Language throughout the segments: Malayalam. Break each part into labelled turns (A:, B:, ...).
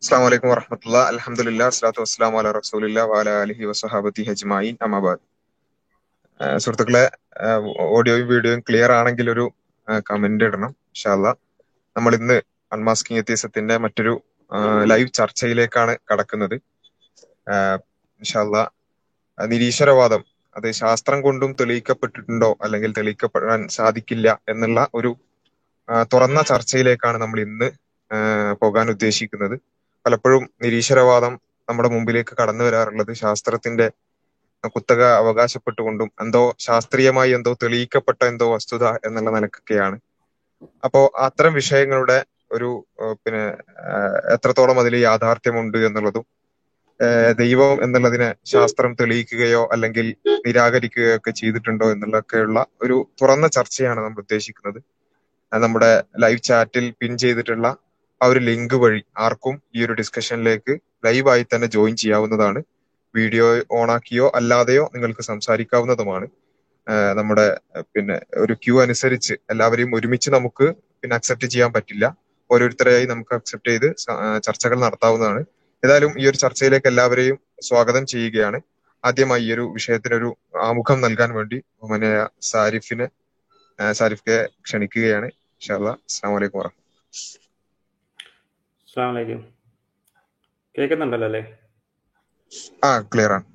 A: അസ്സാം വലൈക്കും വറഹമത്തുള്ള അലഹമുല്ല അസ്ലാത്തു വസ്സലാം അല റസൂലില്ല വാല അലഹി വസഹാബത്തി ഹജ്മായിൻ അമാബാദ് സുഹൃത്തുക്കളെ ഓഡിയോയും വീഡിയോയും ക്ലിയർ ആണെങ്കിൽ ഒരു കമന്റ് ഇടണം ഇൻഷാല്ല നമ്മൾ ഇന്ന് അൺമാസ്കിംഗ് വ്യത്യാസത്തിന്റെ മറ്റൊരു ലൈവ് ചർച്ചയിലേക്കാണ് കടക്കുന്നത് ഇൻഷാല്ല നിരീശ്വരവാദം അത് ശാസ്ത്രം കൊണ്ടും തെളിയിക്കപ്പെട്ടിട്ടുണ്ടോ അല്ലെങ്കിൽ തെളിയിക്കപ്പെടാൻ സാധിക്കില്ല എന്നുള്ള ഒരു തുറന്ന ചർച്ചയിലേക്കാണ് നമ്മൾ ഇന്ന് പോകാൻ ഉദ്ദേശിക്കുന്നത് പലപ്പോഴും നിരീശ്വരവാദം നമ്മുടെ മുമ്പിലേക്ക് കടന്നു വരാറുള്ളത് ശാസ്ത്രത്തിന്റെ കുത്തക അവകാശപ്പെട്ടുകൊണ്ടും എന്തോ ശാസ്ത്രീയമായി എന്തോ തെളിയിക്കപ്പെട്ട എന്തോ വസ്തുത എന്നുള്ള നിലക്കൊക്കെയാണ് അപ്പോ അത്തരം വിഷയങ്ങളുടെ ഒരു പിന്നെ എത്രത്തോളം അതിൽ യാഥാർത്ഥ്യമുണ്ട് എന്നുള്ളതും ദൈവം എന്നുള്ളതിനെ ശാസ്ത്രം തെളിയിക്കുകയോ അല്ലെങ്കിൽ നിരാകരിക്കുകയോ ഒക്കെ ചെയ്തിട്ടുണ്ടോ എന്നുള്ളതൊക്കെയുള്ള ഒരു തുറന്ന ചർച്ചയാണ് നമ്മൾ ഉദ്ദേശിക്കുന്നത് നമ്മുടെ ലൈവ് ചാറ്റിൽ പിൻ ചെയ്തിട്ടുള്ള ആ ഒരു ലിങ്ക് വഴി ആർക്കും ഈ ഒരു ഡിസ്കഷനിലേക്ക് ലൈവായി തന്നെ ജോയിൻ ചെയ്യാവുന്നതാണ് വീഡിയോ ഓണാക്കിയോ അല്ലാതെയോ നിങ്ങൾക്ക് സംസാരിക്കാവുന്നതുമാണ് നമ്മുടെ പിന്നെ ഒരു ക്യൂ അനുസരിച്ച് എല്ലാവരെയും ഒരുമിച്ച് നമുക്ക് പിന്നെ അക്സെപ്റ്റ് ചെയ്യാൻ പറ്റില്ല ഓരോരുത്തരെയായി നമുക്ക് അക്സെപ്റ്റ് ചെയ്ത് ചർച്ചകൾ നടത്താവുന്നതാണ് ഏതായാലും ഈ ഒരു ചർച്ചയിലേക്ക് എല്ലാവരെയും സ്വാഗതം ചെയ്യുകയാണ് ആദ്യമായി ഈ ഒരു വിഷയത്തിനൊരു ആമുഖം നൽകാൻ വേണ്ടി ബഹുമാനായ സാരിഫിനെ സാരിഫിനെ ക്ഷണിക്കുകയാണ് ഇൻഷാല്ലാ അസ്സാം വലൈക്കും വറഹ്മത്തുള്ളാഹി
B: അസ്സാമലൈക്കും കേൾക്കുന്നുണ്ടല്ലോ അല്ലേ
A: ആ ക്ലിയർ ആണ്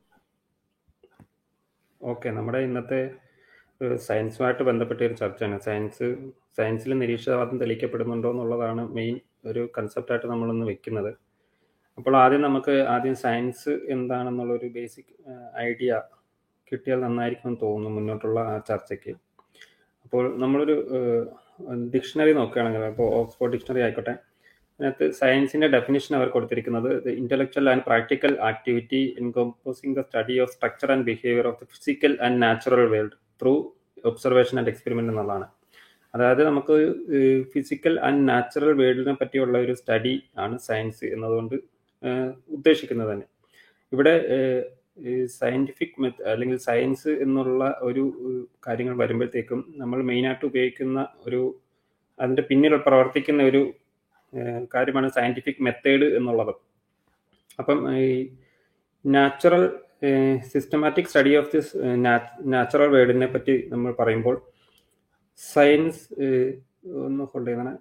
B: ഓക്കെ നമ്മുടെ ഇന്നത്തെ സയൻസുമായിട്ട് ബന്ധപ്പെട്ട ഒരു ചർച്ചയാണ് സയൻസ് സയൻസിൽ നിരീക്ഷണവാദം തെളിയിക്കപ്പെടുന്നുണ്ടോ എന്നുള്ളതാണ് മെയിൻ ഒരു കൺസെപ്റ്റായിട്ട് നമ്മളിന്ന് വെക്കുന്നത് അപ്പോൾ ആദ്യം നമുക്ക് ആദ്യം സയൻസ് എന്താണെന്നുള്ളൊരു ബേസിക് ഐഡിയ കിട്ടിയാൽ നന്നായിരിക്കും തോന്നുന്നു മുന്നോട്ടുള്ള ആ ചർച്ചയ്ക്ക് അപ്പോൾ നമ്മളൊരു ഡിക്ഷണറി നോക്കുകയാണെങ്കിൽ അപ്പോൾ ഓക്സ്ഫോർഡ് ഡിക്ഷണറി ആയിക്കോട്ടെ അതിനകത്ത് സയൻസിന്റെ ഡെഫിനിഷൻ അവർ കൊടുത്തിരിക്കുന്നത് intellectual and practical activity encompassing the study of structure and behaviour of the physical and natural world through observation and experiment എന്നുള്ളതാണ് അതായത് നമുക്ക് ഫിസിക്കൽ ആൻഡ് നാച്ചുറൽ വേൾഡിനെ പറ്റിയുള്ള ഒരു സ്റ്റഡി ആണ് സയൻസ് എന്നതുകൊണ്ട് ഉദ്ദേശിക്കുന്നത് തന്നെ ഇവിടെ സയന്റിഫിക് മെത്ത് അല്ലെങ്കിൽ സയൻസ് എന്നുള്ള ഒരു കാര്യങ്ങൾ വരുമ്പോഴത്തേക്കും നമ്മൾ മെയിനായിട്ട് ഉപയോഗിക്കുന്ന ഒരു അതിൻ്റെ പിന്നിൽ പ്രവർത്തിക്കുന്ന ഒരു കാര്യമാണ് സയന്റിഫിക് മെത്തേഡ് എന്നുള്ളത് അപ്പം ഈ natural systematic study of this natural വേർഡിനെ പറ്റി നമ്മൾ പറയുമ്പോൾ സയൻസ് ഒന്ന് ഹോൾഡ് ചെയ്യണം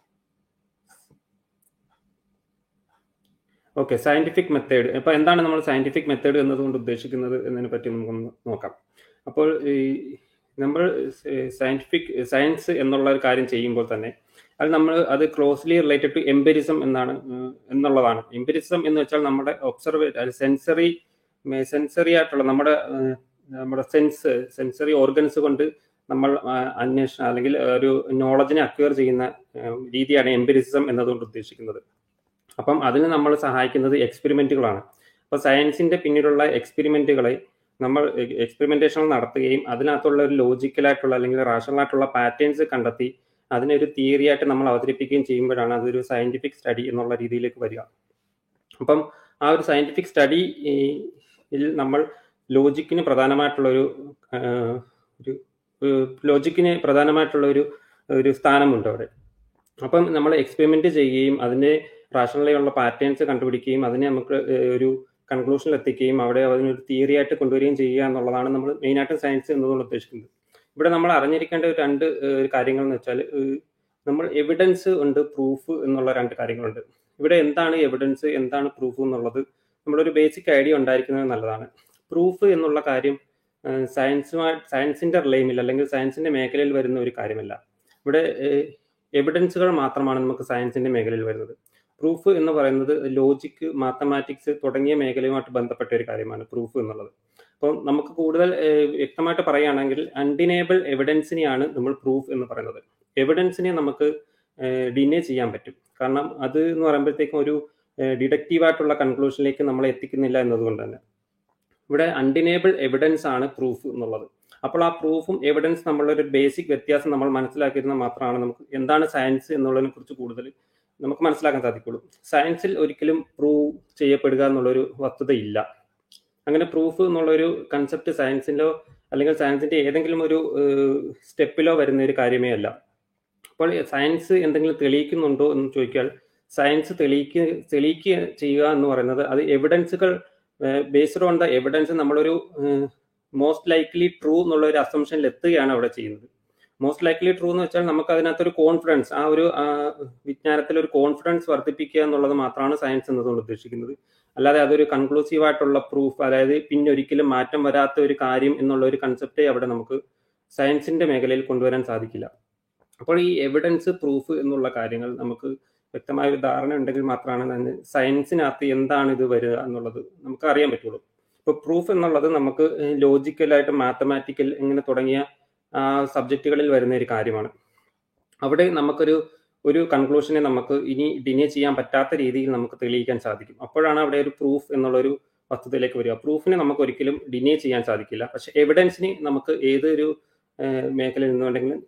B: ഓക്കെ സയന്റിഫിക് മെത്തേഡ് അപ്പോൾ എന്താണ് നമ്മൾ സയന്റിഫിക് മെത്തേഡ് എന്നതുകൊണ്ട് ഉദ്ദേശിക്കുന്നത് എന്നതിനെ പറ്റി നമുക്കൊന്ന് നോക്കാം അപ്പോൾ ഈ നമ്മൾ സയന്റിഫിക് സയൻസ് എന്നുള്ള ഒരു കാര്യം ചെയ്യുമ്പോൾ തന്നെ അത് നമ്മൾ അത് ക്ലോസ്ലി റിലേറ്റഡ് ടു എംപെരിസം എന്നാണ് എന്നുള്ളതാണ് എംപെരിസം എന്ന് വെച്ചാൽ നമ്മുടെ ഒബ്സർവേ സെൻസറി സെൻസറി ആയിട്ടുള്ള നമ്മുടെ നമ്മുടെ സെൻസ് സെൻസറി ഓർഗൻസ് കൊണ്ട് നമ്മൾ അന്വേഷണം അല്ലെങ്കിൽ ഒരു നോളജിനെ അക്വയർ ചെയ്യുന്ന രീതിയാണ് എംപെരിസം എന്നതുകൊണ്ട് ഉദ്ദേശിക്കുന്നത് അപ്പം അതിന് നമ്മൾ സഹായിക്കുന്നത് എക്സ്പെരിമെന്റുകളാണ് അപ്പോൾ സയൻസിന്റെ പിന്നിലുള്ള എക്സ്പെരിമെന്റുകളെ നമ്മൾ എക്സ്പെരിമെന്റേഷൻ നടത്തുകയും അതിനകത്തുള്ള ഒരു ലോജിക്കലായിട്ടുള്ള അല്ലെങ്കിൽ റാഷണൽ ആയിട്ടുള്ള പാറ്റേൺസ് കണ്ടെത്തി അതിനെ ഒരു തിയറി ആയിട്ട് നമ്മൾ അവതരിപ്പിക്കുകയും ചെയ്യുമ്പോഴാണ് അതൊരു സയന്റിഫിക് സ്റ്റഡി എന്നുള്ള രീതിയിലേക്ക് വരിക അപ്പം ആ ഒരു സയന്റിഫിക് സ്റ്റഡിയിൽ നമ്മൾ ലോജിക്കിന് പ്രധാനമായിട്ടുള്ള ഒരു ഒരു ലോജിക്കിന് പ്രധാനമായിട്ടുള്ള ഒരു ഒരു സ്ഥാനമുണ്ട് അവിടെ അപ്പം നമ്മൾ എക്സ്പെരിമെന്റ് ചെയ്യുകയും അതിന്റെ റാഷണലായുള്ള പാറ്റേൺസ് കണ്ടുപിടിക്കുകയും അതിനെ നമുക്ക് ഒരു കൺക്ലൂഷനിൽ എത്തിക്കുകയും അവിടെ അതിനൊരു തിയറി ആയിട്ട് കൊണ്ടുവരികയും ചെയ്യുക എന്നുള്ളതാണ് നമ്മൾ മെയിനായിട്ടും സയൻസ് എന്നതുകൊണ്ട് ഉദ്ദേശിക്കുന്നത് ഇവിടെ നമ്മൾ അറിഞ്ഞിരിക്കേണ്ട രണ്ട് കാര്യങ്ങൾ എന്ന് വെച്ചാൽ നമ്മൾ എവിഡൻസ് ഉണ്ട് പ്രൂഫ് എന്നുള്ള രണ്ട് കാര്യങ്ങളുണ്ട് ഇവിടെ എന്താണ് എവിഡൻസ് എന്താണ് പ്രൂഫ് എന്നുള്ളത് നമ്മളൊരു ബേസിക് ഐഡിയ ഉണ്ടായിരിക്കുന്നത് നല്ലതാണ് പ്രൂഫ് എന്നുള്ള കാര്യം സയൻസുമായി സയൻസിന്റെ റിലെയിമിൽ അല്ലെങ്കിൽ സയൻസിന്റെ മേഖലയിൽ വരുന്ന ഒരു കാര്യമല്ല ഇവിടെ എവിഡൻസുകൾ മാത്രമാണ് നമുക്ക് സയൻസിന്റെ മേഖലയിൽ വരുന്നത് പ്രൂഫ് എന്ന് പറയുന്നത് ലോജിക്ക് മാത്തമാറ്റിക്സ് തുടങ്ങിയ മേഖലയുമായിട്ട് ബന്ധപ്പെട്ട ഒരു കാര്യമാണ് പ്രൂഫ് എന്നുള്ളത് അപ്പോൾ നമുക്ക് കൂടുതൽ വ്യക്തമായിട്ട് പറയുകയാണെങ്കിൽ അൺഡിനേബിൾ എവിഡൻസിനെയാണ് നമ്മൾ പ്രൂഫ് എന്ന് പറയുന്നത് എവിഡൻസിനെ നമുക്ക് ഡിനേ ചെയ്യാൻ പറ്റും കാരണം അത് എന്ന് പറയുമ്പോഴത്തേക്കും ഒരു ഡിഡക്റ്റീവായിട്ടുള്ള കൺക്ലൂഷനിലേക്ക് നമ്മൾ എത്തിക്കുന്നില്ല എന്നതുകൊണ്ട് തന്നെ ഇവിടെ അൺഡിനേബിൾ എവിഡൻസ് ആണ് പ്രൂഫ് എന്നുള്ളത് അപ്പോൾ ആ പ്രൂഫും എവിഡൻസ് നമ്മളൊരു ബേസിക് വ്യത്യാസം നമ്മൾ മനസ്സിലാക്കിയിരുന്നാൽ മാത്രമാണ് നമുക്ക് എന്താണ് സയൻസ് എന്നുള്ളതിനെ കുറിച്ച് കൂടുതൽ നമുക്ക് മനസ്സിലാക്കാൻ സാധിക്കുള്ളൂ സയൻസിൽ ഒരിക്കലും പ്രൂവ് ചെയ്യപ്പെടുക എന്നുള്ളൊരു വസ്തുതയില്ല അങ്ങനെ പ്രൂഫ് എന്നുള്ളൊരു കൺസെപ്റ്റ് സയൻസിലോ അല്ലെങ്കിൽ സയൻസിന്റെ ഏതെങ്കിലും ഒരു സ്റ്റെപ്പിലോ വരുന്ന ഒരു കാര്യമേ അല്ല അപ്പോൾ സയൻസ് എന്തെങ്കിലും തെളിയിക്കുന്നുണ്ടോ എന്ന് ചോദിച്ചാൽ സയൻസ് തെളിയിക്കുക തെളിയിക്കുക ചെയ്യുക എന്ന് പറയുന്നത് അത് എവിഡൻസുകൾ ബേസ്ഡ് ഓൺ ദ എവിഡൻസ് നമ്മളൊരു മോസ്റ്റ് ലൈക്ലി ട്രൂ എന്നുള്ള ഒരു അസംഷനിൽ എത്തുകയാണ് അവിടെ ചെയ്യുന്നത് മോസ്റ്റ് ലൈക്ലി ട്രൂ എന്ന് വെച്ചാൽ നമുക്ക് അതിനകത്തൊരു കോൺഫിഡൻസ് ആ ഒരു വിജ്ഞാനത്തിൽ ഒരു കോൺഫിഡൻസ് വർദ്ധിപ്പിക്കുക എന്നുള്ളത് മാത്രമാണ് സയൻസ് എന്നതുകൊണ്ട് ഉദ്ദേശിക്കുന്നത് അല്ലാതെ അതൊരു കൺക്ലൂസീവ് ആയിട്ടുള്ള പ്രൂഫ് അതായത് പിന്നെ ഒരിക്കലും മാറ്റം വരാത്ത ഒരു കാര്യം എന്നുള്ള ഒരു കൺസെപ്റ്റേ അവിടെ നമുക്ക് സയൻസിന്റെ മേഖലയിൽ കൊണ്ടുവരാൻ സാധിക്കില്ല അപ്പോൾ ഈ എവിഡൻസ് പ്രൂഫ് എന്നുള്ള കാര്യങ്ങൾ നമുക്ക് വ്യക്തമായ ഒരു ധാരണ ഉണ്ടെങ്കിൽ മാത്രമാണ് സയൻസിനകത്ത് എന്താണ് ഇത് വരിക എന്നുള്ളത് നമുക്ക് അറിയാൻ പറ്റുള്ളൂ ഇപ്പോൾ പ്രൂഫ് എന്നുള്ളത് നമുക്ക് ലോജിക്കലായിട്ട് മാത്തമാറ്റിക്കൽ ഇങ്ങനെ തുടങ്ങിയ സബ്ജക്റ്റുകളിൽ വരുന്ന ഒരു കാര്യമാണ് അവിടെ നമുക്കൊരു ഒരു കൺക്ലൂഷനെ നമുക്ക് ഇനി ഡിനേ ചെയ്യാൻ പറ്റാത്ത രീതിയിൽ നമുക്ക് തെളിയിക്കാൻ സാധിക്കും അപ്പോഴാണ് അവിടെ ഒരു പ്രൂഫ് എന്നുള്ളൊരു വസ്തുതയിലേക്ക് വരിക പ്രൂഫിനെ നമുക്ക് ഒരിക്കലും ഡിനേ ചെയ്യാൻ സാധിക്കില്ല പക്ഷെ എവിഡൻസിന് നമുക്ക് ഏതൊരു മേഖലയിൽ നിന്നുണ്ടെങ്കിലും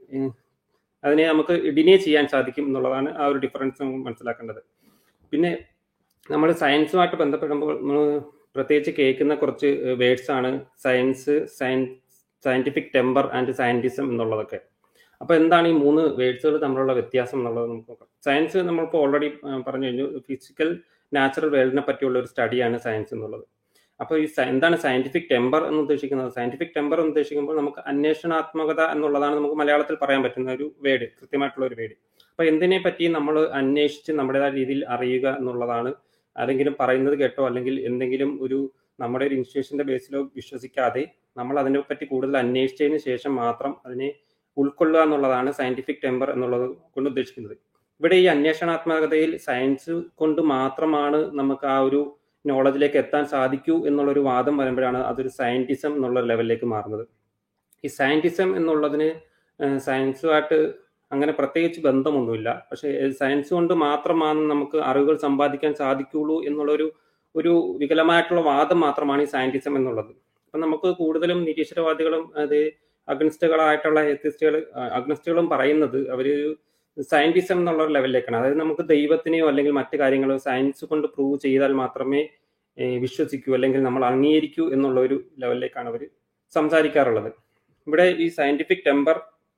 B: അതിനെ നമുക്ക് ഡിനേ ചെയ്യാൻ സാധിക്കും എന്നുള്ളതാണ് ആ ഒരു ഡിഫറൻസ് നമുക്ക് മനസ്സിലാക്കേണ്ടത് പിന്നെ നമ്മൾ സയൻസുമായിട്ട് ബന്ധപ്പെടുമ്പോൾ നമ്മൾ പ്രത്യേകിച്ച് കേൾക്കുന്ന കുറച്ച് വേർഡ്സ് ആണ് science science scientific temper and scientism എന്നുള്ളതൊക്കെ അപ്പോൾ എന്താണ് ഈ മൂന്ന് വേർഡ്സുകൾ തമ്മിലുള്ള വ്യത്യാസം എന്നുള്ളത് നമുക്ക് നോക്കാം സയൻസ് നമ്മളിപ്പോൾ ഓൾറെഡി പറഞ്ഞു കഴിഞ്ഞു ഫിസിക്കൽ നാച്ചുറൽ വേൾഡിനെ പറ്റിയുള്ള ഒരു സ്റ്റഡിയാണ് സയൻസ് എന്നുള്ളത് അപ്പോൾ ഈ എന്താണ് സയന്റിഫിക് ടെമ്പർ എന്ന് ഉദ്ദേശിക്കുന്നത് സയന്റിഫിക് ടെമ്പർ എന്ന് ഉദ്ദേശിക്കുമ്പോൾ നമുക്ക് അന്വേഷണാത്മകത എന്നുള്ളതാണ് നമുക്ക് മലയാളത്തിൽ പറയാൻ പറ്റുന്ന ഒരു വേർഡ് കൃത്യമായിട്ടുള്ള ഒരു വേർഡ് അപ്പോൾ എന്തിനെ പറ്റി നമ്മൾ അന്വേഷിച്ച് നമ്മുടേതായ രീതിയിൽ അറിയുക എന്നുള്ളതാണ് ആരെങ്കിലും പറയുന്നത് കേട്ടോ അല്ലെങ്കിൽ എന്തെങ്കിലും ഒരു നമ്മുടെ ഒരു ഇൻസ്റ്റിറ്റ്യൂഷന്റെ ബേസിലോ വിശ്വസിക്കാതെ നമ്മൾ അതിനെപ്പറ്റി കൂടുതൽ അന്വേഷിച്ചതിന് ശേഷം മാത്രം അതിനെ ഉൾക്കൊള്ളുക എന്നുള്ളതാണ് സയന്റിഫിക് ടെമ്പർ എന്നുള്ളത് കൊണ്ട് ഉദ്ദേശിക്കുന്നത് ഇവിടെ ഈ അന്വേഷണാത്മകതയിൽ സയൻസ് കൊണ്ട് മാത്രമാണ് നമുക്ക് ആ ഒരു നോളജിലേക്ക് എത്താൻ സാധിക്കൂ എന്നുള്ളൊരു വാദം വരുമ്പോഴാണ് അതൊരു സയന്റിസം എന്നുള്ള ലെവലിലേക്ക് മാറുന്നത് ഈ സയന്റിസം എന്നുള്ളതിന് സയൻസുമായിട്ട് അങ്ങനെ പ്രത്യേകിച്ച് ബന്ധമൊന്നുമില്ല പക്ഷേ സയൻസ് കൊണ്ട് മാത്രമാണ് നമുക്ക് അറിവുകൾ സമ്പാദിക്കാൻ സാധിക്കുള്ളൂ എന്നുള്ളൊരു ഒരു വികലമായിട്ടുള്ള വാദം മാത്രമാണ് ഈ സയന്റിസം എന്നുള്ളത് അപ്പം നമുക്ക് കൂടുതലും നിരീശ്വരവാദികളും അത് അഗ്നിസ്റ്റുകളായിട്ടുള്ള എത്തിസ്റ്റുകൾ അഗ്നിസ്റ്റുകളും പറയുന്നത് അവർ സയന്റിസം എന്നുള്ള ഒരു ലെവലിലേക്കാണ് അതായത് നമുക്ക് ദൈവത്തിനെയോ അല്ലെങ്കിൽ മറ്റു കാര്യങ്ങളോ സയൻസ് കൊണ്ട് പ്രൂവ് ചെയ്താൽ മാത്രമേ വിശ്വസിക്കൂ അല്ലെങ്കിൽ നമ്മൾ അംഗീകരിക്കൂ എന്നുള്ള ഒരു ലെവലിലേക്കാണ് അവർ സംസാരിക്കാറുള്ളത് ഇവിടെ ഈ സയന്റിഫിക് ടെമ്പർ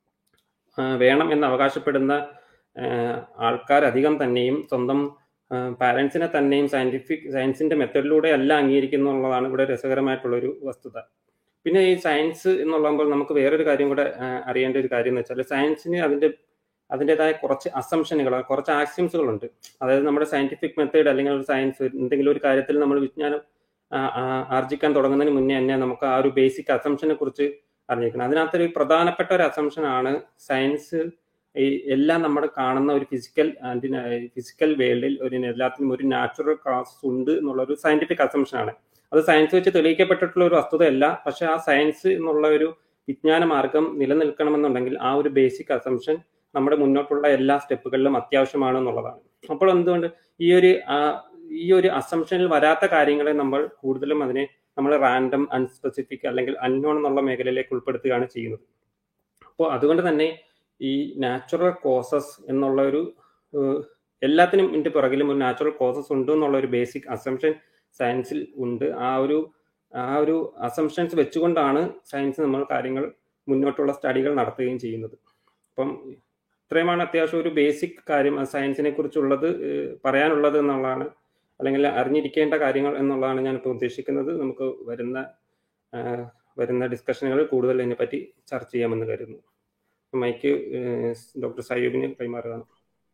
B: വേണം എന്ന് അവകാശപ്പെടുന്ന ആൾക്കാരധികം തന്നെയും സ്വന്തം പാരൻസിനെ തന്നെയും സയന്റിഫിക് സയൻസിന്റെ മെത്തഡിലൂടെ അല്ല അംഗീകരിക്കുന്നുള്ളതാണ് ഇവിടെ രസകരമായിട്ടുള്ളൊരു വസ്തുത പിന്നെ ഈ സയൻസ് എന്നുള്ളപ്പോൾ നമുക്ക് വേറൊരു കാര്യം കൂടെ അറിയേണ്ട ഒരു കാര്യം എന്ന് വെച്ചാൽ സയൻസിന് അതിന്റെ അതിൻ്റെതായ കുറച്ച് അസംഷനുകൾ കുറച്ച് ആക്സിംസുകളുണ്ട് അതായത് നമ്മുടെ സയന്റിഫിക് മെത്തേഡ് അല്ലെങ്കിൽ ഒരു സയൻസ് എന്തെങ്കിലും ഒരു കാര്യത്തിൽ നമ്മൾ വിജ്ഞാനം ആർജിക്കാൻ തുടങ്ങുന്നതിന് മുന്നേ തന്നെ നമുക്ക് ആ ഒരു ബേസിക് അസംഷനെ കുറിച്ച് അറിഞ്ഞിരിക്കണം അതിനകത്തൊരു പ്രധാനപ്പെട്ട ഒരു അസംഷൻ ആണ് സയൻസ് ഈ എല്ലാം നമ്മൾ കാണുന്ന ഒരു ഫിസിക്കൽ ഫിസിക്കൽ വേൾഡിൽ ഒരു എല്ലാത്തിനും ഒരു നാച്ചുറൽ ക്ലാസ് ഉണ്ട് എന്നുള്ള ഒരു സയന്റിഫിക് അസംഷൻ ആണ് അത് സയൻസ് വെച്ച് തെളിയിക്കപ്പെട്ടിട്ടുള്ള ഒരു വസ്തുതയല്ല പക്ഷെ ആ സയൻസ് എന്നുള്ള ഒരു വിജ്ഞാന മാർഗം നിലനിൽക്കണമെന്നുണ്ടെങ്കിൽ ആ ഒരു ബേസിക് അസംഷൻ നമ്മുടെ മുന്നോട്ടുള്ള എല്ലാ സ്റ്റെപ്പുകളിലും അത്യാവശ്യമാണ് എന്നുള്ളതാണ് അപ്പോൾ എന്തുകൊണ്ട് ഈ ഒരു ഈ ഒരു അസംഷനിൽ വരാത്ത കാര്യങ്ങളെ നമ്മൾ കൂടുതലും അതിനെ നമ്മൾ റാൻഡം അൺസ്പെസിഫിക് അല്ലെങ്കിൽ അൺനോൺ എന്നുള്ള മേഖലയിലേക്ക് ഉൾപ്പെടുത്തുകയാണ് ചെയ്യുന്നത് അപ്പോൾ അതുകൊണ്ട് തന്നെ ഈ നാച്ചുറൽ കോസസ് എന്നുള്ള ഒരു എല്ലാത്തിനും ഇതിന്റെ പിറകിലും ഒരു നാച്ചുറൽ കോസസ് ഉണ്ട് എന്നുള്ള ഒരു ബേസിക് അസംഷൻ സയൻസിൽ ഉണ്ട് ആ ഒരു ആ ഒരു അസംഷൻസ് വെച്ചുകൊണ്ടാണ് സയൻസ് നമ്മൾ കാര്യങ്ങൾ മുന്നോട്ടുള്ള സ്റ്റഡികൾ നടത്തുകയും ചെയ്യുന്നത് അപ്പം ഇത്രയുമാണ് അത്യാവശ്യം ഒരു ബേസിക് കാര്യം സയൻസിനെ കുറിച്ചുള്ളത് പറയാനുള്ളത് എന്നുള്ളതാണ് അല്ലെങ്കിൽ അറിഞ്ഞിരിക്കേണ്ട കാര്യങ്ങൾ എന്നുള്ളതാണ് ഞാനിപ്പോൾ ഉദ്ദേശിക്കുന്നത് നമുക്ക് വരുന്ന വരുന്ന ഡിസ്കഷനുകളിൽ കൂടുതൽ ഇതിനെപ്പറ്റി ചർച്ച ചെയ്യാമെന്ന് കരുതുന്നു മൈക്ക് ഡോക്ടർ സയ്യൂബിന് കൈമാറുകയാണ്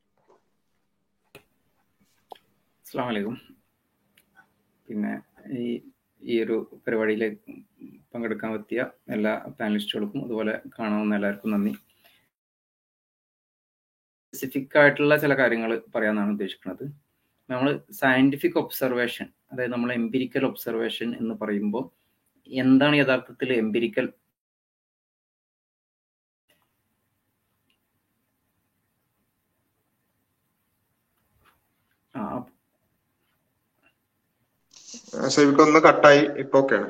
C: അസ്സാം വലൈക്കും പിന്നെ ഈ ഈ ഒരു പരിപാടിയിൽ പങ്കെടുക്കാൻ പറ്റിയ എല്ലാ പാനലിസ്റ്റുകൾക്കും അതുപോലെ കാണുന്ന എല്ലാവർക്കും നന്ദി സ്പെസിഫിക് ആയിട്ടുള്ള ചില കാര്യങ്ങൾ പറയാമെന്നാണ് ഉദ്ദേശിക്കുന്നത് നമ്മൾ സയന്റിഫിക് ഒബ്സർവേഷൻ അതായത് നമ്മൾ എംപിരിക്കൽ ഒബ്സർവേഷൻ എന്ന് പറയുമ്പോൾ എന്താണ് യഥാർത്ഥത്തിൽ എംപിരിക്കൽ
A: ഒന്ന് കട്ടായി ഇപ്പൊ ഓക്കെയാണ്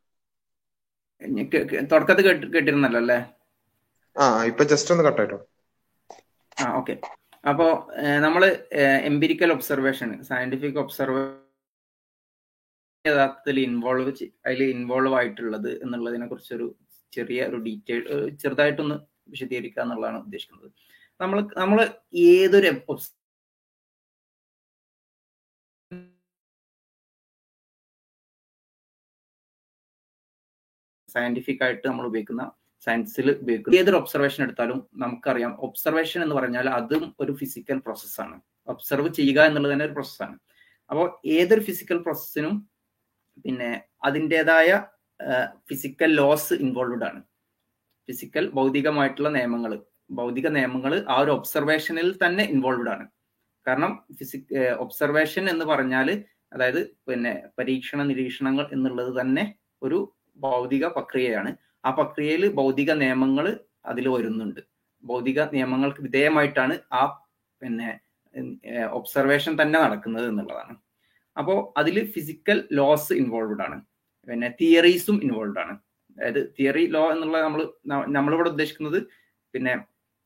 C: തുടക്കത്തിൽ കേട്ടിരുന്നല്ലോ അല്ലേ
A: ആ ഇപ്പൊ ജസ്റ്റ് ഒന്ന് കട്ടായിട്ടോ
C: ആ ഓക്കെ അപ്പോ നമ്മൾ എംപിരിക്കൽ ഒബ്സർവേഷൻ സയന്റിഫിക് ഒബ്സർവേഷൻ യഥാർത്ഥത്തിൽ ഇൻവോൾവ് അതിൽ ഇൻവോൾവ് ആയിട്ടുള്ളത് എന്നുള്ളതിനെ കുറിച്ചൊരു ചെറിയ ഒരു ഡീറ്റെയിൽ ചെറുതായിട്ടൊന്ന് വിശദീകരിക്കുക എന്നുള്ളതാണ് ഉദ്ദേശിക്കുന്നത് നമ്മൾ നമ്മൾ ഏതൊരു സയന്റിഫിക് ആയിട്ട് നമ്മൾ ഉപയോഗിക്കുന്ന സയൻസിൽ ഉപയോഗിക്കുന്ന ഏതൊരു ഒബ്സർവേഷൻ എടുത്താലും നമുക്കറിയാം ഒബ്സർവേഷൻ എന്ന് പറഞ്ഞാൽ അതും ഒരു ഫിസിക്കൽ പ്രോസസ്സാണ് ഒബ്സർവ് ചെയ്യുക എന്നുള്ളത് തന്നെ ഒരു പ്രോസസ്സാണ് അപ്പോൾ ഏതൊരു ഫിസിക്കൽ പ്രോസസ്സിനും പിന്നെ അതിൻ്റെതായ ഫിസിക്കൽ ലോസ് ഇൻവോൾവഡ് ആണ് ഫിസിക്കൽ ഭൗതികമായിട്ടുള്ള നിയമങ്ങൾ ഭൗതിക നിയമങ്ങൾ ആ ഒരു ഒബ്സർവേഷനിൽ തന്നെ ഇൻവോൾവഡ് ആണ് കാരണം ഫിസിക് ഒബ്സർവേഷൻ എന്ന് പറഞ്ഞാൽ അതായത് പിന്നെ പരീക്ഷണ നിരീക്ഷണങ്ങൾ എന്നുള്ളത് തന്നെ ഒരു ഭൗതിക പ്രക്രിയയാണ് ആ പ്രക്രിയയിൽ ഭൗതിക നിയമങ്ങൾ അതിൽ വരുന്നുണ്ട് ഭൗതിക നിയമങ്ങൾക്ക് വിധേയമായിട്ടാണ് ആ പിന്നെ ഒബ്സർവേഷൻ തന്നെ നടക്കുന്നത് എന്നുള്ളതാണ് അപ്പോൾ അതിൽ ഫിസിക്കൽ ലോസ് ഇൻവോൾവഡ് ആണ് പിന്നെ തിയറീസും ഇൻവോൾവഡ് ആണ് അതായത് തിയറി ലോ എന്നുള്ള നമ്മൾ നമ്മളിവിടെ ഉദ്ദേശിക്കുന്നത് പിന്നെ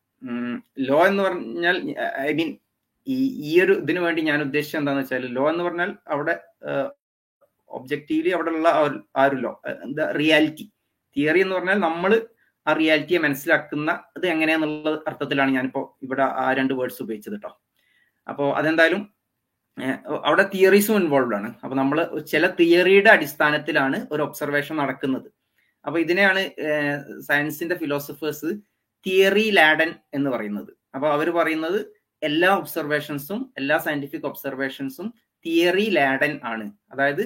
C: ലോ എന്ന് പറഞ്ഞാൽ ഐ മീൻ ഈ ഈ ഒരു ഇതിനു വേണ്ടി ഞാൻ ഉദ്ദേശിച്ചത് എന്താണെന്ന് വെച്ചാൽ ലോ എന്ന് പറഞ്ഞാൽ അവിടെ ഒബ്ജക്റ്റീവ്ലി അവിടെ ഉള്ള ആ ഒരു ലോ എന്താ റിയാലിറ്റി തിയറി എന്ന് പറഞ്ഞാൽ നമ്മൾ ആ റിയാലിറ്റിയെ മനസ്സിലാക്കുന്ന അത് എങ്ങനെയാന്നുള്ള അർത്ഥത്തിലാണ് ഞാനിപ്പോൾ ഇവിടെ ആ രണ്ട് വേർഡ്സ് ഉപയോഗിച്ചത് കേട്ടോ അപ്പോൾ അതെന്തായാലും അവിടെ തിയറീസും ഇൻവോൾവ് ആണ് അപ്പൊ നമ്മൾ ചില തിയറിയുടെ അടിസ്ഥാനത്തിലാണ് ഒരു ഒബ്സർവേഷൻ നടക്കുന്നത് അപ്പൊ ഇതിനെയാണ് സയൻസിന്റെ ഫിലോസഫേഴ്സ് തിയറി ലാഡൻ എന്ന് പറയുന്നത് അപ്പൊ അവർ പറയുന്നത് എല്ലാ ഒബ്സർവേഷൻസും എല്ലാ സയന്റിഫിക് ഒബ്സർവേഷൻസും തിയറി ലാഡൻ ആണ് അതായത്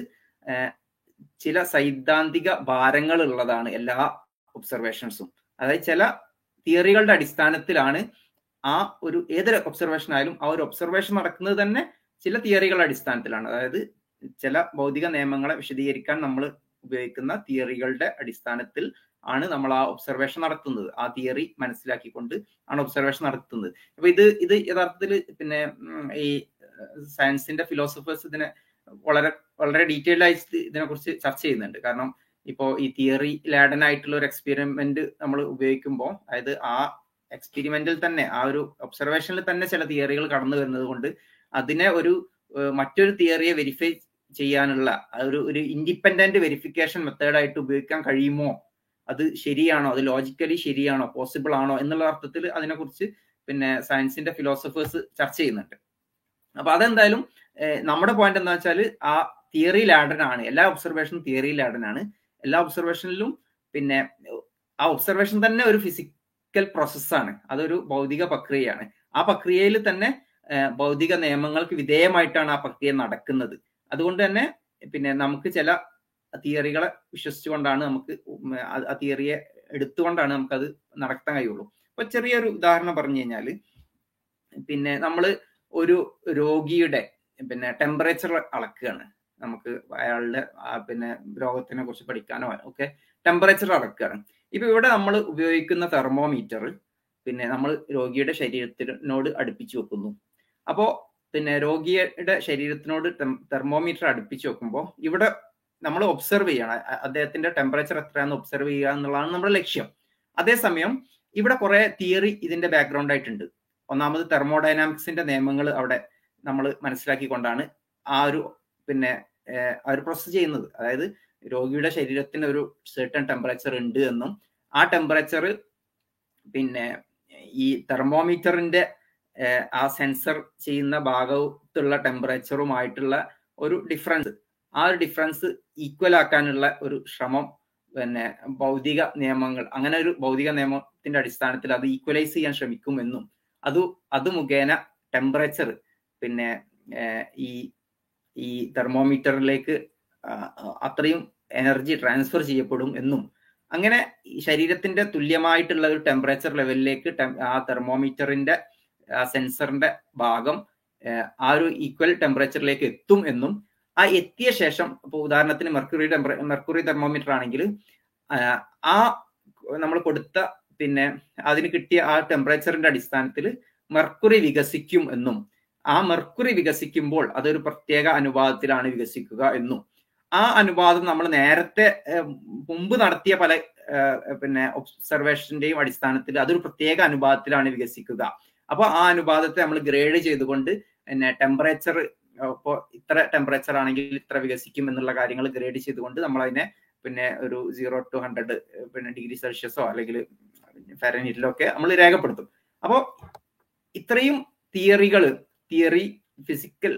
C: ചില സൈദ്ധാന്തിക ഭാരങ്ങൾ ഉള്ളതാണ് എല്ലാ ഒബ്സർവേഷൻസും അതായത് ചില തിയറികളുടെ അടിസ്ഥാനത്തിലാണ് ആ ഒരു ഏതൊരു ഒബ്സർവേഷൻ ആയാലും ആ ഒരു ഒബ്സർവേഷൻ നടക്കുന്നത് തന്നെ ചില തിയറികളുടെ അടിസ്ഥാനത്തിലാണ് അതായത് ചില ഭൗതിക നിയമങ്ങളെ വിശദീകരിക്കാൻ നമ്മൾ ഉപയോഗിക്കുന്ന തിയറികളുടെ അടിസ്ഥാനത്തിൽ ആണ് നമ്മൾ ആ ഒബ്സർവേഷൻ നടത്തുന്നത് ആ തിയറി മനസ്സിലാക്കിക്കൊണ്ട് ആണ് ഒബ്സർവേഷൻ നടത്തുന്നത് അപ്പൊ ഇത് ഇത് യഥാർത്ഥത്തിൽ പിന്നെ ഈ സയൻസിന്റെ ഫിലോസഫേഴ്സ് ഇതിനെ വളരെ വളരെ ഡീറ്റെയിൽഡ് ആയി ഇതിനെ കുറിച്ച് ചർച്ച ചെയ്യുന്നുണ്ട് കാരണം ഇപ്പോൾ ഈ തിയറി ലാഡൻ ആയിട്ടുള്ള ഒരു എക്സ്പെരിമെന്റ് നമ്മൾ ഉപയോഗിക്കുമ്പോൾ അതായത് ആ എക്സ്പെരിമെന്റിൽ തന്നെ ആ ഒരു ഒബ്സർവേഷനിൽ തന്നെ ചില തിയറികൾ കടന്നു വരുന്നത് കൊണ്ട് അതിനെ ഒരു മറ്റൊരു തിയറിയെ വെരിഫൈ ചെയ്യാനുള്ള ഒരു ഒരു ഇൻഡിപെൻഡന്റ് വെരിഫിക്കേഷൻ മെത്തേഡായിട്ട് ഉപയോഗിക്കാൻ കഴിയുമോ അത് ശരിയാണോ അത് ലോജിക്കലി ശരിയാണോ പോസിബിൾ ആണോ എന്നുള്ള അർത്ഥത്തിൽ അതിനെക്കുറിച്ച് പിന്നെ സയൻസിന്റെ ഫിലോസഫേഴ്സ് ചർച്ച ചെയ്യുന്നുണ്ട് അപ്പൊ അതെന്തായാലും നമ്മുടെ പോയിന്റ് എന്താ വെച്ചാൽ ആ തിയറി ലാഡൻ ആണ് എല്ലാ ഒബ്സർവേഷനും തിയറി ലാഡൻ ആണ് എല്ലാ ഒബ്സർവേഷനിലും പിന്നെ ആ ഒബ്സർവേഷൻ തന്നെ ഒരു ഫിസിക്കൽ പ്രോസസ്സാണ് അതൊരു ഭൗതിക പ്രക്രിയയാണ് ആ പ്രക്രിയയിൽ തന്നെ ഭൗതിക നിയമങ്ങൾക്ക് വിധേയമായിട്ടാണ് ആ പ്രക്രിയ നടക്കുന്നത് അതുകൊണ്ട് തന്നെ പിന്നെ നമുക്ക് ചില തിയറികളെ വിശ്വസിച്ചുകൊണ്ടാണ് നമുക്ക് ആ തിയറിയെ എടുത്തുകൊണ്ടാണ് നമുക്കത് നടത്താൻ കഴിയുള്ളൂ അപ്പൊ ചെറിയൊരു ഉദാഹരണം പറഞ്ഞു കഴിഞ്ഞാൽ പിന്നെ നമ്മൾ ഒരു രോഗിയുടെ പിന്നെ ടെമ്പറേച്ചർ അളക്കുകയാണ് നമുക്ക് അയാളുടെ പിന്നെ രോഗത്തിനെ കുറിച്ച് പഠിക്കാനോ ഒക്കെ ടെമ്പറേച്ചർ അളക്കുകയാണ് ഇപ്പൊ ഇവിടെ നമ്മൾ ഉപയോഗിക്കുന്ന തെർമോമീറ്റർ പിന്നെ നമ്മൾ രോഗിയുടെ ശരീരത്തിനോട് അടുപ്പിച്ചു വെക്കുന്നു അപ്പോ പിന്നെ രോഗിയുടെ ശരീരത്തിനോട് തെർമോമീറ്റർ അടുപ്പിച്ച് വെക്കുമ്പോൾ ഇവിടെ നമ്മൾ ഒബ്സർവ് ചെയ്യണം അദ്ദേഹത്തിന്റെ ടെമ്പറേച്ചർ എത്രയാണെന്ന് ഒബ്സർവ് ചെയ്യുക എന്നുള്ളതാണ് നമ്മുടെ ലക്ഷ്യം അതേസമയം ഇവിടെ കുറെ തിയറി ഇതിന്റെ ബാക്ക്ഗ്രൗണ്ട് ആയിട്ടുണ്ട് ഒന്നാമത് തെർമോഡൈനാമിക്സിന്റെ നിയമങ്ങൾ അവിടെ നമ്മൾ മനസ്സിലാക്കിക്കൊണ്ടാണ് ആ ഒരു പിന്നെ ആ ഒരു പ്രോസസ് ചെയ്യുന്നത് അതായത് രോഗിയുടെ ശരീരത്തിന് ഒരു സെർട്ടൺ ടെമ്പറേച്ചർ ഉണ്ട് എന്നും ആ ടെമ്പറേച്ചർ പിന്നെ ഈ തെർമോമീറ്ററിന്റെ ആ സെൻസർ ചെയ്യുന്ന ഭാഗത്തുള്ള ടെമ്പറേച്ചറുമായിട്ടുള്ള ഒരു ഡിഫറൻസ് ആ ഒരു ഡിഫറൻസ് ഈക്വൽ ആക്കാനുള്ള ഒരു ശ്രമം പിന്നെ ഭൗതിക നിയമങ്ങൾ അങ്ങനെ ഒരു ഭൗതിക നിയമത്തിന്റെ അടിസ്ഥാനത്തിൽ അത് ഈക്വലൈസ് ചെയ്യാൻ ശ്രമിക്കുമെന്നും അത് അത് മുഖേന ടെമ്പറേച്ചർ പിന്നെ ഈ ഈ തെർമോമീറ്ററിലേക്ക് അത്രയും എനർജി ട്രാൻസ്ഫർ ചെയ്യപ്പെടും എന്നും അങ്ങനെ ശരീരത്തിന്റെ തുല്യമായിട്ടുള്ള ഒരു ടെമ്പറേച്ചർ ലെവലിലേക്ക് ആ തെർമോമീറ്ററിന്റെ ആ സെൻസറിന്റെ ഭാഗം ആ ഒരു ഈക്വൽ ടെമ്പറേച്ചറിലേക്ക് എത്തും എന്നും ആ എത്തിയ ശേഷം ഇപ്പൊ ഉദാഹരണത്തിന് മെർക്കുറി ടെമ്പറേ മെർക്കുറി തെർമോമീറ്റർ ആണെങ്കിൽ ആ നമ്മൾ കൊടുത്ത പിന്നെ അതിന് കിട്ടിയ ആ ടെമ്പറേച്ചറിന്റെ അടിസ്ഥാനത്തിൽ മെർക്കുറി വികസിക്കും എന്നും ആ മെർക്കുറി വികസിക്കുമ്പോൾ അതൊരു പ്രത്യേക അനുപാതത്തിലാണ് വികസിക്കുക എന്നും ആ അനുപാതം നമ്മൾ നേരത്തെ മുമ്പ് നടത്തിയ പല പിന്നെ ഒബ്സർവേഷന്റെയും അടിസ്ഥാനത്തിൽ അതൊരു പ്രത്യേക അനുപാതത്തിലാണ് വികസിക്കുക അപ്പൊ ആ അനുപാതത്തെ നമ്മൾ ഗ്രേഡ് ചെയ്തുകൊണ്ട് പിന്നെ ടെമ്പറേച്ചർ ഇപ്പോൾ ഇത്ര ടെമ്പറേച്ചർ ആണെങ്കിൽ ഇത്ര വികസിക്കും എന്നുള്ള കാര്യങ്ങൾ ഗ്രേഡ് ചെയ്തുകൊണ്ട് നമ്മൾ അതിനെ പിന്നെ ഒരു സീറോ ടു ഹൺഡ്രഡ് പിന്നെ ഡിഗ്രി സെൽഷ്യസോ അല്ലെങ്കിൽ ഫാരനീറ്റിലോ ഒക്കെ നമ്മൾ രേഖപ്പെടുത്തും അപ്പോൾ ഇത്രയും തിയറികൾ തിയറി ഫിസിക്കൽ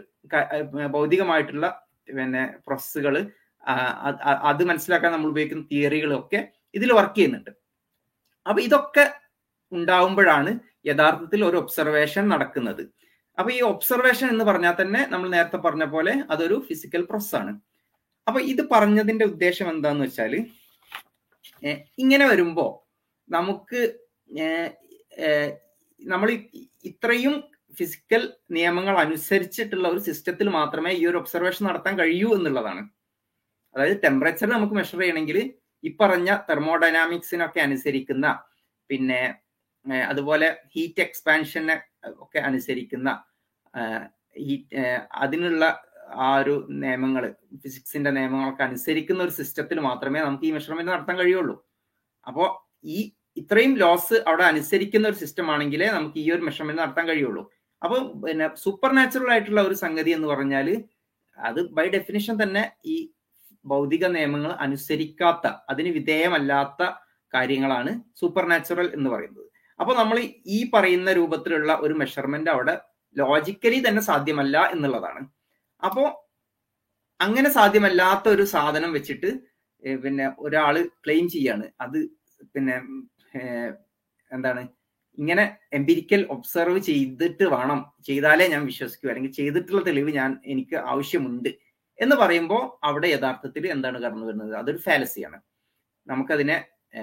C: ഭൗതികമായിട്ടുള്ള പിന്നെ പ്രോസസ്സുകൾ അത് മനസ്സിലാക്കാൻ നമ്മൾ ഉപയോഗിക്കുന്ന തിയറികളൊക്കെ ഇതിൽ വർക്ക് ചെയ്യുന്നുണ്ട് അപ്പൊ ഇതൊക്കെ ഉണ്ടാവുമ്പോഴാണ് യഥാർത്ഥത്തിൽ ഒരു ഒബ്സർവേഷൻ നടക്കുന്നത് അപ്പൊ ഈ ഒബ്സർവേഷൻ എന്ന് പറഞ്ഞാൽ തന്നെ നമ്മൾ നേരത്തെ പറഞ്ഞ പോലെ അതൊരു ഫിസിക്കൽ പ്രോസസ് ആണ് അപ്പൊ ഇത് പറഞ്ഞതിന്റെ ഉദ്ദേശം എന്താന്ന് വെച്ചാൽ ഇങ്ങനെ വരുമ്പോ നമുക്ക് നമ്മൾ ഇത്രയും ഫിസിക്കൽ നിയമങ്ങൾ അനുസരിച്ചിട്ടുള്ള ഒരു സിസ്റ്റത്തിൽ മാത്രമേ ഈ ഒരു ഒബ്സർവേഷൻ നടത്താൻ കഴിയൂ എന്നുള്ളതാണ് അതായത് ടെമ്പറേച്ചർ നമുക്ക് മെഷർ ചെയ്യണമെങ്കിൽ ഈ പറഞ്ഞ തെർമോഡൈനാമിക്സിനൊക്കെ അനുസരിക്കുന്ന പിന്നെ അതുപോലെ ഹീറ്റ് എക്സ്പാൻഷനെ ഒക്കെ അനുസരിക്കുന്ന ഹീറ്റ് അതിനുള്ള ആ ഒരു നിയമങ്ങൾ ഫിസിക്സിന്റെ നിയമങ്ങളൊക്കെ അനുസരിക്കുന്ന ഒരു സിസ്റ്റത്തിൽ മാത്രമേ നമുക്ക് ഈ മെഷർമെന്റ് നടത്താൻ കഴിയുള്ളൂ അപ്പോൾ ഈ ഇത്രയും ലോസ് അവിടെ അനുസരിക്കുന്ന ഒരു സിസ്റ്റം ആണെങ്കിലേ നമുക്ക് ഈ ഒരു മെഷർമെന്റ് നടത്താൻ കഴിയുള്ളൂ അപ്പോൾ പിന്നെ സൂപ്പർ നാച്ചുറൽ ആയിട്ടുള്ള ഒരു സംഗതി എന്ന് പറഞ്ഞാൽ അത് ബൈ ഡെഫിനിഷൻ തന്നെ ഈ ഭൗതിക നിയമങ്ങൾ അനുസരിക്കാത്ത അതിന് വിധേയമല്ലാത്ത കാര്യങ്ങളാണ് സൂപ്പർ നാച്ചുറൽ എന്ന് പറയുന്നത് അപ്പോൾ നമ്മൾ ഈ പറയുന്ന രൂപത്തിലുള്ള ഒരു മെഷർമെന്റ് അവിടെ ലോജിക്കലി തന്നെ സാധ്യമല്ല എന്നുള്ളതാണ് അപ്പോൾ അങ്ങനെ സാധ്യമല്ലാത്ത ഒരു സാധനം വെച്ചിട്ട് പിന്നെ ഒരാൾ ക്ലെയിം ചെയ്യാണ് അത് പിന്നെ എന്താണ് ഇങ്ങനെ എംപിരിക്കൽ ഒബ്സർവ് ചെയ്തിട്ട് വേണം ചെയ്താലേ ഞാൻ വിശ്വസിക്കൂ അല്ലെങ്കിൽ ചെയ്തിട്ടുള്ള തെളിവ് ഞാൻ എനിക്ക് ആവശ്യമുണ്ട് എന്ന് പറയുമ്പോൾ അവിടെ യഥാർത്ഥത്തിൽ എന്താണ് കടന്നു വരുന്നത് അതൊരു ഫാലസിയാണ് നമുക്കതിനെ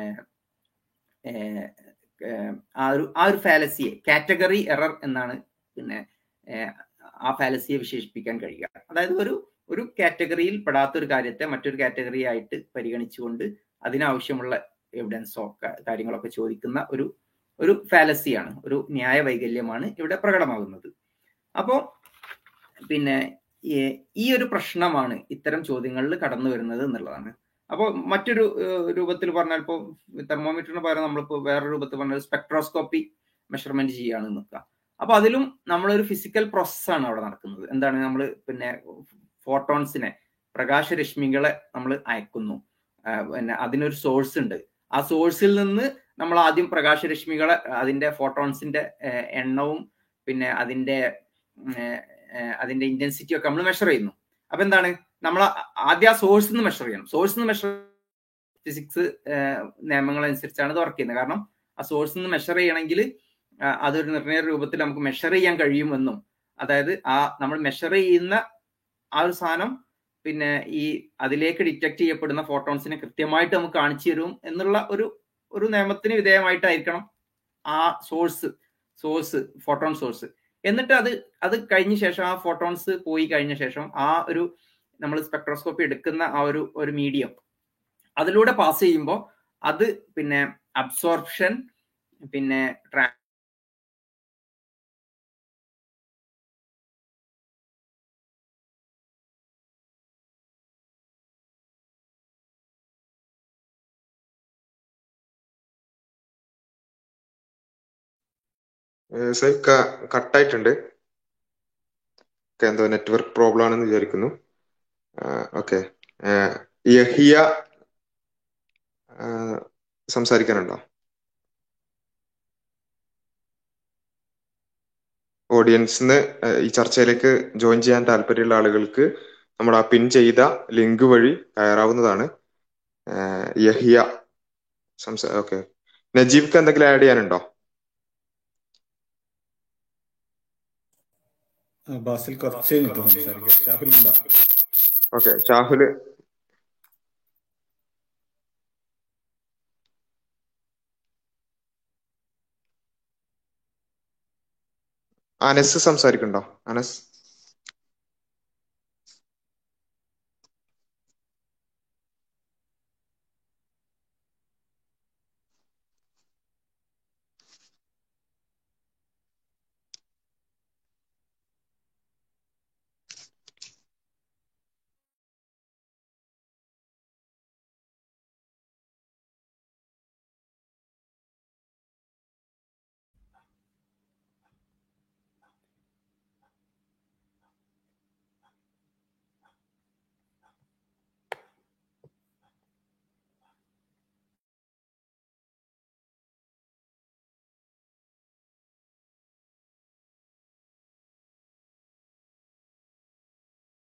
C: ആ ഒരു ആ ഒരു ഫാലസിയെ കാറ്റഗറി എറർ എന്നാണ് പിന്നെ ആ ഫാലസിയെ വിശേഷിപ്പിക്കാൻ കഴിയുക അതായത് ഒരു ഒരു കാറ്റഗറിയിൽ പെടാത്ത ഒരു കാര്യത്തെ മറ്റൊരു കാറ്റഗറി ആയിട്ട് പരിഗണിച്ചുകൊണ്ട് അതിനാവശ്യമുള്ള എവിഡൻസോ കാര്യങ്ങളൊക്കെ ചോദിക്കുന്ന ഒരു ഒരു ഫാലസിയാണ് ഒരു ന്യായ വൈകല്യമാണ് ഇവിടെ പ്രകടമാകുന്നത് അപ്പോൾ പിന്നെ ഈ ഒരു പ്രശ്നമാണ് ഇത്തരം ചോദ്യങ്ങളിൽ കടന്നു വരുന്നത് എന്നുള്ളതാണ് അപ്പോൾ മറ്റൊരു രൂപത്തിൽ പറഞ്ഞാൽ ഇപ്പോൾ തെർമോമീറ്ററിന് പകരം നമ്മളിപ്പോൾ വേറെ രൂപത്തിൽ പറഞ്ഞാൽ സ്പെക്ട്രോസ്കോപ്പി മെഷർമെന്റ് ചെയ്യാണ് നിൽക്കുക അപ്പൊ അതിലും നമ്മളൊരു ഫിസിക്കൽ പ്രോസസ്സാണ് അവിടെ നടക്കുന്നത് എന്താണ് നമ്മൾ പിന്നെ ഫോട്ടോൺസിനെ പ്രകാശരശ്മികളെ നമ്മൾ അയക്കുന്നു പിന്നെ അതിനൊരു സോഴ്സ് ഉണ്ട് ആ സോഴ്സിൽ നിന്ന് നമ്മൾ ആദ്യം പ്രകാശരശ്മികളെ അതിന്റെ ഫോട്ടോൺസിന്റെ എണ്ണവും പിന്നെ അതിന്റെ അതിന്റെ ഇന്റൻസിറ്റി ഒക്കെ നമ്മൾ മെഷർ ചെയ്യുന്നു അപ്പൊ എന്താണ് നമ്മൾ ആദ്യം ആ സോഴ്സിൽ നിന്ന് മെഷർ ചെയ്യണം സോഴ്സിൽ നിന്ന് മെഷർ ഫിസിക്സ് നിയമങ്ങൾ അനുസരിച്ചാണ് ഇത് വർക്ക് ചെയ്യുന്നത് കാരണം ആ സോഴ്സിൽ നിന്ന് മെഷർ ചെയ്യണമെങ്കിൽ അതൊരു നിർണയ രൂപത്തിൽ നമുക്ക് മെഷർ ചെയ്യാൻ കഴിയുമെന്നും അതായത് ആ നമ്മൾ മെഷർ ചെയ്യുന്ന ആ ഒരു സാധനം പിന്നെ ഈ അതിലേക്ക് ഡിറ്റക്ട് ചെയ്യപ്പെടുന്ന ഫോട്ടോൺസിനെ കൃത്യമായിട്ട് നമുക്ക് കാണിച്ചു തരും എന്നുള്ള ഒരു ഒരു നിയമത്തിന് വിധേയമായിട്ടായിരിക്കണം ആ സോഴ്സ് സോഴ്സ് ഫോട്ടോൺ സോഴ്സ് എന്നിട്ട് അത് അത് കഴിഞ്ഞ ശേഷം ആ ഫോട്ടോൺസ് പോയി കഴിഞ്ഞ ശേഷം ആ ഒരു നമ്മൾ സ്പെക്ട്രോസ്കോപ്പി എടുക്കുന്ന ആ ഒരു ഒരു മീഡിയം അതിലൂടെ പാസ് ചെയ്യുമ്പോൾ അത് പിന്നെ അബ്സോർപ്ഷൻ പിന്നെ
A: കട്ടായിട്ടുണ്ട് എന്തോ നെറ്റ്വർക്ക് പ്രോബ്ലം ആണെന്ന് വിചാരിക്കുന്നു ഓക്കെ യഹിയ സംസാരിക്കാനുണ്ടോ ഓഡിയൻസിന് ഈ ചർച്ചയിലേക്ക് ജോയിൻ ചെയ്യാൻ താല്പര്യമുള്ള ആളുകൾക്ക് നമ്മൾ ആ പിൻ ചെയ്ത ലിങ്ക് വഴി കയറാവുന്നതാണ് യഹിയ സംസാ ഓക്കെ നജീബ്ക്ക് എന്തെങ്കിലും ആഡ് ചെയ്യാനുണ്ടോ
D: ബാസിൽ കുറച്ച് കഴിഞ്ഞിട്ട് സംസാരിക്കാം ഷാഹുൽ ഉണ്ടോ
A: ഓക്കെ ഷാഹുല് അനസ് സംസാരിക്കണ്ടോ അനസ്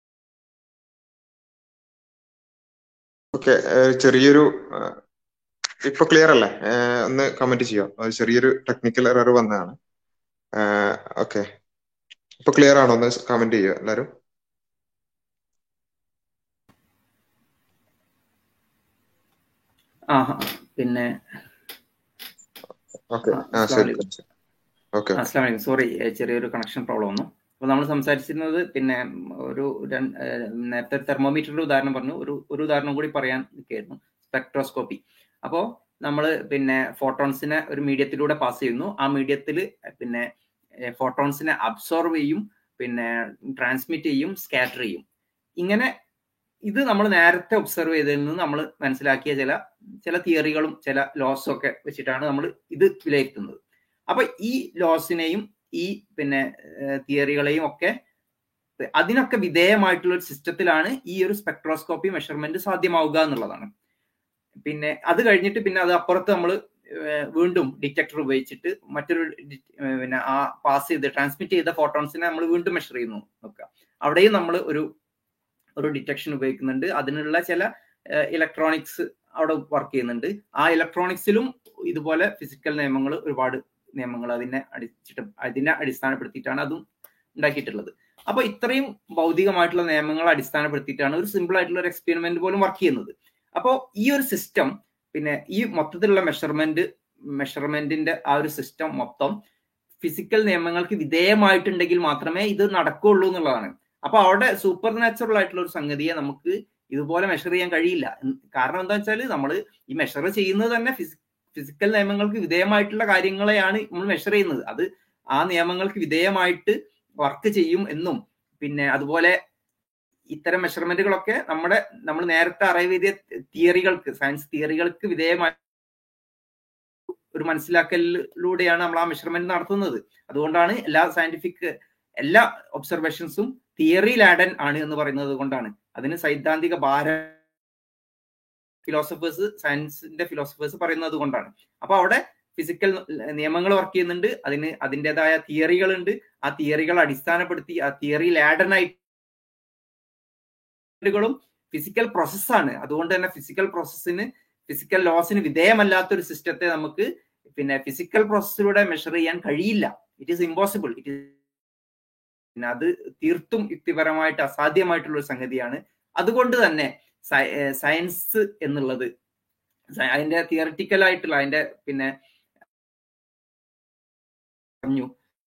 A: ഓക്കെ ചെറിയൊരു ഇപ്പൊ ക്ലിയർ അല്ലേ ഏഹ് ഒന്ന് കമന്റ് ചെയ്യാം അത് ചെറിയൊരു ടെക്നിക്കൽ എറർ വന്നതാണ് ഓക്കെ ഇപ്പൊ ക്ലിയർ ആണോ ഒന്ന് കമന്റ് ചെയ്യുക എല്ലാരും
C: ആ ആ, പിന്നെ
A: ഓക്കെ
C: ആ,
A: ആ
C: അസ്സലാമു
A: ശരി
C: അലൈക്കും
A: ഓക്കെ
C: അസ്സാം വലൈക്കും സോറി ചെറിയൊരു കണക്ഷൻ പ്രോബ്ലം വന്നു അപ്പോൾ നമ്മൾ സംസാരിച്ചിരുന്നത് പിന്നെ ഒരു രണ്ട് ഏഹ് നേരത്തെ തെർമോമീറ്ററിന്റെ ഉദാഹരണം പറഞ്ഞു ഒരു ഒരു ഉദാഹരണം കൂടി പറയാൻ നിൽക്കുകയായിരുന്നു സ്പെക്ട്രോസ്കോപ്പി അപ്പോൾ നമ്മൾ പിന്നെ ഫോട്ടോൺസിനെ ഒരു മീഡിയത്തിലൂടെ പാസ് ചെയ്യുന്നു ആ മീഡിയത്തിൽ പിന്നെ ഫോട്ടോൺസിനെ അബ്സോർവ് ചെയ്യും പിന്നെ ട്രാൻസ്മിറ്റ് ചെയ്യും സ്കാറ്റർ ചെയ്യും ഇങ്ങനെ ഇത് നമ്മൾ നേരത്തെ ഒബ്സർവ് ചെയ്തതിൽ നിന്ന് നമ്മൾ മനസ്സിലാക്കിയ ചില ചില തിയറികളും ചില ലോസും ഒക്കെ വെച്ചിട്ടാണ് നമ്മൾ ഇത് വിലയിരുത്തുന്നത് അപ്പൊ ഈ ലോസിനെയും ഈ പിന്നെ തിയറികളെയും ഒക്കെ അതിനൊക്കെ വിധേയമായിട്ടുള്ള ഒരു സിസ്റ്റത്തിലാണ് ഈ ഒരു സ്പെക്ട്രോസ്കോപ്പി മെഷർമെന്റ് സാധ്യമാവുക എന്നുള്ളതാണ് പിന്നെ അത് കഴിഞ്ഞിട്ട് പിന്നെ അത് അപ്പുറത്ത് നമ്മൾ വീണ്ടും ഡിറ്റക്ടർ ഉപയോഗിച്ചിട്ട് മറ്റൊരു ഡി- ഏർ പിന്നെ ആ പാസ് ചെയ്ത് ട്രാൻസ്മിറ്റ് ചെയ്ത ഫോട്ടോൺസിനെ നമ്മൾ വീണ്ടും മെഷർ ചെയ്യുന്നു നോക്കുക അവിടെയും നമ്മൾ ഒരു ഒരു ഡിറ്റക്ഷൻ ഉപയോഗിക്കുന്നുണ്ട് അതിനുള്ള ചില ഇലക്ട്രോണിക്സ് അവിടെ വർക്ക് ചെയ്യുന്നുണ്ട് ആ ഇലക്ട്രോണിക്സിലും ഇതുപോലെ ഫിസിക്കൽ നിയമങ്ങൾ ഒരുപാട് നിയമങ്ങൾ അതിനെ അടിച്ചിട്ട് അതിനെ അടിസ്ഥാനപ്പെടുത്തിയിട്ടാണ് അതും ഉണ്ടാക്കിയിട്ടുള്ളത് അപ്പൊ ഇത്രയും ഭൗതികമായിട്ടുള്ള നിയമങ്ങൾ അടിസ്ഥാനപ്പെടുത്തിയിട്ടാണ് ഒരു സിമ്പിൾ ആയിട്ടുള്ള ഒരു എക്സ്പെരിമെന്റ് പോലും വർക്ക് ചെയ്യുന്നത് അപ്പോൾ ഈ ഒരു സിസ്റ്റം പിന്നെ ഈ മൊത്തത്തിലുള്ള മെഷർമെന്റ് മെഷർമെന്റിന്റെ ആ ഒരു സിസ്റ്റം മൊത്തം ഫിസിക്കൽ നിയമങ്ങൾക്ക് വിധേയമായിട്ടുണ്ടെങ്കിൽ മാത്രമേ ഇത് നടക്കുകയുള്ളൂ എന്നുള്ളതാണ് അപ്പൊ അവിടെ സൂപ്പർ നാച്ചുറൽ ആയിട്ടുള്ള ഒരു സംഗതിയെ നമുക്ക് ഇതുപോലെ മെഷർ ചെയ്യാൻ കഴിയില്ല ഉം, കാരണം എന്താ വെച്ചാൽ നമ്മൾ ഈ മെഷർ ചെയ്യുന്നത് തന്നെ ഫിസിക്കൽ നിയമങ്ങൾക്ക് വിധേയമായിട്ടുള്ള കാര്യങ്ങളെയാണ് നമ്മൾ മെഷർ ചെയ്യുന്നത് അത് ആ നിയമങ്ങൾക്ക് വിധേയമായിട്ട് വർക്ക് ചെയ്യും എന്നും പിന്നെ അതുപോലെ ഇത്തരം മെഷർമെന്റുകളൊക്കെ നമ്മുടെ നമ്മൾ നേരത്തെ അറൈവ് ചെയ്ത തിയറികൾക്ക് സയൻസ് തിയറികൾക്ക് വിധേയമായി ഒരു മനസ്സിലാക്കലിലൂടെയാണ് നമ്മൾ ആ മെഷർമെന്റ് നടത്തുന്നത് അതുകൊണ്ടാണ് എല്ലാ സയന്റിഫിക് എല്ലാ ഒബ്സർവേഷൻസും തിയറി ലാഡൻ ആണ് എന്ന് പറയുന്നത് കൊണ്ടാണ് അതിന് സൈദ്ധാന്തിക ഭാര ഫിലോസഫേഴ്സ് സയൻസിന്റെ ഫിലോസഫേഴ്സ് പറയുന്നത് കൊണ്ടാണ് അപ്പൊ അവിടെ ഫിസിക്കൽ നിയമങ്ങൾ വർക്ക് ചെയ്യുന്നുണ്ട് അതിന് അതിൻ്റെതായ തിയറികൾ ഉണ്ട് ആ തിയറികൾ അടിസ്ഥാനപ്പെടുത്തി ആ തിയറി ലാഡനായിട്ടും ഫിസിക്കൽ പ്രോസസ്സാണ് അതുകൊണ്ട് തന്നെ ഫിസിക്കൽ പ്രോസസ്സിന് ഫിസിക്കൽ ലോസിന് വിധേയമല്ലാത്ത ഒരു സിസ്റ്റത്തെ നമുക്ക് പിന്നെ ഫിസിക്കൽ പ്രോസസ്സിലൂടെ മെഷർ ചെയ്യാൻ കഴിയില്ല ഇറ്റ് ഈസ് ഇമ്പോസിബിൾ ഇറ്റ് പിന്നെ അത് തീർത്തും യുക്തിപരമായിട്ട് അസാധ്യമായിട്ടുള്ള ഒരു സംഗതിയാണ് അതുകൊണ്ട് തന്നെ സയൻസ് എന്നുള്ളത് സ- അതിന്റെ തിയറിറ്റിക്കൽ ആയിട്ടുള്ള അതിന്റെ പിന്നെ പറഞ്ഞു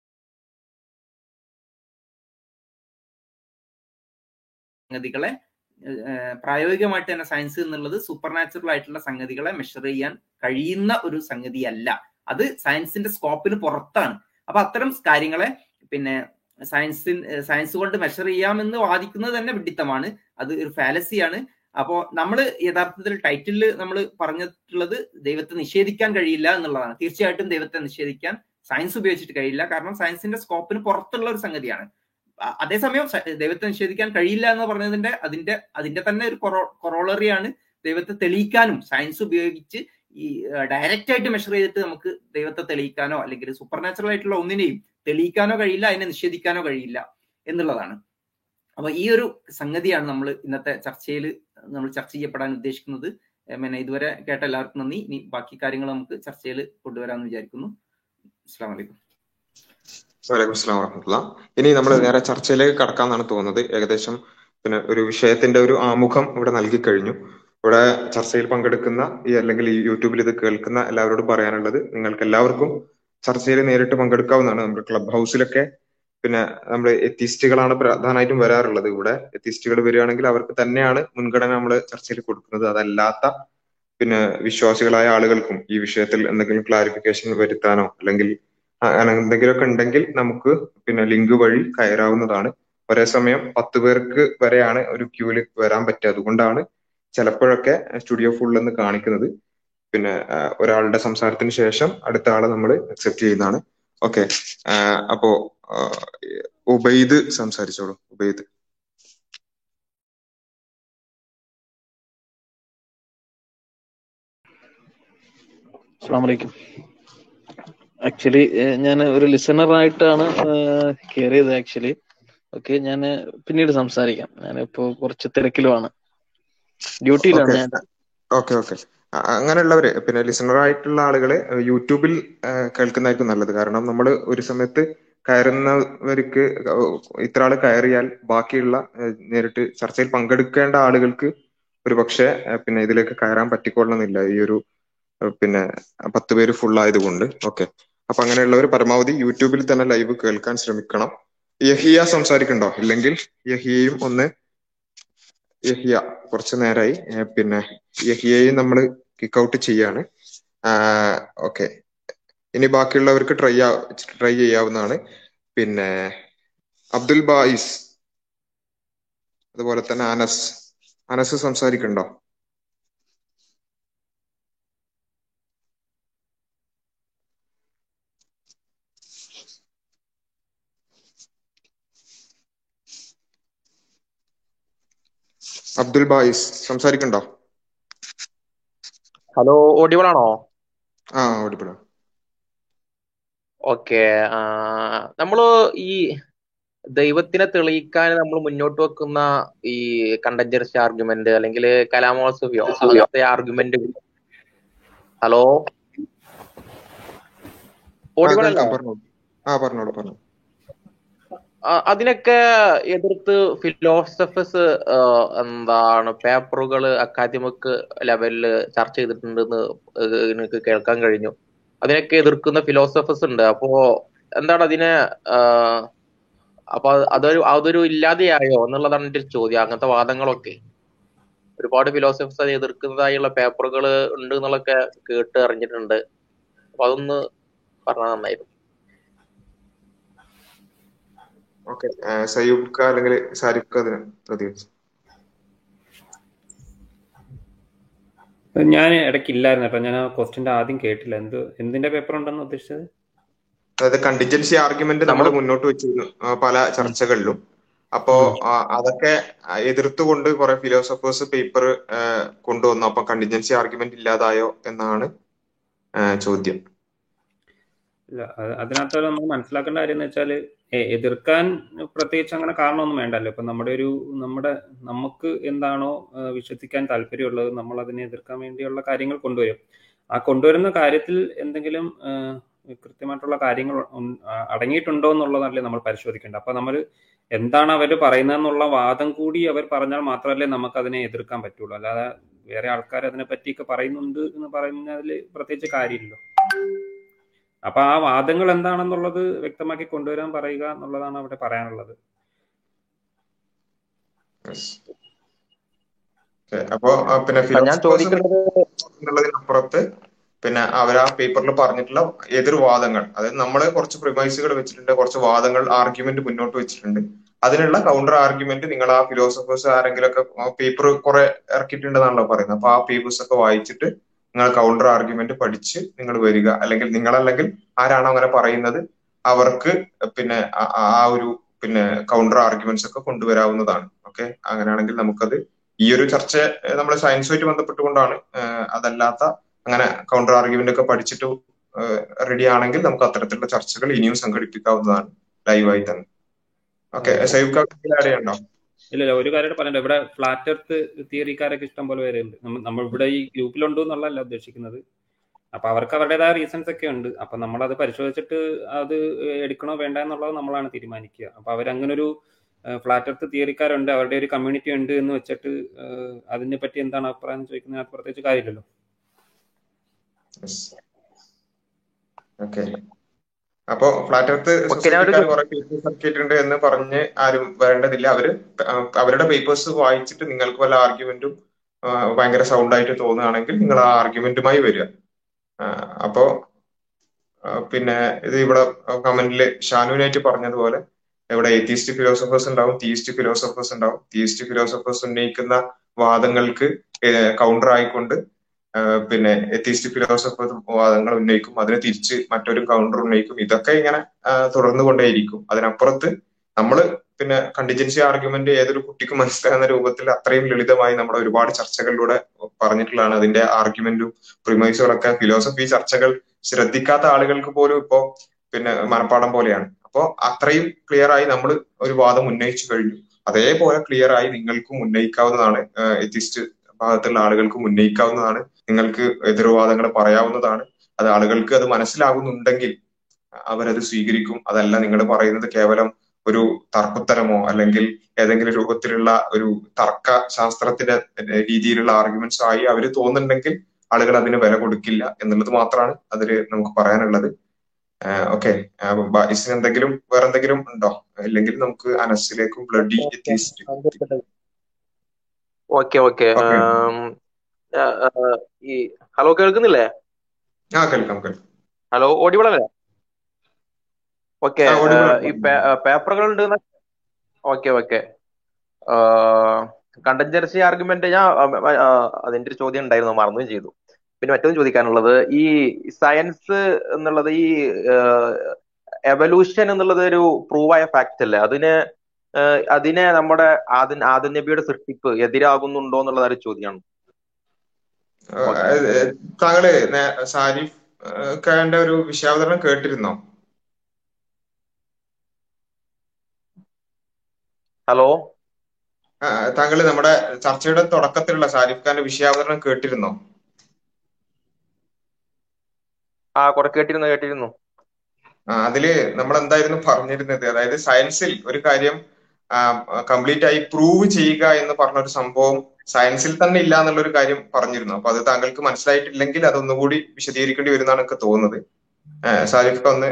C: സംഗതികളെ ഏഹ് പ്രായോഗികമായിട്ട് തന്നെ സയൻസ് എന്നുള്ളത് സൂപ്പർ നാച്ചുറൽ ആയിട്ടുള്ള സംഗതികളെ മെഷർ ചെയ്യാൻ കഴിയുന്ന ഒരു സംഗതിയല്ല അത് സയൻസിന്റെ സ്കോപ്പിന് പുറത്താണ് അപ്പൊ അത്തരം കാര്യങ്ങളെ പിന്നെ സയൻസിൻ സയൻസ് കൊണ്ട് മെഷർ ചെയ്യാമെന്ന് വാദിക്കുന്നത് തന്നെ വിഡിത്തമാണ് അത് ഒരു ഫാലസിയാണ് അപ്പോ നമ്മൾ യഥാർത്ഥത്തിൽ ടൈറ്റിലിൽ നമ്മൾ പറഞ്ഞിട്ടുള്ളത് ദൈവത്തെ നിഷേധിക്കാൻ കഴിയില്ല എന്നുള്ളതാണ് തീർച്ചയായിട്ടും ദൈവത്തെ നിഷേധിക്കാൻ സയൻസ് ഉപയോഗിച്ചിട്ട് കഴിയില്ല കാരണം സയൻസിന്റെ സ്കോപ്പിന് പുറത്തുള്ള ഒരു സംഗതിയാണ് അ- അതേസമയം സ- ദൈവത്തെ നിഷേധിക്കാൻ കഴിയില്ല എന്ന് പറഞ്ഞതിന്റെ അതിന്റെ അതിന്റെ തന്നെ ഒരു കൊറോളറിയാണ് ദൈവത്തെ തെളിയിക്കാനും സയൻസ് ഉപയോഗിച്ച് ഈ ഡയറക്റ്റ് ആയിട്ട് മെഷർ ചെയ്തിട്ട് നമുക്ക് ദൈവത്തെ തെളിയിക്കാനോ അല്ലെങ്കിൽ സൂപ്പർ നാച്ചുറൽ ആയിട്ടുള്ള ഒന്നിനെയും തെളിയിക്കാനോ കഴിയില്ല അതിനെ നിഷേധിക്കാനോ കഴിയില്ല എന്നുള്ളതാണ് അപ്പൊ ഈ ഒരു സംഗതിയാണ് നമ്മൾ ഇന്നത്തെ ചർച്ചയിൽ നമ്മൾ ചർച്ച ചെയ്യപ്പെടാൻ ഉദ്ദേശിക്കുന്നത് ഏ, പിന്നെ ഇതുവരെ കേട്ട എല്ലാവർക്കും നന്ദി ഇനി ബാക്കി കാര്യങ്ങൾ നമുക്ക് ചർച്ചയിൽ കൊണ്ടുവരാമെന്ന് വിചാരിക്കുന്നു അസ്സാം വലൈക്കും
A: വലൈക്കും സ്ലാം വറഹമത്തുള്ള ഇനി നമ്മൾ നേരെ ചർച്ചയിലേക്ക് കടക്കാന്നാണ് തോന്നുന്നത് ഏകദേശം പിന്നെ ഒരു വിഷയത്തിന്റെ ഒരു ആമുഖം ഇവിടെ നൽകി കഴിഞ്ഞു ഇവിടെ ചർച്ചയിൽ പങ്കെടുക്കുന്ന ഈ അല്ലെങ്കിൽ ഈ യൂട്യൂബിൽ ഇത് കേൾക്കുന്ന എല്ലാവരോടും പറയാനുള്ളത് നിങ്ങൾക്ക് എല്ലാവർക്കും ചർച്ചയിൽ നേരിട്ട് പങ്കെടുക്കാവുന്നതാണ് നമ്മുടെ ക്ലബ് ഹൗസിലൊക്കെ പിന്നെ നമ്മൾ എത്തിസ്റ്റുകളാണ് പ്രധാനമായിട്ടും വരാറുള്ളത് ഇവിടെ എത്തിസ്റ്റുകൾ വരികയാണെങ്കിൽ അവർക്ക് തന്നെയാണ് മുൻഗണന നമ്മൾ ചർച്ചയിൽ കൊടുക്കുന്നത് അതല്ലാത്ത പിന്നെ വിശ്വാസികളായ ആളുകൾക്കും ഈ വിഷയത്തിൽ എന്തെങ്കിലും ക്ലാരിഫിക്കേഷൻ വരുത്താനോ അല്ലെങ്കിൽ അ- അങ്ങനെ എന്തെങ്കിലുമൊക്കെ ഉണ്ടെങ്കിൽ നമുക്ക് പിന്നെ ലിങ്ക് വഴി കയറാവുന്നതാണ് ഒരേ സമയം പത്ത് പേർക്ക് വരെയാണ് ഒരു ക്യൂവിൽ വരാൻ പറ്റുക അതുകൊണ്ടാണ് ചിലപ്പോഴൊക്കെ സ്റ്റുഡിയോ ഫുൾ എന്ന് കാണിക്കുന്നത് പിന്നെ ആ, ഒരാളുടെ സംസാരത്തിന് ശേഷം അടുത്ത ആളെ നമ്മൾ അക്സെപ്റ്റ് ചെയ്യുന്നതാണ് ഓക്കെ അപ്പോ ആ, ഉബൈദ് സംസാരിച്ചോളൂ ഉബൈദ്
E: അസ്സാം വലൈക്കും ആക്ച്വലി ഞാൻ ഒരു ലിസണർ ആയിട്ടാണ് കയറിയത് ആക്ച്വലി ഓക്കെ ഞാൻ പിന്നീട് സംസാരിക്കാം ഞാനിപ്പോ കുറച്ച് തിരക്കിലുമാണ് ഡ്യൂട്ടിയിലാണ്
A: ഓക്കെ
E: ഞാൻ
A: ഓക്കെ ഓക്കെ അ- അങ്ങനെയുള്ളവര് പിന്നെ ലിസണർ ആയിട്ടുള്ള ആളുകള് യൂട്യൂബിൽ ആ, കേൾക്കുന്നതായിരിക്കും നല്ലത് കാരണം നമ്മൾ ഒരു സമയത്ത് കയറുന്നവർക്ക് ഇത്ര ആള് കയറിയാൽ ബാക്കിയുള്ള ആ, നേരിട്ട് ചർച്ചയിൽ പങ്കെടുക്കേണ്ട ആളുകൾക്ക് ഒരു പക്ഷേ ആ, പിന്നെ ഇതിലേക്ക് കയറാൻ പറ്റിക്കൊള്ളണമെന്നില്ല ഈ ഒരു ആ, പിന്നെ പത്ത് പേര് ഫുൾ ആയതുകൊണ്ട് ഓക്കെ അപ്പൊ അങ്ങനെയുള്ളവർ പരമാവധി യൂട്യൂബിൽ തന്നെ ലൈവ് കേൾക്കാൻ ശ്രമിക്കണം യഹിയ സംസാരിക്കണ്ടോ ഇല്ലെങ്കിൽ യഹിയയും ഒന്ന് യഹിയ കുറച്ചു നേരമായി ഏ, പിന്നെ യഹിയയും നമ്മൾ കിക്ക് ഔട്ട് ചെയ്യാണ് ഓക്കെ ഇനി ബാക്കിയുള്ളവർക്ക് ട്രൈ ട്രൈ ചെയ്യാവുന്നതാണ് പിന്നെ അബ്ദുൽ ബായിസ് അതുപോലെ തന്നെ അനസ് അനസ് സംസാരിക്കണ്ടോ അബ്ദുൽ ബായിസ് സംസാരിക്കണ്ടോ
F: ഹലോ ഓഡിബിൾ ആണോ
A: ആ ഓടിപ്പെടാം
F: ഓക്കെ നമ്മള് ഈ ദൈവത്തിനെ തെളിയിക്കാൻ നമ്മൾ മുന്നോട്ട് വെക്കുന്ന ഈ കണ്ടഞ്ചർസി ആർഗ്യുമെന്റ് അല്ലെങ്കിൽ കലാമോത്സവ്യോ അങ്ങനത്തെ ആർഗ്യുമെന്റ് ഹലോ
A: ആ
F: ഓഡിബിൾ
A: കേൾക്കാം
F: അല്ലേ
A: പറഞ്ഞോളൂ ആ പറഞ്ഞോളൂ പറഞ്ഞു
F: ആ, അതിനൊക്കെ എതിർത്ത് ഫിലോസഫേഴ്സ് എന്താണ് പേപ്പറുകൾ അക്കാദമിക് ലെവലിൽ ചർച്ച ചെയ്തിട്ടുണ്ടെന്ന് ഏഹ് എനിക്ക് കേൾക്കാൻ കഴിഞ്ഞു അതിനൊക്കെ എതിർക്കുന്ന ഫിലോസഫേഴ്സ് ഉണ്ട് അപ്പോ എന്താണ് അതിനെ ആഹ് അപ്പൊ അത് അതൊരു അതൊരു ഇല്ലാതെയായോ എന്നുള്ളതാണ് എന്റെ ഒരു ചോദ്യം അങ്ങനത്തെ വാദങ്ങളൊക്കെ ഒരുപാട് ഫിലോസഫേഴ്സ് അത് എതിർക്കുന്നതായുള്ള പേപ്പറുകൾ ഉണ്ട് എന്നുള്ളതൊക്കെ കേട്ട് അറിഞ്ഞിട്ടുണ്ട് അപ്പൊ അതൊന്ന് പറഞ്ഞാൽ നന്നായിരുന്നു
A: ഓക്കെ സയൂബ്ക്ക അല്ലെങ്കിൽ സാരിഫ്ക അതിന് പ്രതികരിച്ചു
B: ഞാൻ ഇടയ്ക്ക് ഇല്ലായിരുന്നു കേട്ടോ ഞാൻ ആ ക്വസ്റ്റിന്റെ ആദ്യം കേട്ടില്ല എന്ത് എന്തിന്റെ പേപ്പർ ഉണ്ടെന്ന് ഉദ്ദേശിച്ചത്
A: അതായത് കണ്ടിജൻസി ആർഗ്യുമെന്റ് നമ്മൾ
F: നമ്മൾ
A: മുന്നോട്ട് വെച്ചിരുന്നു ആ, പല
B: ഉം,
A: ചർച്ചകളിലും അപ്പോ
B: ഉം.
A: ആ, അതൊക്കെ ആ, എതിർത്തുകൊണ്ട് കുറെ ഫിലോസഫേഴ്സ് പേപ്പർ കൊണ്ടുവന്നു അപ്പൊ കണ്ടിജൻസി ആർഗ്യുമെന്റ് ഇല്ലാതായോ എന്നാണ് ആ, ചോദ്യം
B: ഇല്ല അത് അതിനകത്ത് നമ്മൾ മനസ്സിലാക്കേണ്ട കാര്യം എന്ന് വെച്ചാൽ എതിർക്കാൻ പ്രത്യേകിച്ച് അങ്ങനെ കാരണമൊന്നും വേണ്ടല്ലോ ഇപ്പൊ നമ്മുടെ ഒരു നമ്മുടെ നമുക്ക് എന്താണോ ആ, വിശ്വസിക്കാൻ താല്പര്യമുള്ളത് നമ്മൾ അതിനെ എതിർക്കാൻ വേണ്ടിയുള്ള കാര്യങ്ങൾ കൊണ്ടുവരും ആ കൊണ്ടുവരുന്ന കാര്യത്തിൽ എന്തെങ്കിലും ആ, കൃത്യമായിട്ടുള്ള കാര്യങ്ങൾ ഉൺ- ആ, അടങ്ങിയിട്ടുണ്ടോ എന്നുള്ളതല്ലേ നമ്മൾ പരിശോധിക്കേണ്ടത് അപ്പൊ നമ്മൾ എന്താണ് അവർ പറയുന്നതെന്നുള്ള വാദം കൂടി അവർ പറഞ്ഞാൽ മാത്രമല്ലേ നമുക്ക് അതിനെ എതിർക്കാൻ പറ്റുള്ളൂ അല്ലാതെ വേറെ ആൾക്കാർ അതിനെ പറ്റിയൊക്കെ പറയുന്നുണ്ട് എന്ന് പറയുന്നതിൽ പ്രത്യേകിച്ച് കാര്യമില്ലല്ലോ അപ്പൊ ആ വാദങ്ങൾ എന്താണെന്നുള്ളത് വ്യക്തമാക്കി കൊണ്ടുവരാൻ പറയുക എന്നുള്ളതാണ് അവിടെ പറയാനുള്ളത്
A: Yes. Okay. അപ്പോ ആ, പിന്നെ
F: ആ, ഞാൻ
A: ഫിലോസഫേഴ്സ്
F: ചോദിക്കുന്നത്
A: എന്നുള്ളതിനപ്പുറത്ത് പിന്നെ അവർ ആ പേപ്പറിൽ പറഞ്ഞിട്ടുള്ള എതിർവാദങ്ങൾ അതായത് നമ്മൾ കുറച്ച് പ്രിമൈസുകൾ വെച്ചിട്ടുണ്ട് കുറച്ച് വാദങ്ങൾ ആർഗ്യുമെന്റ് മുന്നോട്ട് വെച്ചിട്ടുണ്ട് അതിനുള്ള കൗണ്ടർ ആർഗ്യുമെന്റ് നിങ്ങൾ ആ ഫിലോസഫേഴ്സ് ആരെങ്കിലും ഒക്കെ പേപ്പർ കുറെ ഇറക്കിയിട്ടുണ്ടെന്നാണല്ലോ പറയുന്നത് അപ്പൊ ആ പേപ്പേഴ്സ് ഒക്കെ വായിച്ചിട്ട് നിങ്ങൾ കൗണ്ടർ ആർഗ്യുമെന്റ് പഠിച്ച് നിങ്ങൾ വരിക അല്ലെങ്കിൽ നിങ്ങളല്ലെങ്കിൽ ആരാണോ അങ്ങനെ പറയുന്നത് അവർക്ക് പിന്നെ ആ ആ ഒരു പിന്നെ കൗണ്ടർ ആർഗ്യുമെന്റ്സ് ഒക്കെ കൊണ്ടുവരാവുന്നതാണ് ഓക്കെ അങ്ങനെയാണെങ്കിൽ നമുക്കത് ഈ ഒരു ചർച്ച നമ്മൾ സയൻസുമായിട്ട് ബന്ധപ്പെട്ടുകൊണ്ടാണ് ഏഹ് അതല്ലാത്ത അങ്ങനെ കൗണ്ടർ ആർഗ്യുമെന്റ് ഒക്കെ പഠിച്ചിട്ട് റെഡി ആണെങ്കിൽ നമുക്ക് അത്തരത്തിലുള്ള ചർച്ചകൾ ഇനിയും സംഘടിപ്പിക്കാവുന്നതാണ് ലൈവായി തന്നെ ഓക്കെ
B: അതെ
A: സൈബ് ആഡ് ചെയ്യണ്ടോ
B: ഇല്ല ഇല്ല ഒരു കാര്യം പറയണ്ട ഇവിടെ ഫ്ലാറ്റ് എർത്ത് തിയറിക്കാരൊക്കെ ഇഷ്ടം പോലെ പേരുണ്ട് നമ്മൾ നമ്മൾ ഇവിടെ ഈ ഗ്രൂപ്പിലുണ്ട് എന്നുള്ളതല്ല ഉദ്ദേശിക്കുന്നത് അപ്പൊ അവർക്ക് അവരുടേതായ റീസൺസ് ഒക്കെ ഉണ്ട് അപ്പൊ നമ്മൾ അത് പരിശോധിച്ചിട്ട് അത് എടുക്കണോ വേണ്ട എന്നുള്ളത് നമ്മളാണ് തീരുമാനിക്കുക അപ്പൊ അവരങ്ങനെ ഒരു ഫ്ലാറ്റ് എർത്ത് തിയറിക്കാരുണ്ട് അവരുടെ ഒരു കമ്മ്യൂണിറ്റി ഉണ്ട് എന്ന് വെച്ചിട്ട് ഏഹ്, അതിനെ പറ്റി എന്താണ് അഭിപ്രായം എന്ന് ചോദിക്കുന്നതിനകത്ത് പ്രത്യേകിച്ച് കാര്യമില്ലല്ലോ
A: ഓക്കെ അപ്പോ ഫ്ലാറ്റ് എർത്ത്
F: ഓക്കെ ഞാൻ ഒരു
A: സൊസൈറ്റിക്കാർ കുറെ പേപ്പേഴ്സ് ഇറക്കിയിട്ടുണ്ട് എന്ന് പറഞ്ഞ് ആരും വരേണ്ടതില്ല അവര് ആ, അവരുടെ പേപ്പേഴ്സ് വായിച്ചിട്ട് നിങ്ങൾക്ക് വല്ല ആർഗ്യുമെന്റും ഭയങ്കര സൗണ്ട് ആയിട്ട് തോന്നുകയാണെങ്കിൽ നിങ്ങൾ ആ ആർഗ്യുമെന്റുമായി വരിക ആ, അപ്പോ ആ, പിന്നെ ഇത് ഇവിടെ കമന്റിൽ ഷാനുവിനായിട്ട് പറഞ്ഞതുപോലെ ഇവിടെ എത്തിയിസ്റ്റ് ഫിലോസഫേഴ്സ് ഉണ്ടാവും തീയിസ്റ്റ് ഫിലോസഫേഴ്സ് ഉണ്ടാവും തീയിസ്റ്റ് ഫിലോസഫേഴ്സ് ഉന്നയിക്കുന്ന വാദങ്ങൾക്ക് കൗണ്ടർ ആയിക്കൊണ്ട് ആ, പിന്നെ എത്തിയിസ്റ്റ് ഫിലോസഫേഴ്സ് വാദങ്ങൾ ഉന്നയിക്കും അതിന് തിരിച്ച് മറ്റൊരു കൗണ്ടർ ഉന്നയിക്കും ഇതൊക്കെ ഇങ്ങനെ ആ, തുടർന്നു കൊണ്ടേയിരിക്കും അതിനപ്പുറത്ത് നമ്മള് പിന്നെ കണ്ടിജൻസി ആർഗ്യുമെന്റ് ഏതൊരു കുട്ടിക്കും മനസ്സിലാകുന്ന രൂപത്തിൽ അത്രയും ലളിതമായി നമ്മുടെ ഒരുപാട് ചർച്ചകളിലൂടെ പറഞ്ഞിട്ടുള്ളതാണ് അതിന്റെ ആർഗ്യുമെന്റും പ്രിമൈസുകളൊക്കെ ഫിലോസഫി ചർച്ചകൾ ശ്രദ്ധിക്കാത്ത ആളുകൾക്ക് പോലും ഇപ്പോ പിന്നെ മനപ്പാഠം പോലെയാണ് അപ്പോ അത്രയും ക്ലിയർ ആയി നമ്മൾ ഒരു വാദം ഉന്നയിച്ചു കഴിഞ്ഞു അതേപോലെ ക്ലിയർ ആയി നിങ്ങൾക്കും ഉന്നയിക്കാവുന്നതാണ് എത്തിസ്റ്റ് ഭാഗത്തുള്ള ആളുകൾക്കും ഉന്നയിക്കാവുന്നതാണ് നിങ്ങൾക്ക് എതിർവാദങ്ങൾ പറയാവുന്നതാണ് അത് ആളുകൾക്ക് അത് മനസ്സിലാകുന്നുണ്ടെങ്കിൽ അവരത് സ്വീകരിക്കും അതല്ല നിങ്ങൾ പറയുന്നത് കേവലം ഒരു തർക്കുത്തരമോ അല്ലെങ്കിൽ ഏതെങ്കിലും രൂപത്തിലുള്ള ഒരു തർക്ക ശാസ്ത്രത്തിന്റെ രീതിയിലുള്ള ആർഗ്യുമെന്റ്സ് ആയി അവർ തോന്നുന്നുണ്ടെങ്കിൽ ആളുകൾ അതിന് വില കൊടുക്കില്ല എന്നുള്ളത് മാത്രമാണ് അതിൽ നമുക്ക് പറയാനുള്ളത് ഓക്കെ ബായിസിന് എന്തെങ്കിലും വേറെ എന്തെങ്കിലും ഉണ്ടോ ഇല്ലെങ്കിൽ നമുക്ക് അനസിലേക്കും bloody atheist
F: okay okay
A: okay
F: ഈ ഹലോ കേൾക്കുന്നില്ലേ
A: ആ കേൾക്കാം കേൾക്കാം
F: ഹലോ ഓഡിബിൾ അല്ലേ ഓക്കെ
A: ആ ഓഡിബിൾ
F: ഈ പേപ്പറുകൾ ഉണ്ട് ഓക്കെ ഓക്കെ കണ്ടൻജൻസി ആർഗ്യുമെന്റ് ഞാൻ ആ, ആ, അതിന്റെ ഒരു ചോദ്യം ഉണ്ടായിരുന്നു മറന്നുകയും ചെയ്തു പിന്നെ മറ്റൊന്ന് ചോദിക്കാനുള്ളത് ഈ സയൻസ് എന്നുള്ളത് ഈ എവല്യൂഷൻ എന്നുള്ളത് ഒരു പ്രൂവായ ഫാക്ട് അല്ലേ അതിന് ആ, അതിനെ നമ്മുടെ ആദൻ ആദൻ നബിയുടെ സൃഷ്ടിപ്പ് എതിരാകുന്നുണ്ടോ എന്നുള്ളത് ഒരു ചോദ്യമാണ് ഓക്കെ
A: താങ്കള് നേ- സാരിഫ് ഏഹ്, ഖാന്റെ ഒരു വിഷയാവതരണം കേട്ടിരുന്നോ
F: ഹലോ
A: ആ, താങ്കള് നമ്മുടെ ചർച്ചയുടെ തുടക്കത്തിലുള്ള സാരിഫ് ഖാന്റെ വിഷയാവതരണം കേട്ടിരുന്നോ
F: ആ കുറെ കേട്ടിരുന്നു കേട്ടിരുന്നു
A: ആ, അതില് നമ്മൾ എന്തായിരുന്നു പറഞ്ഞിരുന്നത് അതായത് സയൻസിൽ ഒരു കാര്യം കംപ്ലീറ്റ് ആയി പ്രൂവ് ചെയ്യുക എന്ന് പറഞ്ഞ ഒരു സംഭവം സയൻസിൽ തന്നെ ഇല്ല എന്നുള്ള ഒരു കാര്യം പറഞ്ഞിരുന്നു അപ്പൊ അത് താങ്കൾക്ക് മനസ്സിലായിട്ടില്ലെങ്കിൽ അതൊന്നുകൂടി വിശദീകരിക്കേണ്ടി വരുന്നതാണ് എനിക്ക് തോന്നുന്നത് ഏഹ്, സാരിഫ് ഖാൻ ഒന്ന്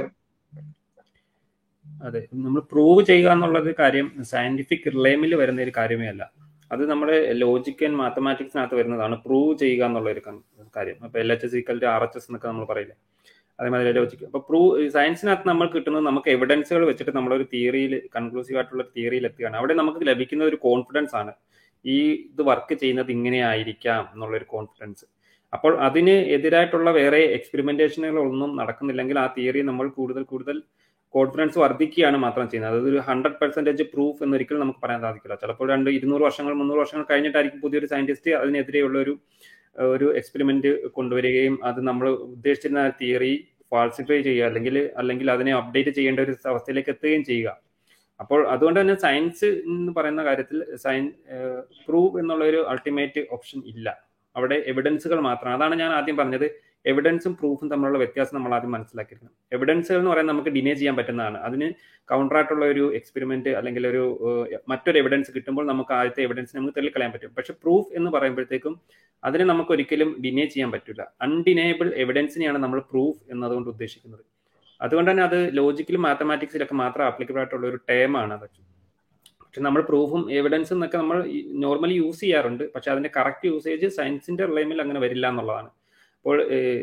B: അതെ നമ്മൾ പ്രൂവ് ചെയ്യുക എന്നുള്ളത് കാര്യം സയന്റിഫിക് റിലേമിൽ വരുന്ന ഒരു കാര്യമേ അല്ല അത് നമ്മുടെ ലോജിക് ആൻഡ് മാത്തമാറ്റിക്സിനകത്ത് വരുന്നതാണ് പ്രൂവ് ചെയ്യുക എന്നുള്ള ഒരു കം- കാര്യം അപ്പൊ L H S equal to R H S എന്നൊക്കെ നമ്മൾ പറയില്ലേ അതേമാതിരി ലോജിക് അപ്പൊ പ്രൂവ് സയൻസിനകത്ത് നമ്മൾ കിട്ടുന്നത് നമുക്ക് എവിഡൻസുകൾ വെച്ചിട്ട് നമ്മളൊരു തിയറിയിൽ കൺക്ലൂസീവ് ആയിട്ടുള്ള തിയറിയിൽ എത്തുകയാണ് അവിടെ നമുക്ക് ലഭിക്കുന്ന ഒരു കോൺഫിഡൻസ് ആണ് ഈ ഇത് വർക്ക് ചെയ്യുന്നത് ഇങ്ങനെ ആയിരിക്കാം എന്നുള്ളൊരു കോൺഫിഡൻസ് അപ്പോൾ അതിന് എതിരായിട്ടുള്ള വേറെ എക്സ്പെരിമെന്റേഷനുകളൊന്നും നടക്കുന്നില്ലെങ്കിൽ ആ തിയറി നമ്മൾ കൂടുതൽ കൂടുതൽ കോൺഫിഡൻസ് വർദ്ധിക്കുകയാണ് മാത്രം ചെയ്യുന്നത് അതൊരു ഹൺഡ്രഡ് പെർസെന്റേജ് പ്രൂഫ് എന്നൊരിക്കലും നമുക്ക് പറയാൻ സാധിക്കില്ല ചിലപ്പോൾ രണ്ട് ഇരുന്നൂറ് വർഷങ്ങൾ മുന്നൂറ് വർഷങ്ങൾ കഴിഞ്ഞിട്ടായിരിക്കും പുതിയൊരു സയന്റിസ്റ്റ് അതിനെതിരെയുള്ള ഒരു ഒരു എക്സ്പെരിമെന്റ് കൊണ്ടുവരികയും അത് നമ്മൾ ഉദ്ദേശിച്ചിരുന്ന തിയറി ഫാൾസിഫൈ ചെയ്യുക അല്ലെങ്കിൽ അല്ലെങ്കിൽ അതിനെ അപ്ഡേറ്റ് ചെയ്യേണ്ട ഒരു അവസ്ഥയിലേക്ക് എത്തുകയും ചെയ്യുക അപ്പോൾ അതുകൊണ്ട് തന്നെ സയൻസ് എന്ന് പറയുന്ന കാര്യത്തിൽ സയൻ പ്രൂവ് എന്നുള്ള ഒരു അൾട്ടിമേറ്റ് ഓപ്ഷൻ ഇല്ല അവിടെ എവിഡൻസുകൾ മാത്രമാണ് അതാണ് ഞാൻ ആദ്യം പറഞ്ഞത് എവിഡൻസും പ്രൂഫും തമ്മിലുള്ള വ്യത്യാസം നമ്മൾ ആദ്യം മനസ്സിലാക്കിയിരിക്കണം എവിഡൻസുകൾ എന്ന് പറയുന്നത് നമുക്ക് ഡിനേ ചെയ്യാൻ പറ്റുന്നതാണ് അതിന് കൗണ്ടറായിട്ടുള്ള ഒരു എക്സ്പെരിമെന്റ് അല്ലെങ്കിൽ ഒരു ഏഹ്, മറ്റൊരു എവിഡൻസ് കിട്ടുമ്പോൾ നമുക്ക് ആദ്യത്തെ എവിഡൻസ് നമുക്ക് തള്ളിക്കളയാൻ പറ്റും പക്ഷെ പ്രൂഫ് എന്ന് പറയുമ്പോഴത്തേക്കും അതിനെ നമുക്ക് ഒരിക്കലും ഡിനേ ചെയ്യാൻ പറ്റില്ല അൺഡിനേബിൾ എവിഡൻസിനെയാണ് നമ്മൾ പ്രൂഫ് എന്നതുകൊണ്ട് ഉദ്ദേശിക്കുന്നത് അതുകൊണ്ട് തന്നെ അത് ലോജിക്കലും മാത്തമാറ്റിക്സിലൊക്കെ മാത്രം ആപ്ലിക്കബിൾ ആയിട്ടുള്ള ഒരു ടേം ആണ് അത് പക്ഷെ നമ്മൾ പ്രൂഫും എവിഡൻസും എന്നൊക്കെ നമ്മൾ നോർമലി യൂസ് ചെയ്യാറുണ്ട് പക്ഷെ അതിന്റെ കറക്റ്റ് യൂസേജ് സയൻസിന്റെ റിലേമിൽ അങ്ങനെ വരില്ല എന്നുള്ളതാണ് അപ്പോൾ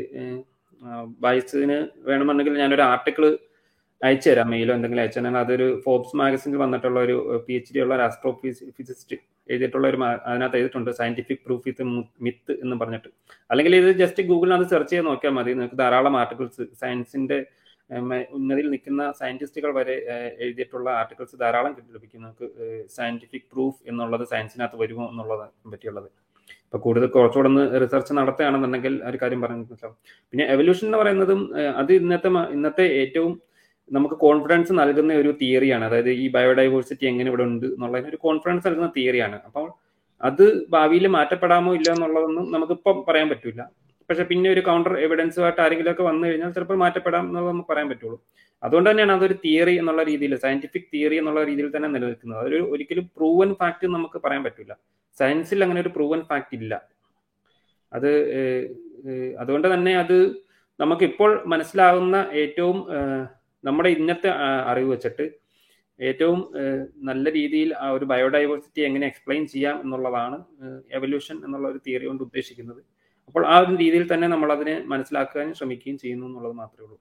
B: ബൈസിന് വേണമെന്നുണ്ടെങ്കിൽ ഞാനൊരു ആർട്ടിക്കിൾ അയച്ചു തരാം മെയിലോ എന്തെങ്കിലും അയച്ചു തരാം അതൊരു ഫോബ്സ് മാഗസിനിൽ വന്നിട്ടുള്ള ഒരു പി എച്ച് ഡി ഉള്ള ഒരു ആസ്ട്രോ ഫിസിസ്റ്റ് എഴുതിയിട്ടുള്ള ഒരു മാ- അതിനകത്ത് എഴുതിയിട്ടുണ്ട് സയന്റിഫിക് പ്രൂഫ് വിത്ത് മിത്ത് എന്ന് പറഞ്ഞിട്ട് അല്ലെങ്കിൽ ഇത് ജസ്റ്റ് ഗൂഗിളിനകത്ത് സെർച്ച് ചെയ്ത് നോക്കിയാൽ മതി നിങ്ങൾക്ക് ധാരാളം ആർട്ടിക്കിൾസ് സയൻസിന്റെ ഉന്നതിയിൽ നിൽക്കുന്ന സയന്റിസ്റ്റുകൾ വരെ ഏഹ്, എഴുതിയിട്ടുള്ള ആർട്ടിക്കിൾസ് ധാരാളം കിട്ടി ലഭിക്കും നമുക്ക് സയന്റിഫിക് പ്രൂഫ് എന്നുള്ളത് സയൻസിനകത്ത് വരുമോ എന്നുള്ളത് പറ്റിയുള്ളത് ഇപ്പൊ കൂടുതൽ കുറച്ചുകൂടെ ഒന്ന് റിസർച്ച് നടത്തുകയാണെന്നുണ്ടെങ്കിൽ ആ ഒരു കാര്യം പറഞ്ഞു മനസ്സിലാവും പിന്നെ എവല്യൂഷൻ എന്ന് പറയുന്നതും ഏഹ്, അത് ഇന്നത്തെ മ- ഇന്നത്തെ ഏറ്റവും നമുക്ക് കോൺഫിഡൻസ് നൽകുന്ന ഒരു തിയറിയാണ് അതായത് ഈ ബയോഡൈവേഴ്സിറ്റി എങ്ങനെ ഇവിടെ ഉണ്ട് എന്നുള്ളതിന് ഒരു കോൺഫിഡൻസ് നൽകുന്ന തിയറിയാണ് അപ്പോൾ അത് ഭാവിയിൽ മാറ്റപ്പെടാമോ ഇല്ല എന്നുള്ളതൊന്നും നമുക്കിപ്പം പറയാൻ പറ്റില്ല പക്ഷെ പിന്നെ ഒരു കൗണ്ടർ എവിഡൻസുമായിട്ട് ആരെങ്കിലും ഒക്കെ വന്നു കഴിഞ്ഞാൽ ചിലപ്പോൾ മാറ്റപ്പെടാം എന്നുള്ളത് നമുക്ക് പറയാൻ പറ്റുള്ളൂ അതുകൊണ്ട് തന്നെയാണ് അതൊരു തിയറി എന്നുള്ള രീതിയിൽ സയന്റിഫിക് തിയറി എന്നുള്ള രീതിയിൽ തന്നെ നിലനിൽക്കുന്നത് അതൊരു ഒരിക്കലും പ്രൂവൻ ഫാക്ട് നമുക്ക് പറയാൻ പറ്റില്ല സയൻസിൽ അങ്ങനെ ഒരു പ്രൂവൻ ഫാക്ട് ഇല്ല അത് ഏഹ്, ഏഹ്, അതുകൊണ്ട് തന്നെ അത് നമുക്കിപ്പോൾ മനസ്സിലാകുന്ന ഏറ്റവും ഏഹ്, നമ്മുടെ ഇന്നത്തെ ആ, അറിവ് വെച്ചിട്ട് ഏറ്റവും ഏഹ്, നല്ല രീതിയിൽ ആ ഒരു ബയോഡൈവേഴ്സിറ്റി എങ്ങനെ എക്സ്പ്ലെയിൻ ചെയ്യാം എന്നുള്ളതാണ് എവല്യൂഷൻ എന്നുള്ള ഒരു തിയറി കൊണ്ട് ഉദ്ദേശിക്കുന്നത് അപ്പോൾ ആ ഒരു രീതിയിൽ തന്നെ നമ്മൾ അതിനെ മനസ്സിലാക്കാൻ ശ്രമിക്കുകയും ചെയ്യുന്നു എന്നുള്ളത് മാത്രമേ ഉള്ളൂ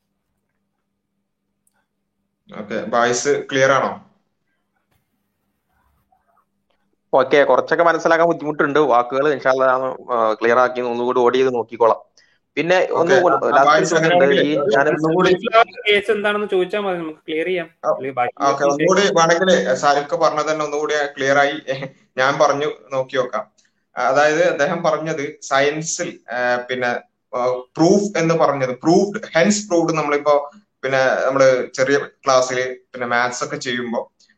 A: ഓക്കെ ബായ്സ് ക്ലിയർ ആണോ
F: ഓക്കെ കുറച്ചൊക്കെ മനസ്സിലാക്കാൻ ബുദ്ധിമുട്ടുണ്ട് വാക്കുകൾ ഇൻഷാല്ല ക്ലിയർ ആക്കി ഒന്നുകൂടി ഓടി ചെയ്ത് നോക്കിക്കോളാം പിന്നെ ഒന്ന്
A: ഓക്കെ
F: ലാസ്റ്റ്
A: ബായ്സ്
F: ചോദ്യം ഉണ്ട്
A: അങ്ങനെയാണെങ്കിൽ
F: ഈ ഞാൻ
A: ഒന്നുകൂടി
B: കേസ് എന്താണെന്ന് ചോദിച്ചാൽ മതി നമുക്ക് ക്ലിയർ ചെയ്യാം അല്ലെങ്കിൽ ബാക്കി
A: ഓക്കെ ഒന്നുകൂടി വേണമെങ്കിൽ സാരിഫ് പറഞ്ഞത് തന്നെ ഒന്നുകൂടി ക്ലിയർ ആയി ഞാൻ പറഞ്ഞു നോക്കി നോക്കാം അതായത് അദ്ദേഹം പറഞ്ഞത് സയൻസിൽ പിന്നെ പ്രൂഫ് എന്ന് പറഞ്ഞത് പ്രൂവ്ഡ് ഹെൻസ് പ്രൂവ്ഡ് നമ്മളിപ്പോ പിന്നെ നമ്മള് ചെറിയ ക്ലാസ്സിൽ പിന്നെ മാത്സ് ഒക്കെ ചെയ്യുമ്പോൾ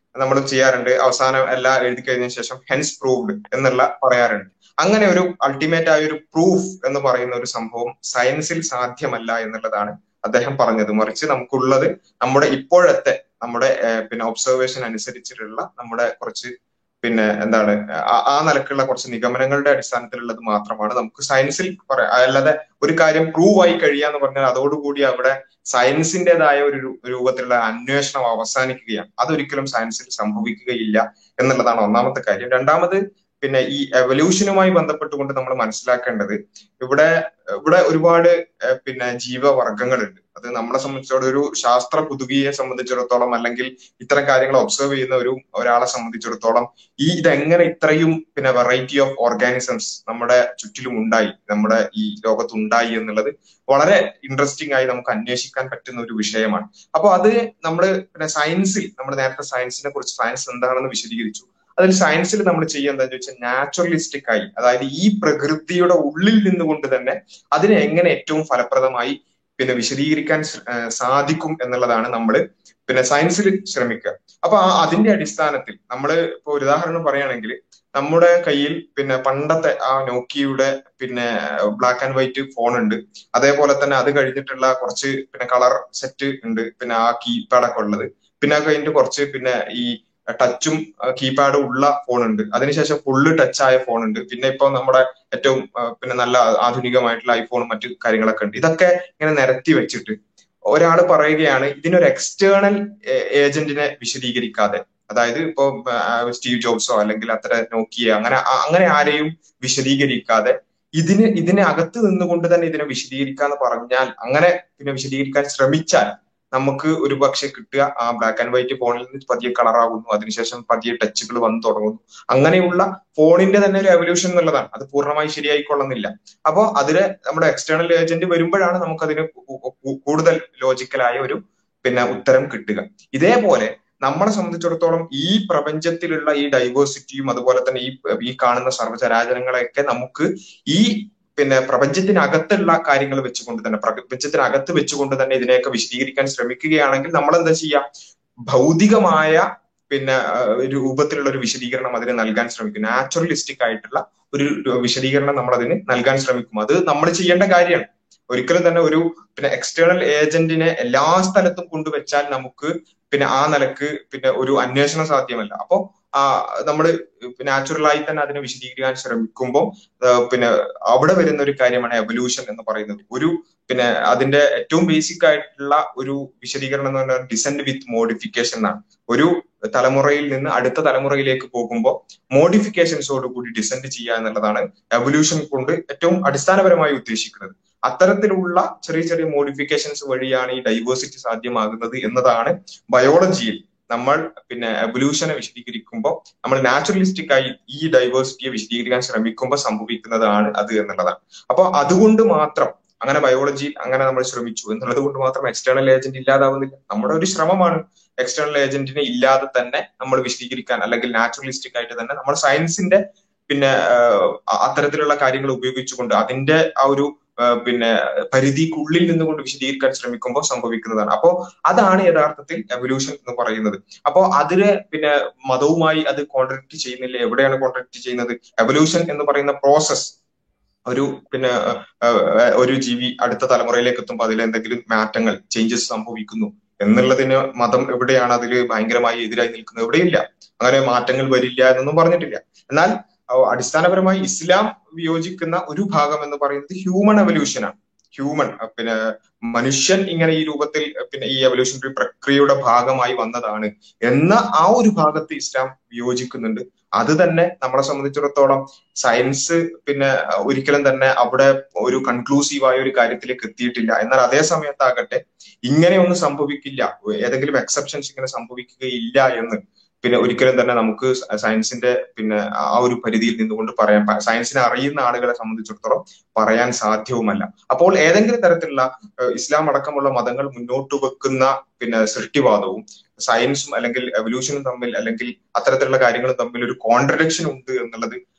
A: നമ്മൾ ചെയ്യാറുണ്ട് അവസാനം എല്ലാം എഴുതി കഴിഞ്ഞ ശേഷം ഹെൻസ് പ്രൂവ്ഡ് എന്നുള്ള പറയാറുണ്ട് അങ്ങനെ ഒരു അൾട്ടിമേറ്റ് ആയ ഒരു പ്രൂഫ് എന്ന് പറയുന്ന ഒരു സംഭവം സയൻസിൽ സാധ്യമല്ല എന്നുള്ളതാണ് അദ്ദേഹം പറഞ്ഞത് മറിച്ച് നമുക്കുള്ളത് നമ്മുടെ ഇപ്പോഴത്തെ നമ്മുടെ ഏഹ്, പിന്നെ ഒബ്സർവേഷൻ അനുസരിച്ചിട്ടുള്ള നമ്മുടെ കുറച്ച് പിന്നെ എന്താണ് ആ- ആ നിലക്കുള്ള കുറച്ച് നിഗമനങ്ങളുടെ അടിസ്ഥാനത്തിലുള്ളത് മാത്രമാണ് നമുക്ക് സയൻസിൽ പറയാം അല്ലാതെ ഒരു കാര്യം പ്രൂവ് ആയി കഴിയാന്ന് പറഞ്ഞാൽ അതോടുകൂടി അവിടെ സയൻസിന്റേതായ ഒരു രൂ- രൂപത്തിലുള്ള അന്വേഷണം അവസാനിക്കുകയാണ് അതൊരിക്കലും സയൻസിൽ സംഭവിക്കുകയില്ല എന്നുള്ളതാണ് ഒന്നാമത്തെ കാര്യം രണ്ടാമത് പിന്നെ ഈ എവല്യൂഷനുമായി ബന്ധപ്പെട്ടുകൊണ്ട് നമ്മൾ മനസ്സിലാക്കേണ്ടത് ഇവിടെ ഇവിടെ ഒരുപാട് ഏഹ്, പിന്നെ ജീവവർഗങ്ങളുണ്ട് അത് നമ്മളെ സംബന്ധിച്ചിടത്തോളം ഒരു ശാസ്ത്ര പുതുകിയെ സംബന്ധിച്ചിടത്തോളം അല്ലെങ്കിൽ ഇത്തരം കാര്യങ്ങൾ ഒബ്സർവ് ചെയ്യുന്ന ഒരു ഒരാളെ സംബന്ധിച്ചിടത്തോളം ഈ ഇതെങ്ങനെ ഇത്രയും പിന്നെ വെറൈറ്റി ഓഫ് ഓർഗാനിസംസ് നമ്മുടെ ചുറ്റിലും ഉണ്ടായി നമ്മുടെ ഈ ലോകത്ത് ഉണ്ടായി എന്നുള്ളത് വളരെ ഇൻട്രസ്റ്റിംഗ് ആയി നമുക്ക് അന്വേഷിക്കാൻ പറ്റുന്ന ഒരു വിഷയമാണ് അപ്പൊ അത് നമ്മൾ പിന്നെ സയൻസിൽ നമ്മൾ നേരത്തെ സയൻസിനെ കുറിച്ച് സയൻസ് എന്താണെന്ന് വിശദീകരിച്ചു അതിൽ സയൻസിൽ നമ്മൾ ചെയ്യുക എന്താണെന്ന് വെച്ചാൽ നാച്ചുറലിസ്റ്റിക് ആയി അതായത് ഈ പ്രകൃതിയുടെ ഉള്ളിൽ നിന്നുകൊണ്ട് തന്നെ അതിനെ എങ്ങനെ ഏറ്റവും ഫലപ്രദമായി പിന്നെ വിശദീകരിക്കാൻ ശ്ര- ഏഹ് സാധിക്കും എന്നുള്ളതാണ് നമ്മൾ പിന്നെ സയൻസിൽ ശ്രമിക്കുക അപ്പൊ ആ അതിന്റെ അടിസ്ഥാനത്തിൽ നമ്മൾ ഇപ്പൊ ഒരു ഉദാഹരണം പറയുകയാണെങ്കിൽ നമ്മുടെ കയ്യിൽ പിന്നെ പണ്ടത്തെ ആ നോക്കിയുടെ പിന്നെ ബ്ലാക്ക് ആൻഡ് വൈറ്റ് ഫോൺ ഉണ്ട് അതേപോലെ തന്നെ അത് കഴിഞ്ഞിട്ടുള്ള കുറച്ച് പിന്നെ കളർ സെറ്റ് ഉണ്ട് പിന്നെ ആ കീപാഡൊക്കെ ഉള്ളത് പിന്നെ അത് കഴിഞ്ഞിട്ട് കുറച്ച് പിന്നെ ഈ ടച്ചും കീപാഡും ഉള്ള ഫോൺ ഉണ്ട് അതിനുശേഷം ഫുള്ള് ടച്ച് ആയ ഫോൺ ഉണ്ട് പിന്നെ ഇപ്പൊ നമ്മുടെ ഏറ്റവും ആ, പിന്നെ നല്ല ആധുനികമായിട്ടുള്ള ഐഫോണും മറ്റു കാര്യങ്ങളൊക്കെ ഉണ്ട് ഇതൊക്കെ ഇങ്ങനെ നിരത്തി വെച്ചിട്ട് ഒരാൾ പറയുകയാണ് ഇതിനൊരു എക്സ്റ്റേണൽ ഏജന്റിനെ വിശദീകരിക്കാതെ അതായത് ഇപ്പൊ ആ, സ്റ്റീവ് ജോബ്സോ അല്ലെങ്കിൽ അത്ര നോക്കിയ അങ്ങനെ ആ- അങ്ങനെ ആരെയും വിശദീകരിക്കാതെ ഇതിന് ഇതിനെ അകത്ത് നിന്നുകൊണ്ട് തന്നെ ഇതിനെ വിശദീകരിക്കാന്ന് പറഞ്ഞാൽ അങ്ങനെ പിന്നെ വിശദീകരിക്കാൻ ശ്രമിച്ചാൽ നമുക്ക് ഒരു പക്ഷെ കിട്ടുക ആ ബ്ലാക്ക് ആൻഡ് വൈറ്റ് ഫോണിൽ നിന്ന് പതിയെ കളറാകുന്നു അതിനുശേഷം പതിയെ ടച്ചുകൾ വന്നു തുടങ്ങുന്നു അങ്ങനെയുള്ള ഫോണിന്റെ തന്നെ ഒരു എവല്യൂഷൻ എന്നുള്ളതാണ് അത് പൂർണ്ണമായി ശരിയായിക്കൊള്ളുന്നില്ല അപ്പോ അതിന് നമ്മുടെ എക്സ്റ്റേണൽ ഏജന്റ് വരുമ്പോഴാണ് നമുക്കതിന് കൂ- കൂ- കൂടുതൽ ലോജിക്കലായ ഒരു പിന്നെ ഉത്തരം കിട്ടുക ഇതേപോലെ നമ്മളെ സംബന്ധിച്ചിടത്തോളം ഈ പ്രപഞ്ചത്തിലുള്ള ഈ ഡൈവേഴ്സിറ്റിയും അതുപോലെ തന്നെ ഈ ഈ കാണുന്ന സർവ്വചരാചരങ്ങളെയൊക്കെ നമുക്ക് ഈ പിന്നെ പ്രപഞ്ചത്തിനകത്തുള്ള കാര്യങ്ങൾ വെച്ചുകൊണ്ട് തന്നെ പ്രപഞ്ചത്തിനകത്ത് വെച്ചുകൊണ്ട് തന്നെ ഇതിനെയൊക്കെ വിശദീകരിക്കാൻ ശ്രമിക്കുകയാണെങ്കിൽ നമ്മൾ എന്താ ചെയ്യുക ഭൗതികമായ പിന്നെ ആ, രൂപത്തിലുള്ള ഒരു വിശദീകരണം അതിന് നൽകാൻ ശ്രമിക്കും നാച്ചുറലിസ്റ്റിക് ആയിട്ടുള്ള ഒരു വിശദീകരണം നമ്മൾ അതിന് നൽകാൻ ശ്രമിക്കും അത് നമ്മൾ ചെയ്യേണ്ട കാര്യമാണ് ഒരിക്കലും തന്നെ ഒരു പിന്നെ എക്സ്റ്റേണൽ ഏജന്റിനെ എല്ലാ സ്ഥലത്തും കൊണ്ടുവച്ചാൽ നമുക്ക് പിന്നെ ആ നിലക്ക് പിന്നെ ഒരു അന്വേഷണം സാധ്യമല്ല അപ്പോ ആ നമ്മൾ നാച്ചുറലായി തന്നെ അതിനെ വിശദീകരിക്കാൻ ശ്രമിക്കുമ്പോൾ പിന്നെ അവിടെ വരുന്ന ഒരു കാര്യമാണ് എവല്യൂഷൻ എന്ന് പറയുന്നത് ഒരു പിന്നെ അതിന്റെ ഏറ്റവും ബേസിക് ആയിട്ടുള്ള ഒരു വിശദീകരണം എന്ന് പറഞ്ഞാൽ ഡിസെൻഡ് വിത്ത് മോഡിഫിക്കേഷൻ എന്നാണ് ഒരു തലമുറയിൽ നിന്ന് അടുത്ത തലമുറയിലേക്ക് പോകുമ്പോൾ മോഡിഫിക്കേഷൻസോട് കൂടി ഡിസെൻഡ് ചെയ്യുക എന്നുള്ളതാണ് എവല്യൂഷൻ കൊണ്ട് ഏറ്റവും അടിസ്ഥാനപരമായി ഉദ്ദേശിക്കുന്നത് അത്തരത്തിലുള്ള ചെറിയ ചെറിയ മോഡിഫിക്കേഷൻസ് വഴിയാണ് ഈ ഡൈവേഴ്സിറ്റി സാധ്യമാകുന്നത് എന്നതാണ് ബയോളജിയിൽ നമ്മൾ പിന്നെ എവല്യൂഷനെ വിശദീകരിക്കുമ്പോൾ നമ്മൾ നാച്ചുറലിസ്റ്റിക് ആയി ഈ ഡൈവേഴ്സിറ്റിയെ വിശദീകരിക്കാൻ ശ്രമിക്കുമ്പോൾ സംഭവിക്കുന്നതാണ് അത് എന്നുള്ളതാണ് അപ്പൊ അതുകൊണ്ട് മാത്രം അങ്ങനെ ബയോളജിയിൽ അങ്ങനെ നമ്മൾ ശ്രമിച്ചു എന്നുള്ളത് കൊണ്ട് മാത്രം എക്സ്റ്റേണൽ ഏജന്റ് ഇല്ലാതാവുന്നില്ല നമ്മുടെ ഒരു ശ്രമമാണ് എക്സ്റ്റേണൽ ഏജന്റിനെ ഇല്ലാതെ തന്നെ നമ്മൾ വിശദീകരിക്കാൻ അല്ലെങ്കിൽ നാച്ചുറലിസ്റ്റിക് ആയിട്ട് തന്നെ നമ്മൾ സയൻസിന്റെ പിന്നെ ആഹ് അത്തരത്തിലുള്ള കാര്യങ്ങൾ ഉപയോഗിച്ചുകൊണ്ട് അതിന്റെ ആ ഒരു ആഹ് പിന്നെ പരിധിക്കുള്ളിൽ നിന്നുകൊണ്ട് വിശദീകരിക്കാൻ ശ്രമിക്കുമ്പോൾ സംഭവിക്കുന്നതാണ് അപ്പോ അതാണ് യഥാർത്ഥത്തിൽ എവല്യൂഷൻ എന്ന് പറയുന്നത് അപ്പോ അതിന് പിന്നെ മതവുമായി അത് കോൺട്രാക്ട് ചെയ്യുന്നില്ല എവിടെയാണ് കോൺട്രാക്ട് ചെയ്യുന്നത് എവല്യൂഷൻ എന്ന് പറയുന്ന പ്രോസസ് ഒരു പിന്നെ ആഹ് ഒരു ജീവി അടുത്ത തലമുറയിലേക്ക് എത്തുമ്പോൾ അതിൽ എന്തെങ്കിലും മാറ്റങ്ങൾ ചേഞ്ചസ് സംഭവിക്കുന്നു എന്നുള്ളതിന് മതം എവിടെയാണ് അതിൽ ഭയങ്കരമായി എതിരായി നിൽക്കുന്നത് എവിടെയില്ല അങ്ങനെ മാറ്റങ്ങൾ വരില്ല എന്നൊന്നും പറഞ്ഞിട്ടില്ല എന്നാൽ അഹ് അടിസ്ഥാനപരമായി ഇസ്ലാം വിയോജിക്കുന്ന ഒരു ഭാഗം എന്ന് പറയുന്നത് ഹ്യൂമൻ എവല്യൂഷനാണ് ഹ്യൂമൻ അഹ് പിന്നെ മനുഷ്യൻ ഇങ്ങനെ ഈ രൂപത്തിൽ പിന്നെ ഈ എവല്യൂഷണറി പ്രക്രിയയുടെ ഭാഗമായി വന്നതാണ് എന്ന ആ ഒരു ഭാഗത്ത് ഇസ്ലാം വിയോജിക്കുന്നുണ്ട് അത് തന്നെ നമ്മളെ സംബന്ധിച്ചിടത്തോളം സയൻസ് പിന്നെ ഒരിക്കലും തന്നെ അവിടെ ഒരു കൺക്ലൂസീവായ ഒരു കാര്യത്തിലേക്ക് എത്തിയിട്ടില്ല എന്നാൽ അതേ സമയത്താകട്ടെ ഇങ്ങനെയൊന്നും സംഭവിക്കില്ല ഏതെങ്കിലും എക്സെപ്ഷൻസ് ഇങ്ങനെ സംഭവിക്കുകയില്ല എന്ന് പിന്നെ ഒരിക്കലും തന്നെ നമുക്ക് സയൻസിന്റെ പിന്നെ ആ ഒരു പരിധിയിൽ നിന്നുകൊണ്ട് പറയാൻ സയൻസിനെ അറിയുന്ന ആളുകളെ സംബന്ധിച്ചിടത്തോളം പറയാൻ സാധ്യവുമല്ല അപ്പോൾ ഏതെങ്കിലും തരത്തിലുള്ള ഇസ്ലാം അടക്കമുള്ള മതങ്ങൾ മുന്നോട്ട് വെക്കുന്ന പിന്നെ സൃഷ്ടിവാദവും സയൻസും അല്ലെങ്കിൽ എവല്യൂഷനും തമ്മിൽ അല്ലെങ്കിൽ അത്തരത്തിലുള്ള കാര്യങ്ങളും തമ്മിൽ ഒരു കോൺട്രഡിക്ഷൻ ഉണ്ട് എന്നുള്ളത്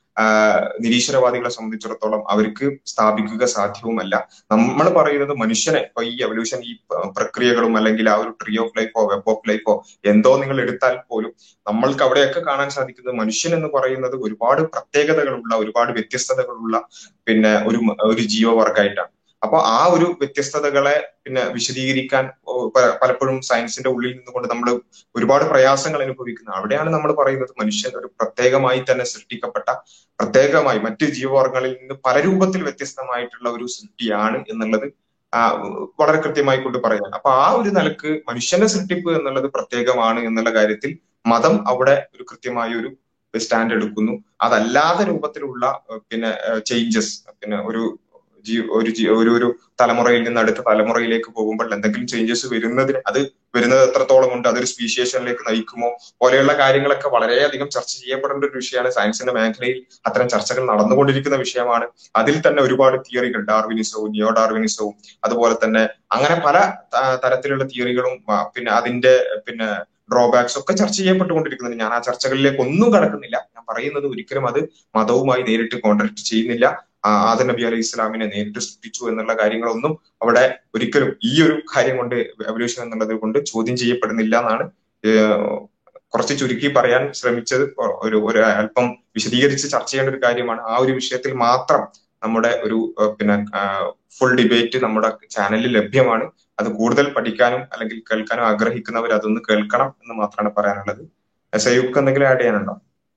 A: ആഹ് നിരീശ്വരവാദികളെ സംബന്ധിച്ചിടത്തോളം അവർക്ക് സ്ഥാപിക്കുക സാധ്യവുമല്ല നമ്മൾ പറയുന്നത് മനുഷ്യനെ ഇപ്പൊ ഈ എവല്യൂഷൻ ഈ പ- പ്രക്രിയകളും അല്ലെങ്കിൽ ആ ഒരു ട്രീ ഓഫ് ലൈഫോ വെബ് ഓഫ് ലൈഫോ എന്തോ നിങ്ങൾ എടുത്താൽ പോലും നമ്മൾക്ക് അവിടെയൊക്കെ കാണാൻ സാധിക്കുന്നത് മനുഷ്യൻ എന്ന് പറയുന്നത് ഒരുപാട് പ്രത്യേകതകളുള്ള ഒരുപാട് വ്യത്യസ്തതകളുള്ള പിന്നെ ഒരു മ- ഒരു ജീവവർഗമായിട്ടാണ് അപ്പൊ ആ ഒരു വ്യത്യസ്തതകളെ പിന്നെ വിശദീകരിക്കാൻ ഓ, പ- പലപ്പോഴും സയൻസിന്റെ ഉള്ളിൽ നിന്നുകൊണ്ട് നമ്മൾ ഒരുപാട് പ്രയാസങ്ങൾ അനുഭവിക്കുന്നത് അവിടെയാണ് നമ്മൾ പറയുന്നത് മനുഷ്യൻ ഒരു പ്രത്യേകമായി തന്നെ സൃഷ്ടിക്കപ്പെട്ട പ്രത്യേകമായി മറ്റ് ജീവവർഗങ്ങളിൽ നിന്ന് പല രൂപത്തിൽ വ്യത്യസ്തമായിട്ടുള്ള ഒരു സൃഷ്ടിയാണ് എന്നുള്ളത് ആ, വളരെ കൃത്യമായി കൊണ്ട് പറയുന്നത് അപ്പൊ ആ ഒരു നിലക്ക് മനുഷ്യന്റെ സൃഷ്ടിപ്പ് എന്നുള്ളത് പ്രത്യേകമാണ് എന്നുള്ള കാര്യത്തിൽ മതം അവിടെ ഒരു കൃത്യമായ ഒരു സ്റ്റാൻഡ് എടുക്കുന്നു അതല്ലാത്ത രൂപത്തിലുള്ള ഏഹ്, പിന്നെ ചേഞ്ചസ് പിന്നെ ഒരു ജീ- ഒരു ജീ- ഒരു ഒരു തലമുറയിൽ നിന്ന് അടുത്ത തലമുറയിലേക്ക് പോകുമ്പോൾ എന്തെങ്കിലും ചേഞ്ചസ് വരുന്നതിന് അത് വരുന്നത് എത്രത്തോളം ഉണ്ട് അതൊരു സ്പീഷിയേഷനിലേക്ക് നയിക്കുമോ പോലെയുള്ള കാര്യങ്ങളൊക്കെ വളരെയധികം ചർച്ച ചെയ്യപ്പെടേണ്ട ഒരു വിഷയമാണ് സയൻസിന്റെ മേഖലയിൽ അത്തരം ചർച്ചകൾ നടന്നുകൊണ്ടിരിക്കുന്ന വിഷയമാണ് അതിൽ തന്നെ ഒരുപാട് തിയറികൾ ഡാർവിനിസവും നിയോ ഡാർവിനിസവും അതുപോലെ തന്നെ അങ്ങനെ പല ആ, തരത്തിലുള്ള തിയറികളും ആ, പിന്നെ അതിന്റെ പിന്നെ ഡ്രോബാക്സ് ഒക്കെ ചർച്ച ചെയ്യപ്പെട്ടുകൊണ്ടിരിക്കുന്നുണ്ട് ഞാൻ ആ ചർച്ചകളിലേക്ക് ഒന്നും കടക്കുന്നില്ല ഞാൻ പറയുന്നത് ഒരിക്കലും അത് മതവുമായി നേരിട്ട് കോൺട്രാക്ട് ചെയ്യുന്നില്ല ആ, ആദം നബി അലൈഹി ഇസ്ലാമിനെ നേരിട്ട് സൃഷ്ടിച്ചു എന്നുള്ള കാര്യങ്ങളൊന്നും അവിടെ ഒരിക്കലും ഈ ഒരു കാര്യം കൊണ്ട് എവല്യൂഷൻ എന്നുള്ളത് കൊണ്ട് ചോദ്യം ചെയ്യപ്പെടുന്നില്ല എന്നാണ് ഏഹ്, കുറച്ച് ചുരുക്കി പറയാൻ ശ്രമിച്ചത് ഒരു ഒരു അല്പം വിശദീകരിച്ച് ചർച്ച ചെയ്യേണ്ട ഒരു കാര്യമാണ് ആ ഒരു വിഷയത്തിൽ മാത്രം നമ്മുടെ ഒരു ഏഹ്, പിന്നെ ഫുൾ ഡിബേറ്റ് നമ്മുടെ ചാനലിൽ ലഭ്യമാണ് അത് കൂടുതൽ പഠിക്കാനും അല്ലെങ്കിൽ കേൾക്കാനും ആഗ്രഹിക്കുന്നവർ അതൊന്ന് കേൾക്കണം എന്ന് മാത്രമാണ് പറയാനുള്ളത് സയൂക്ക് എന്തെങ്കിലും ആഡ് ചെയ്യാനുണ്ടോ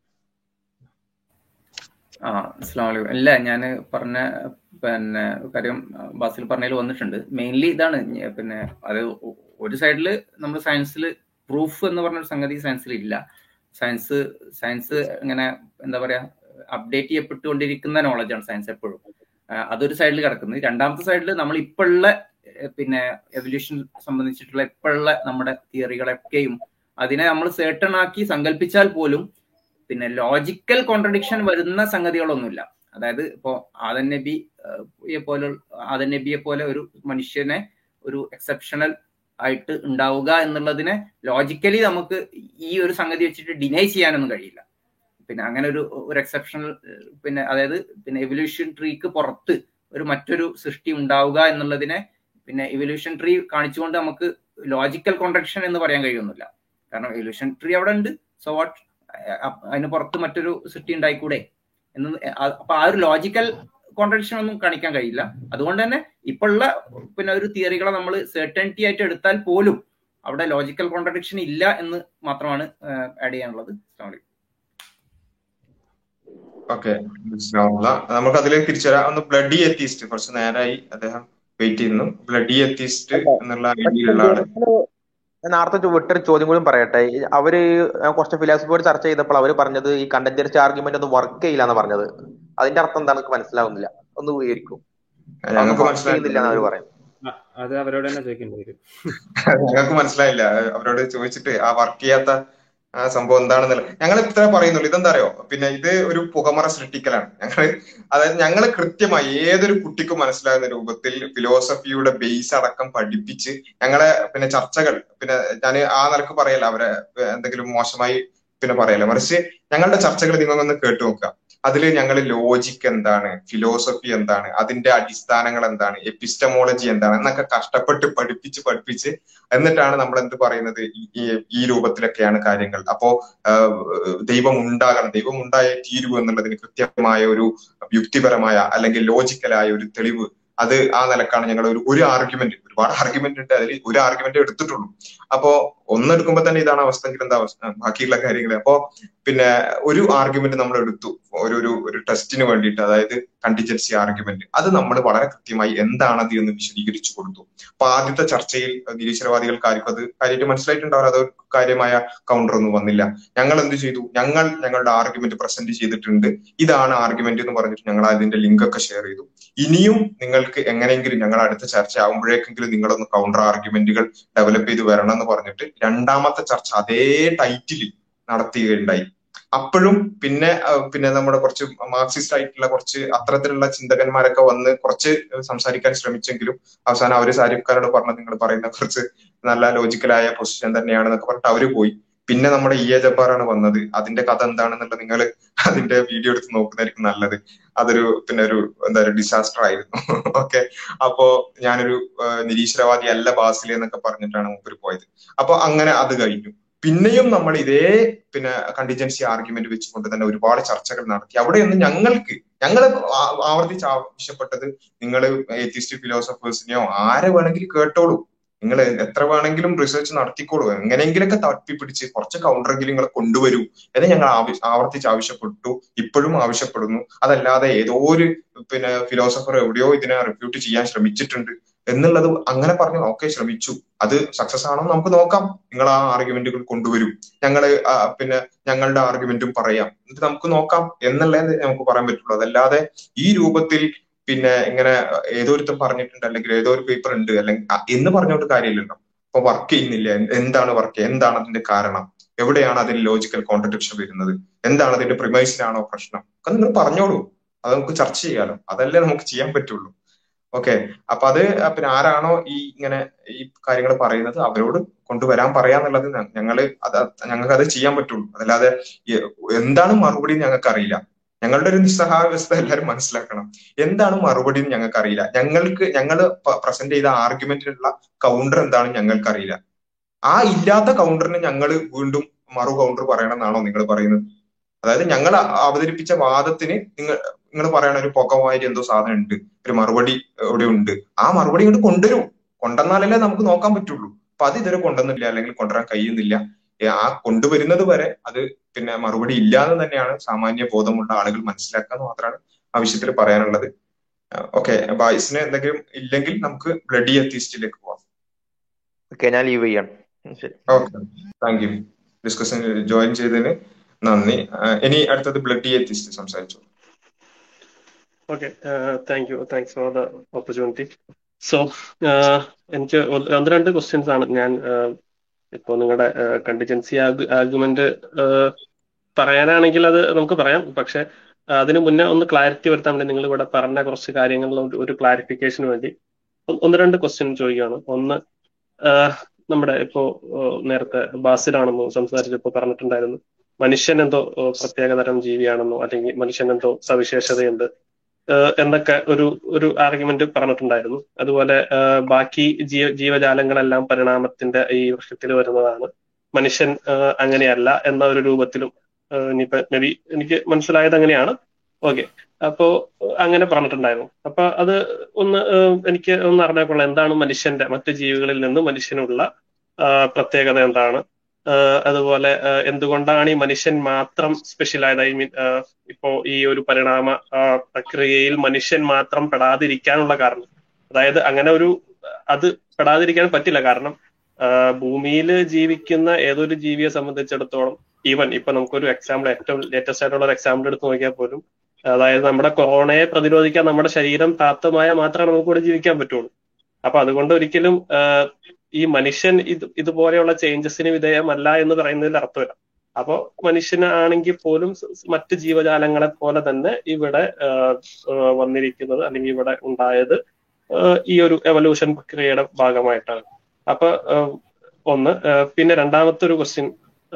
C: ആ അസ്സാം വലൈക്കും അല്ല ഞാൻ പറഞ്ഞ പിന്നെ കാര്യം ബാസിൽ പറഞ്ഞതിൽ വന്നിട്ടുണ്ട് മെയിൻലി ഇതാണ് ഞ- പിന്നെ അത് ഒ- ഒരു സൈഡിൽ നമ്മൾ സയൻസിൽ പ്രൂഫ് എന്ന് പറഞ്ഞ ഒരു സംഗതി സയൻസിൽ ഇല്ല സയൻസ് സയൻസ് ഇങ്ങനെ എന്താ പറയാ അപ്ഡേറ്റ് ചെയ്യപ്പെട്ടുകൊണ്ടിരിക്കുന്ന നോളജാണ് സയൻസ് എപ്പോഴും ആ, അതൊരു സൈഡിൽ കിടക്കുന്നത് രണ്ടാമത്തെ സൈഡിൽ നമ്മൾ ഇപ്പോഴുള്ള ഏഹ്, പിന്നെ എവല്യൂഷൻ സംബന്ധിച്ചിട്ടുള്ള ഇപ്പോഴുള്ള നമ്മുടെ തിയറികളൊക്കെയും അതിനെ നമ്മൾ സേർട്ടൺ ആക്കി സങ്കല്പിച്ചാൽ പോലും പിന്നെ ലോജിക്കൽ കോൺട്രഡിക്ഷൻ വരുന്ന സംഗതികളൊന്നുമില്ല അതായത് ഇപ്പോ ആദൻ നബി യെ പോലെ ആദൻ നബിയെ പോലെ ഒരു മനുഷ്യനെ ഒരു എക്സെപ്ഷണൽ ആയിട്ട് ഉണ്ടാവുക എന്നുള്ളതിനെ ലോജിക്കലി നമുക്ക് ഈ ഒരു സംഗതി വെച്ചിട്ട് ഡിനൈ ചെയ്യാനൊന്നും കഴിയില്ല പിന്നെ അങ്ങനെ ഒരു ഒരു എക്സെപ്ഷണൽ പിന്നെ അതായത് പിന്നെ എവല്യൂഷൻ ട്രീക്ക് പുറത്ത് ഒരു മറ്റൊരു സൃഷ്ടി ഉണ്ടാവുക എന്നുള്ളതിനെ പിന്നെ എവല്യൂഷൻ ട്രീ കാണിച്ചുകൊണ്ട് നമുക്ക് ലോജിക്കൽ കോൺട്രഡിക്ഷൻ എന്ന് പറയാൻ കഴിയുന്നില്ല കാരണം എവല്യൂഷൻ ട്രീ അവിടെ ഉണ്ട് സോ വാട്ട് അതിന് പുറത്ത് മറ്റൊരു സൃഷ്ടി ഉണ്ടായിക്കൂടെ എന്ന് ആ- അപ്പൊ ആ ഒരു ലോജിക്കൽ കോൺട്രഡിക്ഷൻ ഒന്നും കാണിക്കാൻ കഴിയില്ല അതുകൊണ്ട് തന്നെ ഇപ്പോഴുള്ള പിന്നെ ഒരു തിയറികളെ നമ്മൾ സെർട്ടനിറ്റി ആയിട്ട് എടുത്താൽ പോലും അവിടെ ലോജിക്കൽ കോൺട്രഡിക്ഷൻ ഇല്ല എന്ന് മാത്രമാണ് ആഡ് ചെയ്യാനുള്ളത് അസ്സലാമു അലൈക്കും.
A: ഓക്കെ നമുക്ക് അതിലേക്ക് തിരിച്ചു വരാം ഒന്ന് ബ്ലഡി എത്തിസ്റ്റ് കുറച്ച് നേരമായി അദ്ദേഹം വെയിറ്റ് ചെയ്യുന്നു ബ്ലഡി എത്തിസ്റ്റ് എന്നുള്ള രീതിയിലുള്ള ആള്
F: ഞാൻ നേരത്തെ ചോ- വിട്ടൊരു ചോദ്യം കൂടി പറയട്ടെ ഈ അവര് ഞാൻ കുറച്ച് ഫിലോസഫിയോട് ചർച്ച ചെയ്തപ്പോൾ അവര് പറഞ്ഞത് ഈ കണ്ടൻജറിച്ച് ആർഗ്യുമെന്റ് ഒന്നും വർക്ക് ചെയ്യില്ല എന്ന് പറഞ്ഞത് അതിന്റെ അർത്ഥം എന്താണ് എനിക്ക് മനസ്സിലാവുന്നില്ല ഒന്ന് വിവരിക്കും അതൊന്നും
A: ഞങ്ങൾക്ക്
F: വർക്ക് ചെയ്യുന്നില്ല എന്ന് അവര്
A: മനസ്സിലായില്ല
F: പറയും
B: അ- അത് അവരോട് തന്നെ ചോദിക്കേണ്ടി വരും
A: ഞങ്ങൾക്ക് മനസ്സിലായില്ല അവരോട് ചോദിച്ചിട്ട് ആ വർക്ക് ചെയ്യാത്ത ആ സംഭവം എന്താണെന്നുള്ള ഞങ്ങൾ ഇത്ര പറയുന്നുള്ളൂ ഇതെന്താ അറിയോ പിന്നെ ഇത് ഒരു പുകമറ സൃഷ്ടിക്കലാണ് ഞങ്ങൾ അതായത് ഞങ്ങൾ കൃത്യമായി ഏതൊരു കുട്ടിക്കും മനസ്സിലാകുന്ന രൂപത്തിൽ ഫിലോസഫിയുടെ ബേസ് അടക്കം പഠിപ്പിച്ച് ഞങ്ങളെ പിന്നെ ചർച്ചകൾ പിന്നെ ഞാൻ ആ നിലക്ക് പറയല്ല അവരെ എന്തെങ്കിലും മോശമായി പിന്നെ പറയല്ല മറിച്ച് ഞങ്ങളുടെ ചർച്ചകൾ നിങ്ങളൊന്ന് കേട്ടു നോക്കുക അതിൽ ഞങ്ങൾ ലോജിക്ക് എന്താണ് ഫിലോസഫി എന്താണ് അതിന്റെ അടിസ്ഥാനങ്ങൾ എന്താണ് എപ്പിസ്റ്റമോളജി എന്താണ് എന്നൊക്കെ കഷ്ടപ്പെട്ട് പഠിപ്പിച്ച് പഠിപ്പിച്ച് എന്നിട്ടാണ് നമ്മൾ എന്ത് പറയുന്നത് ഈ ഈ- ഈ രൂപത്തിലൊക്കെയാണ് കാര്യങ്ങൾ അപ്പോ ആഹ്, ദൈവം ഉണ്ടാകണം ദൈവം ഉണ്ടായേ തീരൂ എന്നുള്ളതിന് കൃത്യമായ ഒരു യുക്തിപരമായ അല്ലെങ്കിൽ ലോജിക്കലായ ഒരു തെളിവ് അത് ആ നിലക്കാണ് ഞങ്ങൾ ഒരു ഒരു ആർഗ്യുമെന്റ് ഒരുപാട് ആർഗ്യുമെന്റ് ഉണ്ട് അതിൽ ഒരു ആർഗ്യുമെന്റ് എടുത്തിട്ടുള്ളൂ അപ്പോ ഒന്നെടുക്കുമ്പോ തന്നെ ഇതാണ് അവസ്ഥ എങ്കിൽ എന്താ അവസ്ഥ ബാക്കിയുള്ള കാര്യങ്ങൾ അപ്പോ പിന്നെ ഒരു ആർഗ്യുമെന്റ് നമ്മൾ എടുത്തു ഒരു ഒരു ഒരു ടെസ്റ്റിന് വേണ്ടിയിട്ട് അതായത് കണ്ടിജൻസി ആർഗ്യുമെന്റ് അത് നമ്മൾ വളരെ കൃത്യമായി എന്താണത് എന്ന് വിശദീകരിച്ചു കൊടുത്തു അപ്പൊ ആദ്യത്തെ ചർച്ചയിൽ നിരീശ്വരവാദികൾക്ക് ആർക്കും അത് കാര്യമായിട്ട് മനസ്സിലായിട്ടുണ്ടാവില്ല അത് കാര്യമായ കൗണ്ടർ ഒന്നും വന്നില്ല ഞങ്ങൾ എന്ത് ചെയ്തു ഞങ്ങൾ ഞങ്ങളുടെ ആർഗ്യുമെന്റ് പ്രസന്റ് ചെയ്തിട്ടുണ്ട് ഇതാണ് ആർഗ്യുമെന്റ് എന്ന് പറഞ്ഞിട്ട് ഞങ്ങൾ അതിന്റെ ലിങ്ക് ഒക്കെ ഷെയർ ചെയ്തു ഇനിയും നിങ്ങൾക്ക് എങ്ങനെയെങ്കിലും ഞങ്ങൾ അടുത്ത ചർച്ച ആകുമ്പോഴേക്കെങ്കിലും നിങ്ങളൊന്ന് കൗണ്ടർ ആർഗ്യുമെന്റുകൾ ഡെവലപ്പ് ചെയ്ത് വരണം എന്ന് പറഞ്ഞിട്ട് രണ്ടാമത്തെ ചർച്ച അതേ ടൈറ്റിലിൽ നടത്തുകയുണ്ടായി അപ്പോഴും പിന്നെ അഹ് പിന്നെ നമ്മുടെ കുറച്ച് മാർക്സിസ്റ്റ് ആയിട്ടുള്ള കുറച്ച് അത്തരത്തിലുള്ള ചിന്തകന്മാരൊക്കെ വന്ന് കുറച്ച് സംസാരിക്കാൻ ശ്രമിച്ചെങ്കിലും അവസാനം അവര് സാരിഫ് ഖാനോട് പറഞ്ഞു നിങ്ങൾ പറയുന്ന കുറച്ച് നല്ല ലോജിക്കലായ പൊസിഷൻ തന്നെയാണെന്നൊക്കെ പറഞ്ഞിട്ട് അവര് പോയി പിന്നെ നമ്മുടെ ഇ എ ജബ്ബാറാണ് വന്നത് അതിന്റെ കഥ എന്താണെന്നുള്ള നിങ്ങൾ അതിന്റെ വീഡിയോ എടുത്ത് നോക്കുന്നതായിരിക്കും നല്ലത് അതൊരു പിന്നെ ഒരു എന്താ പറയുക ഡിസാസ്റ്റർ ആയിരുന്നു ഓക്കെ അപ്പോ ഞാനൊരു ആ, നിരീശ്വരവാദി അല്ല ബാസിൽ എന്നൊക്കെ പറഞ്ഞിട്ടാണ് മൂപ്പര് പോയത് അപ്പൊ അങ്ങനെ അത് കഴിഞ്ഞു പിന്നെയും നമ്മൾ ഇതേ പിന്നെ കണ്ടിജൻസി ആർഗ്യുമെന്റ് വെച്ചുകൊണ്ട് തന്നെ ഒരുപാട് ചർച്ചകൾ നടത്തി അവിടെയൊന്നും ഞങ്ങൾക്ക് ഞങ്ങൾ ആവർത്തിച്ച് ആവശ്യപ്പെട്ടത് നിങ്ങൾ എത്തിസ്റ്റ് ഫിലോസഫേഴ്സിനെയോ ആരെ വേണമെങ്കിലും കേട്ടോളൂ നിങ്ങൾ എത്ര വേണമെങ്കിലും റിസർച്ച് നടത്തിക്കോളൂ എങ്ങനെയെങ്കിലൊക്കെ തപ്പിപ്പിടിച്ച് കുറച്ച് കൗണ്ടറെങ്കിലും നിങ്ങൾ കൊണ്ടുവരൂ എന്ന് ഞങ്ങൾ ആവശ്യ ആവർത്തിച്ച് ആവശ്യപ്പെട്ടു ഇപ്പോഴും ആവശ്യപ്പെടുന്നു അതല്ലാതെ ഏതോ ഒരു പിന്നെ ഫിലോസഫർ എവിടെയോ ഇതിനെ റിപ്യൂട്ട് ചെയ്യാൻ ശ്രമിച്ചിട്ടുണ്ട് എന്നുള്ളത് അങ്ങനെ പറഞ്ഞു ഓക്കെ ശ്രമിച്ചു അത് സക്സസ് ആണോ നമുക്ക് നോക്കാം നിങ്ങൾ ആ ആർഗ്യുമെന്റുകൾ കൊണ്ടുവരും ഞങ്ങൾ പിന്നെ ഞങ്ങളുടെ ആർഗ്യുമെന്റും പറയാം എന്നിട്ട് നമുക്ക് നോക്കാം എന്നുള്ളതേ നമുക്ക് പറയാൻ പറ്റുള്ളൂ അതല്ലാതെ ഈ രൂപത്തിൽ പിന്നെ ഇങ്ങനെ ഏതോരുത്തം പറഞ്ഞിട്ടുണ്ട് അല്ലെങ്കിൽ ഏതോ ഒരു പേപ്പർ ഉണ്ട് അല്ലെങ്കിൽ അ- എന്ന് പറഞ്ഞോണ്ട് കാര്യമില്ലല്ലോ അപ്പൊ വർക്ക് ചെയ്യുന്നില്ല എന്ത് എന്താണ് വർക്ക് എന്താണ് അതിന്റെ കാരണം എവിടെയാണ് അതിൽ ലോജിക്കൽ കോൺട്രഡിക്ഷൻ വരുന്നത് എന്താണ് അതിന്റെ പ്രിമൈസിനാണോ പ്രശ്നം ഒക്കെ നിങ്ങൾ പറഞ്ഞോളൂ അത് നമുക്ക് ചർച്ച ചെയ്യാലോ അതല്ലേ നമുക്ക് ചെയ്യാൻ പറ്റുള്ളൂ ഓക്കെ അപ്പൊ അത് പിന്നെ ആരാണോ ഈ ഇങ്ങനെ ഈ കാര്യങ്ങൾ പറയുന്നത് അവരോട് കൊണ്ടുവരാൻ പറയാന്നുള്ളത് ഞ- ഞങ്ങള് അത് ഞങ്ങൾക്ക് അത് ചെയ്യാൻ പറ്റുള്ളൂ അതല്ലാതെ ഈ- എന്താണ് മറുപടി ഞങ്ങൾക്ക് അറിയില്ല ഞങ്ങളുടെ ഒരു നിസ്സഹായാവസ്ഥ എല്ലാവരും മനസ്സിലാക്കണം എന്താണ് മറുപടി എന്ന് ഞങ്ങൾക്ക് അറിയില്ല ഞങ്ങൾക്ക് ഞങ്ങൾ പ്രസന്റ് ചെയ്ത ആർഗ്യുമെന്റിനുള്ള കൗണ്ടർ എന്താണെന്ന് ഞങ്ങൾക്ക് അറിയില്ല ആ ഇല്ലാത്ത കൗണ്ടറിന് ഞങ്ങൾ വീണ്ടും മറു കൗണ്ടർ പറയണമെന്നാണോ നിങ്ങൾ പറയുന്നത് അതായത് ഞങ്ങൾ അവതരിപ്പിച്ച വാദത്തിന് നിങ്ങൾ നിങ്ങൾ പറയണ ഒരു പൊക്കമായിട്ട് എന്തോ സാധനം ഉണ്ട് ഒരു മറുപടി ഇവിടെ ഉണ്ട് ആ മറുപടി ഇങ്ങോട്ട് കൊണ്ടുവരും കൊണ്ടുവന്നാലല്ലേ നമുക്ക് നോക്കാൻ പറ്റുള്ളൂ അപ്പൊ അത് ഇതുവരെ കൊണ്ടുവന്നില്ല അല്ലെങ്കിൽ കൊണ്ടുവരാൻ കഴിയുന്നില്ല ഏ, ആ കൊണ്ടുവരുന്നത് വരെ അത് പിന്നെ മറുപടി ഇല്ലാന്ന് തന്നെയാണ് സാമാന്യ ബോധമുള്ള ആളുകൾ മനസ്സിലാക്കുക എന്ന് മാത്രമാണ് ആ വിഷയത്തിൽ പറയാനുള്ളത് ഓക്കെ ബായ്സിന് എന്തെങ്കിലും ഇല്ലെങ്കിൽ നമുക്ക് ബ്ലഡി എത്തിസ്റ്റിലേക്ക് പോവാം
F: ഓക്കെ ഞാൻ ലീവ് ചെയ്യാണ് ഉം, ശരി
A: okay thank you discussion join ചെയ്തതിന് നന്ദി ആ, ഇനി അടുത്തത് ബ്ലഡി എത്തിസ്റ്റ് സംസാരിച്ചു
G: okay thank you thanks for the opportunity so എനിക്ക് ഒന്ന് ഒന്ന് രണ്ട് ക്വസ്റ്റ്യൻസ് ആണ് ഞാൻ ഇപ്പോൾ നിങ്ങളുടെ കണ്ടിജൻസി ആർഗ്യുമെന്റ് പറയാനാണെങ്കിൽ അത് നമുക്ക് പറയാം പക്ഷെ അതിന് മുന്നേ ഒന്ന് ക്ലാരിറ്റി വരുത്താൻ വേണ്ടി നിങ്ങൾ ഇവിടെ പറഞ്ഞ കുറച്ച് കാര്യങ്ങളിൽ ഒരു- ഒരു ക്ലാരിഫിക്കേഷന് വേണ്ടി ഒന്ന് ഒന്ന് രണ്ട് ക്വസ്റ്റ്യൻ ചോദിക്കുകയാണ് ഒന്ന് ആഹ് നമ്മുടെ ഇപ്പോ ആഹ് നേരത്തെ ബാസിലാണെന്നോ സംസാരിച്ചപ്പോൾ പറഞ്ഞിട്ടുണ്ടായിരുന്നു മനുഷ്യൻ എന്തോ ആഹ് പ്രത്യേകതരം ജീവിയാണെന്നോ അല്ലെങ്കിൽ മനുഷ്യൻ എന്തോ സവിശേഷതയുണ്ട് ആഹ് എന്നൊക്കെ ഒരു ഒരു ആർഗ്യുമെന്റ് പറഞ്ഞിട്ടുണ്ടായിരുന്നു അതുപോലെ ആഹ് ബാക്കി ജീവ ജീവജാലങ്ങളെല്ലാം പരിണാമത്തിന്റെ ഈ വൃക്ഷത്തിൽ വരുന്നതാണ് മനുഷ്യൻ ആഹ് അങ്ങനെയല്ല എന്ന ഒരു രൂപത്തിലും ആഹ് ഇനിയിപ്പോ മേ ബി എനിക്ക് മനസ്സിലായത് അങ്ങനെയാണ് ഓക്കെ അപ്പോ അങ്ങനെ പറഞ്ഞിട്ടുണ്ടായിരുന്നു അപ്പൊ അത് ഒന്ന് ആഹ് എനിക്ക് ഒന്ന് അറിഞ്ഞാൽ കൊള്ളാം എന്താണ് മനുഷ്യന്റെ മറ്റു ജീവികളിൽ നിന്ന് മനുഷ്യനുള്ള ആഹ് പ്രത്യേകത എന്താണ് ആഹ് അതുപോലെ ആഹ് എന്തുകൊണ്ടാണ് ഈ മനുഷ്യൻ മാത്രം സ്പെഷ്യൽ ആയത് ഐ മീൻ ഇപ്പോ ഈ ഒരു പരിണാമ ആഹ് പ്രക്രിയയിൽ മനുഷ്യൻ മാത്രം പെടാതിരിക്കാനുള്ള കാരണം അതായത് അങ്ങനെ ഒരു അത് പെടാതിരിക്കാൻ പറ്റില്ല കാരണം ഭൂമിയിൽ ജീവിക്കുന്ന ഏതൊരു ജീവിയെ സംബന്ധിച്ചിടത്തോളം ഈവൻ ഇപ്പൊ നമുക്കൊരു എക്സാമ്പിൾ ഏറ്റവും ലേറ്റസ്റ്റ് ആയിട്ടുള്ള ഒരു എക്സാമ്പിൾ എടുത്ത് നോക്കിയാൽ പോലും അതായത് നമ്മുടെ കൊറോണയെ പ്രതിരോധിക്കാൻ നമ്മുടെ ശരീരം പ്രാപ്തമായ മാത്രമേ നമുക്ക് ഇവിടെ ജീവിക്കാൻ പറ്റുള്ളൂ അപ്പൊ അതുകൊണ്ട് ഒരിക്കലും ആഹ് ഈ മനുഷ്യൻ ഇത് ഇതുപോലെയുള്ള ചേഞ്ചസിന് വിധേയമല്ല എന്ന് പറയുന്നതിൽ അർത്ഥമില്ല അപ്പോ മനുഷ്യനാണെങ്കിൽ പോലും സ് സ് മറ്റ് ജീവജാലങ്ങളെ പോലെ തന്നെ ഇവിടെ ആഹ് ആഹ് വന്നിരിക്കുന്നത് അല്ലെങ്കിൽ ഇവിടെ ഉണ്ടായത് ആഹ് ഈ ഒരു എവല്യൂഷൻ പ്രക്രിയയുടെ ഭാഗമായിട്ടാണ് അപ്പൊ ആഹ് ഒന്ന് ആഹ് പിന്നെ രണ്ടാമത്തെ ഒരു ക്വസ്റ്റ്യൻ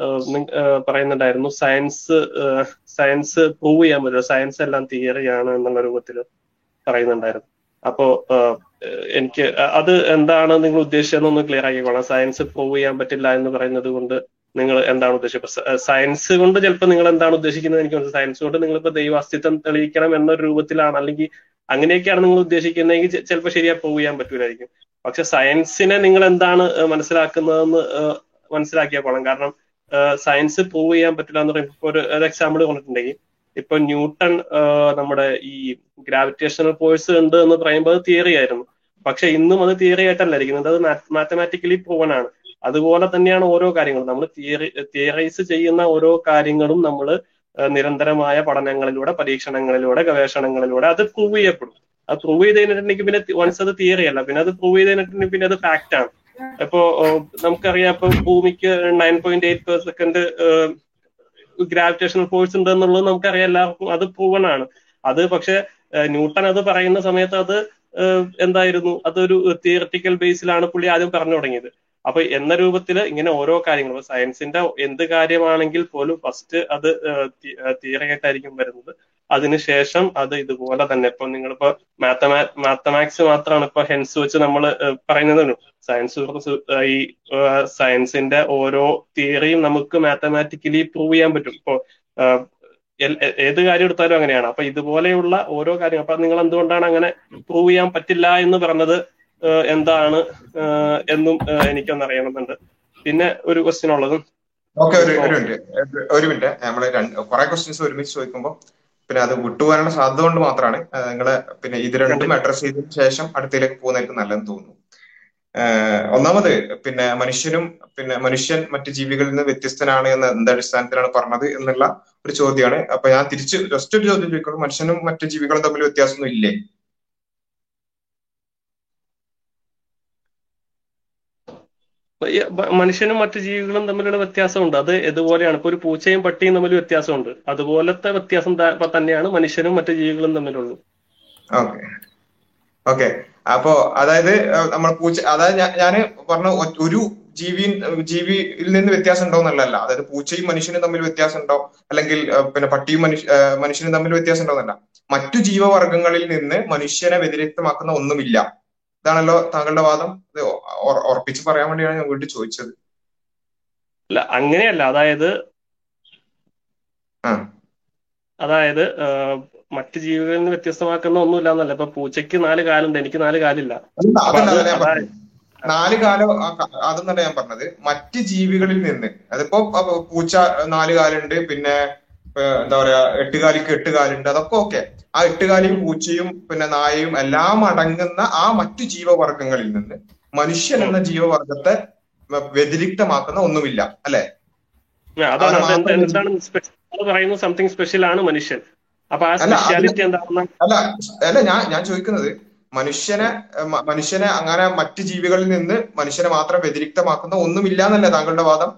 G: പറയുന്നുണ്ടായിരുന്നു സയൻസ് സയൻസ് പ്രൂവ് ചെയ്യാൻ പറ്റില്ല സയൻസ് എല്ലാം തിയറിയാണ് എന്നുള്ള രൂപത്തിൽ പറയുന്നുണ്ടായിരുന്നു അപ്പോ ആഹ് എനിക്ക് അത് എന്താണ് നിങ്ങൾ ഉദ്ദേശിച്ചതെന്നൊന്ന് ക്ലിയർ ആക്കിക്കോളാം സയൻസ് പ്രൂവ് ചെയ്യാൻ പറ്റില്ല എന്ന് പറയുന്നത് കൊണ്ട് നിങ്ങൾ എന്താണ് ഉദ്ദേശിച്ചത് സയൻസ് കൊണ്ട് ചിലപ്പോൾ നിങ്ങൾ എന്താണ് ഉദ്ദേശിക്കുന്നത് എനിക്ക് മനസ്സിലായി സയൻസ് കൊണ്ട് നിങ്ങളിപ്പോ ദൈവാസ്തിത്വം തെളിയിക്കണം എന്നൊരു രൂപത്തിലാണ് അല്ലെങ്കിൽ അങ്ങനെയൊക്കെയാണ് നിങ്ങൾ ഉദ്ദേശിക്കുന്നതെങ്കിൽ ചെ- ചിലപ്പോൾ ശരിയാ പ്രൂവ് ചെയ്യാൻ പറ്റൂലായിരിക്കും പക്ഷെ സയൻസിനെ നിങ്ങൾ എന്താണ് ഏഹ് മനസ്സിലാക്കുന്നതെന്ന് ഏഹ് മനസ്സിലാക്കിയാൽ കാരണം സയൻസ് പ്രൂവ് ചെയ്യാൻ പറ്റില്ല എന്ന് പറയുമ്പോൾ ഇപ്പൊ ഒരു എക്സാമ്പിൾ പറഞ്ഞിട്ടുണ്ടെങ്കിൽ ഇപ്പൊ ന്യൂട്ടൺ ആഹ് നമ്മുടെ ഈ ഗ്രാവിറ്റേഷണൽ ഫോഴ്സ് ഉണ്ട് എന്ന് പറയുമ്പോൾ അത് തിയറി ആയിരുന്നു പക്ഷെ ഇന്നും അത് തിയറി ആയിട്ടല്ല ഇരിക്കുന്നത് അത് മാത്തമാറ്റിക്കലി പ്രൂവൺ ആണ് അതുപോലെ തന്നെയാണ് ഓരോ കാര്യങ്ങളും നമ്മൾ തിയറി തിയറൈസ് ചെയ്യുന്ന ഓരോ കാര്യങ്ങളും നമ്മൾ നിരന്തരമായ പഠനങ്ങളിലൂടെ പരീക്ഷണങ്ങളിലൂടെ ഗവേഷണങ്ങളിലൂടെ അത് പ്രൂവ് ചെയ്യപ്പെടും അത് പ്രൂവ് ചെയ്ത് കഴിഞ്ഞിട്ടുണ്ടെങ്കിൽ പിന്നെ വൺസ് അത് തിയറി അല്ല പിന്നെ അത് പ്രൂവ് ചെയ്ത് കഴിഞ്ഞിട്ടുണ്ടെങ്കിൽ പിന്നെ അത് ഫാക്റ്റ് ആണ് ഇപ്പോ ഏഹ് നമുക്കറിയാം ഇപ്പൊ ഭൂമിക്ക് nine point eight per second gravitational force ഉണ്ട് എന്നുള്ളത് നമുക്കറിയാം എല്ലാവർക്കും അത് പ്രൂവൺ ആണ് അത് പക്ഷെ ഏഹ് ന്യൂട്ടൺ അത് പറയുന്ന സമയത്ത് അത് ഏഹ് എന്തായിരുന്നു അതൊരു തിയററ്റിക്കൽ ബേസിലാണ് പുള്ളി ആദ്യം പറഞ്ഞു തുടങ്ങിയത് അപ്പൊ എന്ന രൂപത്തിൽ ഇങ്ങനെ ഓരോ കാര്യങ്ങളും സയൻസിന്റെ എന്ത് കാര്യമാണെങ്കിൽ പോലും ഫസ്റ്റ് അത് തിയറി ആയിട്ടായിരിക്കും വരുന്നത് അതിനുശേഷം അത് ഇതുപോലെ തന്നെ ഇപ്പൊ നിങ്ങളിപ്പോ മാത്തമാ മാത്തമാറ്റിക്സ് മാത്രമാണ് ഇപ്പൊ ഹെൻസ് വെച്ച് നമ്മൾ പറയുന്നത് സയൻസ് ഈ സയൻസിന്റെ ഓരോ തിയറിയും നമുക്ക് മാത്തമാറ്റിക്കലി പ്രൂവ് ചെയ്യാൻ പറ്റും ഇപ്പോ ഏത് കാര്യം എടുത്താലും അങ്ങനെയാണ് അപ്പൊ ഇതുപോലെയുള്ള ഓരോ കാര്യം അപ്പൊ നിങ്ങൾ എന്തുകൊണ്ടാണ് അങ്ങനെ പ്രൂവ് ചെയ്യാൻ പറ്റില്ല എന്ന് പറഞ്ഞത് എന്താണ് എന്നും എനിക്കൊന്ന് അറിയണമെന്നുണ്ട് പിന്നെ ഒരു ക്വസ്റ്റ്യൻ ഉള്ളത്
A: ഓക്കെ ഒരു ഒരു മിനിറ്റ് ഒരു മിനിറ്റ് നമ്മള് കുറെ ക്വസ്റ്റ്യൻസ് ഒരുമിച്ച് ചോദിക്കുമ്പോൾ പിന്നെ അത് വിട്ടുപോകാനുള്ള സാധ്യത കൊണ്ട് മാത്രമാണ് നിങ്ങള് പിന്നെ ഇത് രണ്ടും അഡ്രസ് ചെയ്തതിനു ശേഷം അടുത്തതിലേക്ക് പോകുന്നതായിരിക്കും നല്ലതെന്ന് തോന്നുന്നു ഒന്നാമത് പിന്നെ മനുഷ്യനും പിന്നെ മനുഷ്യൻ മറ്റു ജീവികളിൽ നിന്ന് വ്യത്യസ്തനാണ് എന്ന് എന്ത് അടിസ്ഥാനത്തിലാണ് പറഞ്ഞത് എന്നുള്ള ഒരു ചോദ്യമാണ് അപ്പൊ ഞാൻ തിരിച്ച് ജസ്റ്റ് ഒരു ചോദ്യം ചോദിക്കുള്ളൂ മനുഷ്യനും മറ്റു ജീവികളും തമ്മിൽ വ്യത്യാസമൊന്നും ഇല്ലേ
G: മനുഷ്യനും മറ്റു ജീവികളും തമ്മിലുള്ള വ്യത്യാസമുണ്ട് അത് ഇതുപോലെയാണ് ഇപ്പൊ ഒരു പൂച്ചയും പട്ടിയും തമ്മിൽ വ്യത്യാസമുണ്ട് അതുപോലത്തെ വ്യത്യാസം തന്നെയാണ് മനുഷ്യനും മറ്റു ജീവികളും തമ്മിലുള്ളത്
A: ഓക്കെ ഓക്കെ അപ്പോ അതായത് നമ്മൾ പൂച്ച അതായത് ഞാൻ പറഞ്ഞ ഒരു ജീവി ജീവിയിൽ നിന്ന് വ്യത്യാസം ഉണ്ടോ എന്നുള്ളതല്ല അതായത് പൂച്ചയും മനുഷ്യനും തമ്മിൽ വ്യത്യാസം ഉണ്ടോ അല്ലെങ്കിൽ പിന്നെ പട്ടിയും മനുഷ്യ മനുഷ്യനും തമ്മിൽ വ്യത്യാസം ഉണ്ടോ എന്നല്ല മറ്റു ജീവവർഗങ്ങളിൽ നിന്ന് മനുഷ്യനെ വ്യതിരിക്തമാക്കുന്ന ഒന്നുമില്ല ഇതാണല്ലോ താങ്കളുടെ വാദം ഉറപ്പിച്ച് പറയാൻ വേണ്ടിയാണ് ഞാൻ വീട്ടിൽ ചോദിച്ചത്
G: അല്ല അങ്ങനെയല്ല അതായത് അതായത് മറ്റു ജീവികളിൽ നിന്ന് വ്യത്യസ്തമാക്കുന്ന ഒന്നുമില്ല എന്നല്ല ഇപ്പൊ പൂച്ചയ്ക്ക് നാല് കാലുണ്ട് എനിക്ക് നാല് കാലില്ല
A: നാല് കാലം അതെന്നല്ല ഞാൻ പറഞ്ഞത് മറ്റ് ജീവികളിൽ നിന്ന് അതിപ്പോ പൂച്ച നാല് കാലുണ്ട് പിന്നെ എന്താ പറയാ എട്ടുകാലിക്ക് എട്ട് കാലുണ്ട് അതൊക്കെ ഓക്കെ ആ എട്ടുകാലിയും പൂച്ചയും പിന്നെ നായയും എല്ലാം അടങ്ങുന്ന ആ മറ്റു ജീവവർഗങ്ങളിൽ നിന്ന് മനുഷ്യൻ എന്ന ജീവവർഗത്തെ വ്യതിരിക്തമാക്കുന്ന ഒന്നുമില്ല അല്ലെ
G: അതാണ് എന്താണ് പറയുന്നത് സംതിങ് സ്പെഷ്യൽ ആണ് മനുഷ്യൻ അപ്പൊ ആ സ്പെഷ്യാലിറ്റി എന്താണെന്ന്
A: അല്ല അല്ല ഞാൻ ഞാൻ ചോദിക്കുന്നത് മനുഷ്യനെ മനുഷ്യനെ അങ്ങനെ മറ്റു ജീവികളിൽ നിന്ന് മനുഷ്യനെ മാത്രം വ്യതിരിക്തമാക്കുന്ന ഒന്നുമില്ല എന്നല്ലേ താങ്കളുടെ വാദം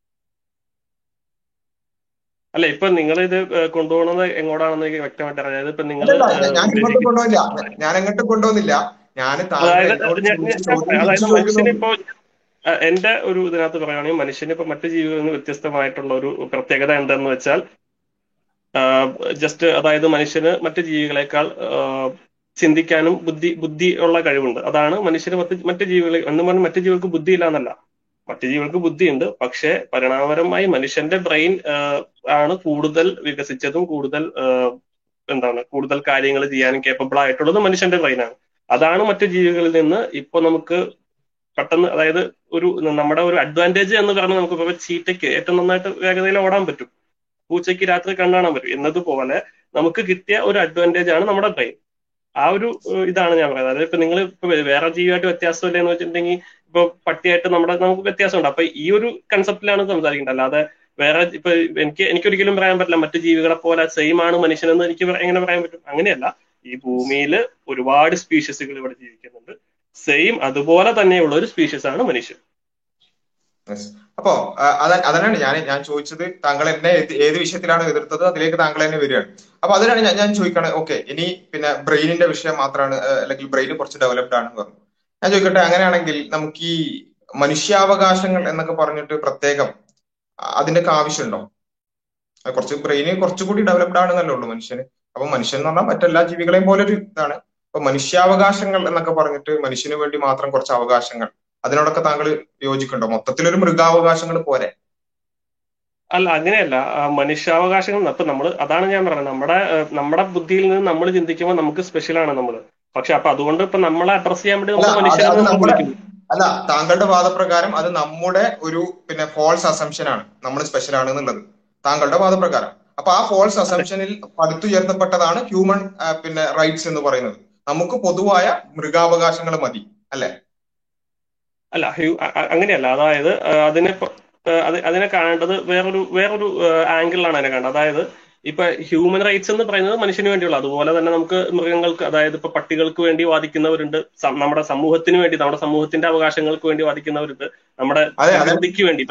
G: അല്ല ഇപ്പൊ നിങ്ങൾ ഇത് കൊണ്ടുപോകുന്നത് എങ്ങോട്ടാണെന്ന് എനിക്ക് വ്യക്തമായിട്ട് അറിയാം ഇപ്പൊ നിങ്ങൾ
A: ഞാൻ ഇങ്ങോട്ട് കൊണ്ടുപോകില്ല ഞാൻ എങ്ങോട്ടും കൊണ്ടുപോകുന്നില്ല ഞാൻ
G: അതായത് മനുഷ്യനിപ്പോ എന്റെ ഒരു ഇതിനകത്ത് പറയുകയാണെങ്കിൽ മനുഷ്യന് ഇപ്പൊ മറ്റു ജീവികളിൽ നിന്ന് വ്യത്യസ്തമായിട്ടുള്ള ഒരു പ്രത്യേകത എന്തെന്ന് വെച്ചാൽ ജസ്റ്റ് അതായത് മനുഷ്യന് മറ്റു ജീവികളെക്കാൾ ചിന്തിക്കാനും ബുദ്ധി ബുദ്ധി ഉള്ള കഴിവുണ്ട് അതാണ് മനുഷ്യന് മറ്റ് മറ്റു ജീവികളെ എന്ന് പറഞ്ഞാൽ മറ്റു ജീവികൾക്ക് ബുദ്ധി ഇല്ല എന്നല്ല മറ്റു ജീവികൾക്ക് ബുദ്ധിയുണ്ട് പക്ഷെ പരിണാമപരമായി മനുഷ്യന്റെ ബ്രെയിൻ ആണ് കൂടുതൽ വികസിച്ചതും കൂടുതൽ എന്താണ് കൂടുതൽ കാര്യങ്ങൾ ചെയ്യാനും കേപ്പബിൾ ആയിട്ടുള്ളത് മനുഷ്യന്റെ ബ്രെയിനാണ് അതാണ് മറ്റു ജീവികളിൽ നിന്ന് ഇപ്പൊ നമുക്ക് പെട്ടെന്ന് അതായത് ഒരു നമ്മുടെ ഒരു അഡ്വാൻറ്റേജ് എന്ന് പറഞ്ഞാൽ നമുക്ക് ഇപ്പൊ ചീറ്റയ്ക്ക് ഏറ്റവും നന്നായിട്ട് വേഗതയിൽ ഓടാൻ പറ്റും പൂച്ചയ്ക്ക് രാത്രി കണ്ണാണാൻ പറ്റും എന്നതുപോലെ നമുക്ക് കിട്ടിയ ഒരു അഡ്വാൻറ്റേജ് ആണ് നമ്മുടെ ബ്രെയിൻ ആ ഒരു ഇതാണ് ഞാൻ പറയുന്നത് അതായത് ഇപ്പൊ നിങ്ങൾ ഇപ്പൊ വേറെ ജീവിയായിട്ട് വ്യത്യാസമില്ല എന്ന് വെച്ചിട്ടുണ്ടെങ്കിൽ ഇപ്പൊ പട്ടിയായിട്ട് നമ്മുടെ നമുക്ക് വ്യത്യാസമുണ്ട് അപ്പൊ ഈ ഒരു കൺസെപ്റ്റിലാണ് സംസാരിക്കേണ്ടത് അല്ലാതെ വേറെ ഇപ്പൊ എനിക്ക് എനിക്കൊരിക്കലും പറയാൻ പറ്റില്ല മറ്റു ജീവികളെ പോലെ സെയിം ആണ് മനുഷ്യനെന്ന് എനിക്ക് എങ്ങനെ പറയാൻ പറ്റും അങ്ങനെയല്ല ഈ ഭൂമിയിൽ ഒരുപാട് സ്പീഷ്യസുകൾ ഇവിടെ ജീവിക്കുന്നുണ്ട് സെയിം അതുപോലെ തന്നെയുള്ള ഒരു സ്പീഷ്യസ് ആണ് മനുഷ്യൻ
A: അപ്പോ അതനാണ് ഞാൻ ഞാൻ ചോദിച്ചത് താങ്കൾ എന്നെ ഏത് വിഷയത്തിലാണ് എതിർത്തത് അതിലേക്ക് താങ്കൾ തന്നെ വരികയാണ് അപ്പൊ അതിനാണ് ഞാൻ ഞാൻ ചോദിക്കണത് ഓക്കെ ഇനി പിന്നെ ബ്രെയിനിന്റെ വിഷയം മാത്രമാണ് അല്ലെങ്കിൽ ബ്രെയിൻ കുറച്ച് ഡെവലപ്ഡ് ആണെന്ന് പറഞ്ഞു ഞാൻ ചോദിക്കട്ടെ അങ്ങനെയാണെങ്കിൽ നമുക്ക് ഈ മനുഷ്യാവകാശങ്ങൾ എന്നൊക്കെ പറഞ്ഞിട്ട് പ്രത്യേകം അതിന്റെയൊക്കെ ആവശ്യമുണ്ടോ കുറച്ച് ബ്രെയിന് കുറച്ചുകൂടി ഡെവലപ്ഡ് ആണെന്നല്ലേ ഉള്ളൂ മനുഷ്യന് അപ്പൊ മനുഷ്യൻ എന്ന് പറഞ്ഞാൽ മറ്റെല്ലാ ജീവികളെയും പോലെ ഒരു ഇതാണ് അപ്പൊ മനുഷ്യാവകാശങ്ങൾ എന്നൊക്കെ പറഞ്ഞിട്ട് മനുഷ്യന് വേണ്ടി മാത്രം കുറച്ച് അവകാശങ്ങൾ അതിനോടൊക്കെ താങ്കൾ യോജിക്കുന്നുണ്ടോ മൊത്തത്തിലൊരു മൃഗാവകാശങ്ങൾ പോരെ
G: അല്ല അങ്ങനെയല്ല മനുഷ്യാവകാശങ്ങൾ അപ്പൊ നമ്മൾ അതാണ് ഞാൻ പറയുന്നത് നമ്മുടെ നമ്മുടെ ബുദ്ധിയിൽ നിന്ന് നമ്മൾ ചിന്തിക്കുമ്പോൾ നമുക്ക് സ്പെഷ്യൽ ആണ് നമ്മൾ പക്ഷെ അപ്പൊ അതുകൊണ്ട് ഇപ്പൊ നമ്മളെ അഡ്രസ് ചെയ്യാൻ വേണ്ടി നമ്മൾ മനുഷ്യരെ വിളിക്കുന്നു
A: അല്ല താങ്കളുടെ വാദപ്രകാരം അത് നമ്മുടെ ഒരു പിന്നെ ഫോൾസ് അസംഷൻ ആണ് നമ്മൾ സ്പെഷ്യൽ ആണ് എന്നുള്ളത് താങ്കളുടെ വാദപ്രകാരം അപ്പൊ ആ ഫോൾസ് അസംഷനിൽ പടുത്തുയർത്തപ്പെട്ടതാണ് ഹ്യൂമൻ പിന്നെ റൈറ്റ്സ് എന്ന് പറയുന്നത് നമുക്ക് പൊതുവായ മൃഗാവകാശങ്ങൾ മതി അല്ലെ
G: അല്ല അങ്ങനെയല്ല അതായത് അതിനെ അതിനെ കാണേണ്ടത് വേറൊരു വേറൊരു ആംഗിളിലാണ് അതിനെ കാണേണ്ടത് അതായത് ഇപ്പൊ ഹ്യൂമൻ റൈറ്റ്സ് എന്ന് പറയുന്നത് മനുഷ്യന് വേണ്ടിയുള്ള അതുപോലെ തന്നെ നമുക്ക് മൃഗങ്ങൾക്ക് അതായത് ഇപ്പൊ പട്ടികൾക്ക് വേണ്ടി വാദിക്കുന്നവരുണ്ട് നമ്മുടെ സമൂഹത്തിന് വേണ്ടി നമ്മുടെ സമൂഹത്തിന്റെ അവകാശങ്ങൾക്ക് വേണ്ടി വാദിക്കുന്നവരുണ്ട് നമ്മുടെ പ്രകൃതിക്ക് വേണ്ടി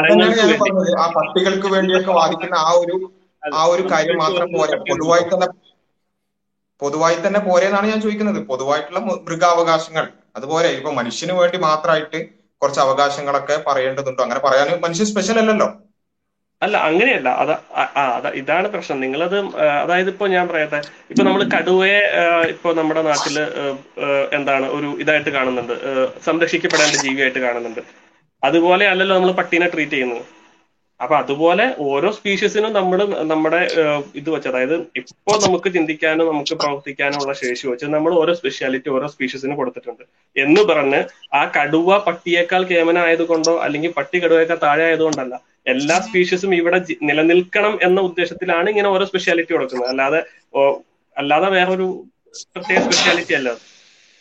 A: ആ പട്ടികൾക്ക് വേണ്ടിയൊക്കെ വാദിക്കുന്ന ആ ഒരു ആ ഒരു കാര്യം മാത്രം പോരെ പൊതുവായി തന്നെ പൊതുവായി തന്നെ പോരെ എന്നാണ് ഞാൻ ചോദിക്കുന്നത് പൊതുവായിട്ടുള്ള മൃഗാവകാശങ്ങൾ അതുപോലെ ഇപ്പൊ മനുഷ്യന് വേണ്ടി മാത്രമായിട്ട് കുറച്ച് അവകാശങ്ങളൊക്കെ പറയേണ്ടതുണ്ടോ അങ്ങനെ പറയാൻ മനുഷ്യൻ സ്പെഷ്യൽ അല്ലല്ലോ
G: അല്ല അങ്ങനെയല്ല അതാ ആ- ആ അതാ ഇതാണ് പ്രശ്നം നിങ്ങളത് ആ, അതായത് ഇപ്പൊ ഞാൻ പറയട്ടെ ഇപ്പൊ നമ്മൾ കടുവയെ ആ, ഇപ്പൊ നമ്മുടെ നാട്ടില് ആ, ആ, എന്താണ് ഒരു ഇതായിട്ട് കാണുന്നുണ്ട് ആ, സംരക്ഷിക്കപ്പെടേണ്ട ജീവിയായിട്ട് കാണുന്നുണ്ട് അതുപോലെ അല്ലല്ലോ നമ്മൾ പട്ടീനെ ട്രീറ്റ് ചെയ്യുന്നത് അപ്പൊ അതുപോലെ ഓരോ സ്പീഷീസിനും നമ്മൾ നമ്മുടെ ആ, ഇത് വെച്ച് അതായത് ഇപ്പോ നമുക്ക് ചിന്തിക്കാനും നമുക്ക് പ്രവർത്തിക്കാനും ഉള്ള ശേഷി വെച്ച് നമ്മൾ ഓരോ സ്പെഷ്യാലിറ്റി ഓരോ സ്പീഷീസിന് കൊടുത്തിട്ടുണ്ട് എന്ന് പറഞ്ഞ് ആ കടുവ പട്ടിയേക്കാൾ കേമനായതുകൊണ്ടോ അല്ലെങ്കിൽ പട്ടി കടുവയേക്കാൾ താഴെ ആയതുകൊണ്ടല്ല എല്ലാ സ്പീഷീസും ഇവിടെ ജി- നിലനിൽക്കണം എന്ന ഉദ്ദേശത്തിലാണ് ഇങ്ങനെ ഓരോ സ്പെഷ്യാലിറ്റി കൊടുക്കുന്നത് അല്ലാതെ ഓ, അല്ലാതെ വേറൊരു പ്രത്യേക സ്പെഷ്യാലിറ്റി അല്ല അത്.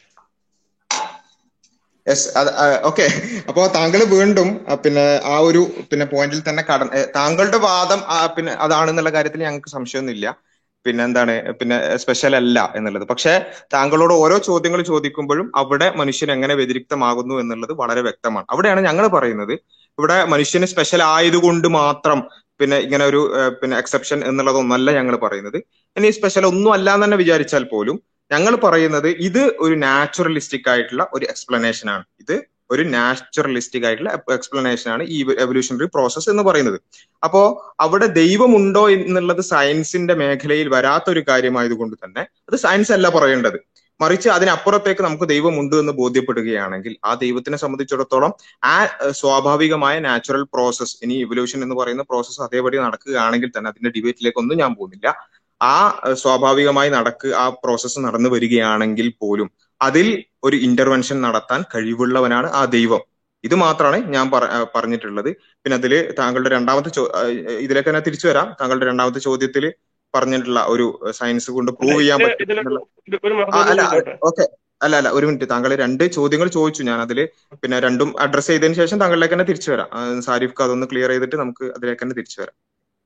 A: യെസ് ഓക്കെ അപ്പോ താങ്കൾ വീണ്ടും ആ, പിന്നെ ആ ഒരു പിന്നെ പോയിന്റിൽ തന്നെ കട ഏ, താങ്കളുടെ വാദം ആ, പിന്നെ അതാണെന്നുള്ള കാര്യത്തിൽ ഞങ്ങൾക്ക് സംശയമൊന്നുമില്ല പിന്നെ എന്താണ് പിന്നെ സ്പെഷ്യൽ അല്ല എന്നുള്ളത് പക്ഷെ താങ്കളോട് ഓരോ ചോദ്യങ്ങൾ ചോദിക്കുമ്പോഴും അവിടെ മനുഷ്യൻ എങ്ങനെ വ്യതിരിക്തമാകുന്നു എന്നുള്ളത് വളരെ വ്യക്തമാണ് അവിടെയാണ് ഞങ്ങൾ പറയുന്നത് ഇവിടെ മനുഷ്യന് സ്പെഷ്യൽ ആയതുകൊണ്ട് മാത്രം പിന്നെ ഇങ്ങനെ ഒരു ഏ, പിന്നെ എക്സെപ്ഷൻ എന്നുള്ളതൊന്നല്ല ഞങ്ങൾ പറയുന്നത് ഇനി സ്പെഷ്യൽ ഒന്നും അല്ല എന്ന് തന്നെ വിചാരിച്ചാൽ പോലും ഞങ്ങൾ പറയുന്നത് ഇത് ഒരു നാച്ചുറലിസ്റ്റിക് ആയിട്ടുള്ള ഒരു എക്സ്പ്ലനേഷൻ ആണ് ഇത് ഒരു നാച്ചുറലിസ്റ്റിക് ആയിട്ടുള്ള എക്സ്പ്ലനേഷൻ ആണ് ഈ എവല്യൂഷണറി പ്രോസസ് എന്ന് പറയുന്നത് അപ്പോ അവിടെ ദൈവമുണ്ടോ എന്നുള്ളത് സയൻസിന്റെ മേഖലയിൽ വരാത്ത ഒരു കാര്യമായതുകൊണ്ട് തന്നെ അത് സയൻസ് അല്ല പറയേണ്ടത് മറിച്ച് അതിനപ്പുറത്തേക്ക് നമുക്ക് ദൈവമുണ്ട് എന്ന് ബോധ്യപ്പെടുകയാണെങ്കിൽ ആ ദൈവത്തിനെ സംബന്ധിച്ചിടത്തോളം ആ ഏഹ്, സ്വാഭാവികമായ നാച്ചുറൽ പ്രോസസ് ഇനി ഇവല്യൂഷൻ എന്ന് പറയുന്ന പ്രോസസ്സ് അതേപടി നടക്കുകയാണെങ്കിൽ തന്നെ അതിന്റെ ഡിബേറ്റിലേക്ക് ഒന്നും ഞാൻ പോകുന്നില്ല ആ ഏഹ്, സ്വാഭാവികമായി നടക്ക് ആ പ്രോസസ്സ് നടന്നു വരികയാണെങ്കിൽ പോലും അതിൽ ഒരു ഇന്റർവെൻഷൻ നടത്താൻ കഴിവുള്ളവനാണ് ആ ദൈവം ഇത് മാത്രമാണ് ഞാൻ പറ- ഏഹ് പറഞ്ഞിട്ടുള്ളത് പിന്നെ അതില് താങ്കളുടെ രണ്ടാമത്തെ ചോ ഏഹ് ഇതിലേക്ക് തന്നെ തിരിച്ചു വരാം താങ്കളുടെ രണ്ടാമത്തെ ചോദ്യത്തിൽ പറഞ്ഞിട്ടുള്ള ഒരു സയൻസ് കൊണ്ട്
G: അല്ല
A: പ്രൂവ് ചെയ്യാൻ
G: ഇതില്
A: പറ്റും
G: ഇതിലൊരു
A: എന്നുള്ള
G: ഒരു- ഒരു
A: ആ,
G: മറുപടി
A: അല്ല
G: ചോദിച്ചോട്ടെ
A: ഓക്കെ അല്ല അല്ല ഒരു മിനിറ്റ് താങ്കൾ രണ്ട് ചോദ്യങ്ങൾ ചോദിച്ചു ഞാൻ അതില് പിന്നെ രണ്ടും അഡ്രസ് ചെയ്തതിന് ശേഷം താങ്കളിലേക്ക് തന്നെ തിരിച്ചു വരാം ആ, സാരിഫ്ക്ക് അതൊന്ന് ക്ലിയർ ചെയ്തിട്ട് നമുക്ക് അതിലേക്ക് തന്നെ തിരിച്ചു വരാം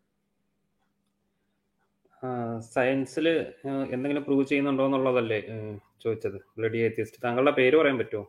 B: സയൻസിൽ എന്തെങ്കിലും പ്രൂവ് ചെയ്യുന്നുണ്ടോ എന്നുള്ളതല്ലേ ഏഹ്, ചോദിച്ചത് ബ്ലഡി ഏത്തിയസ്റ്റ് താങ്കളുടെ പേര് പറയാൻ പറ്റുമോ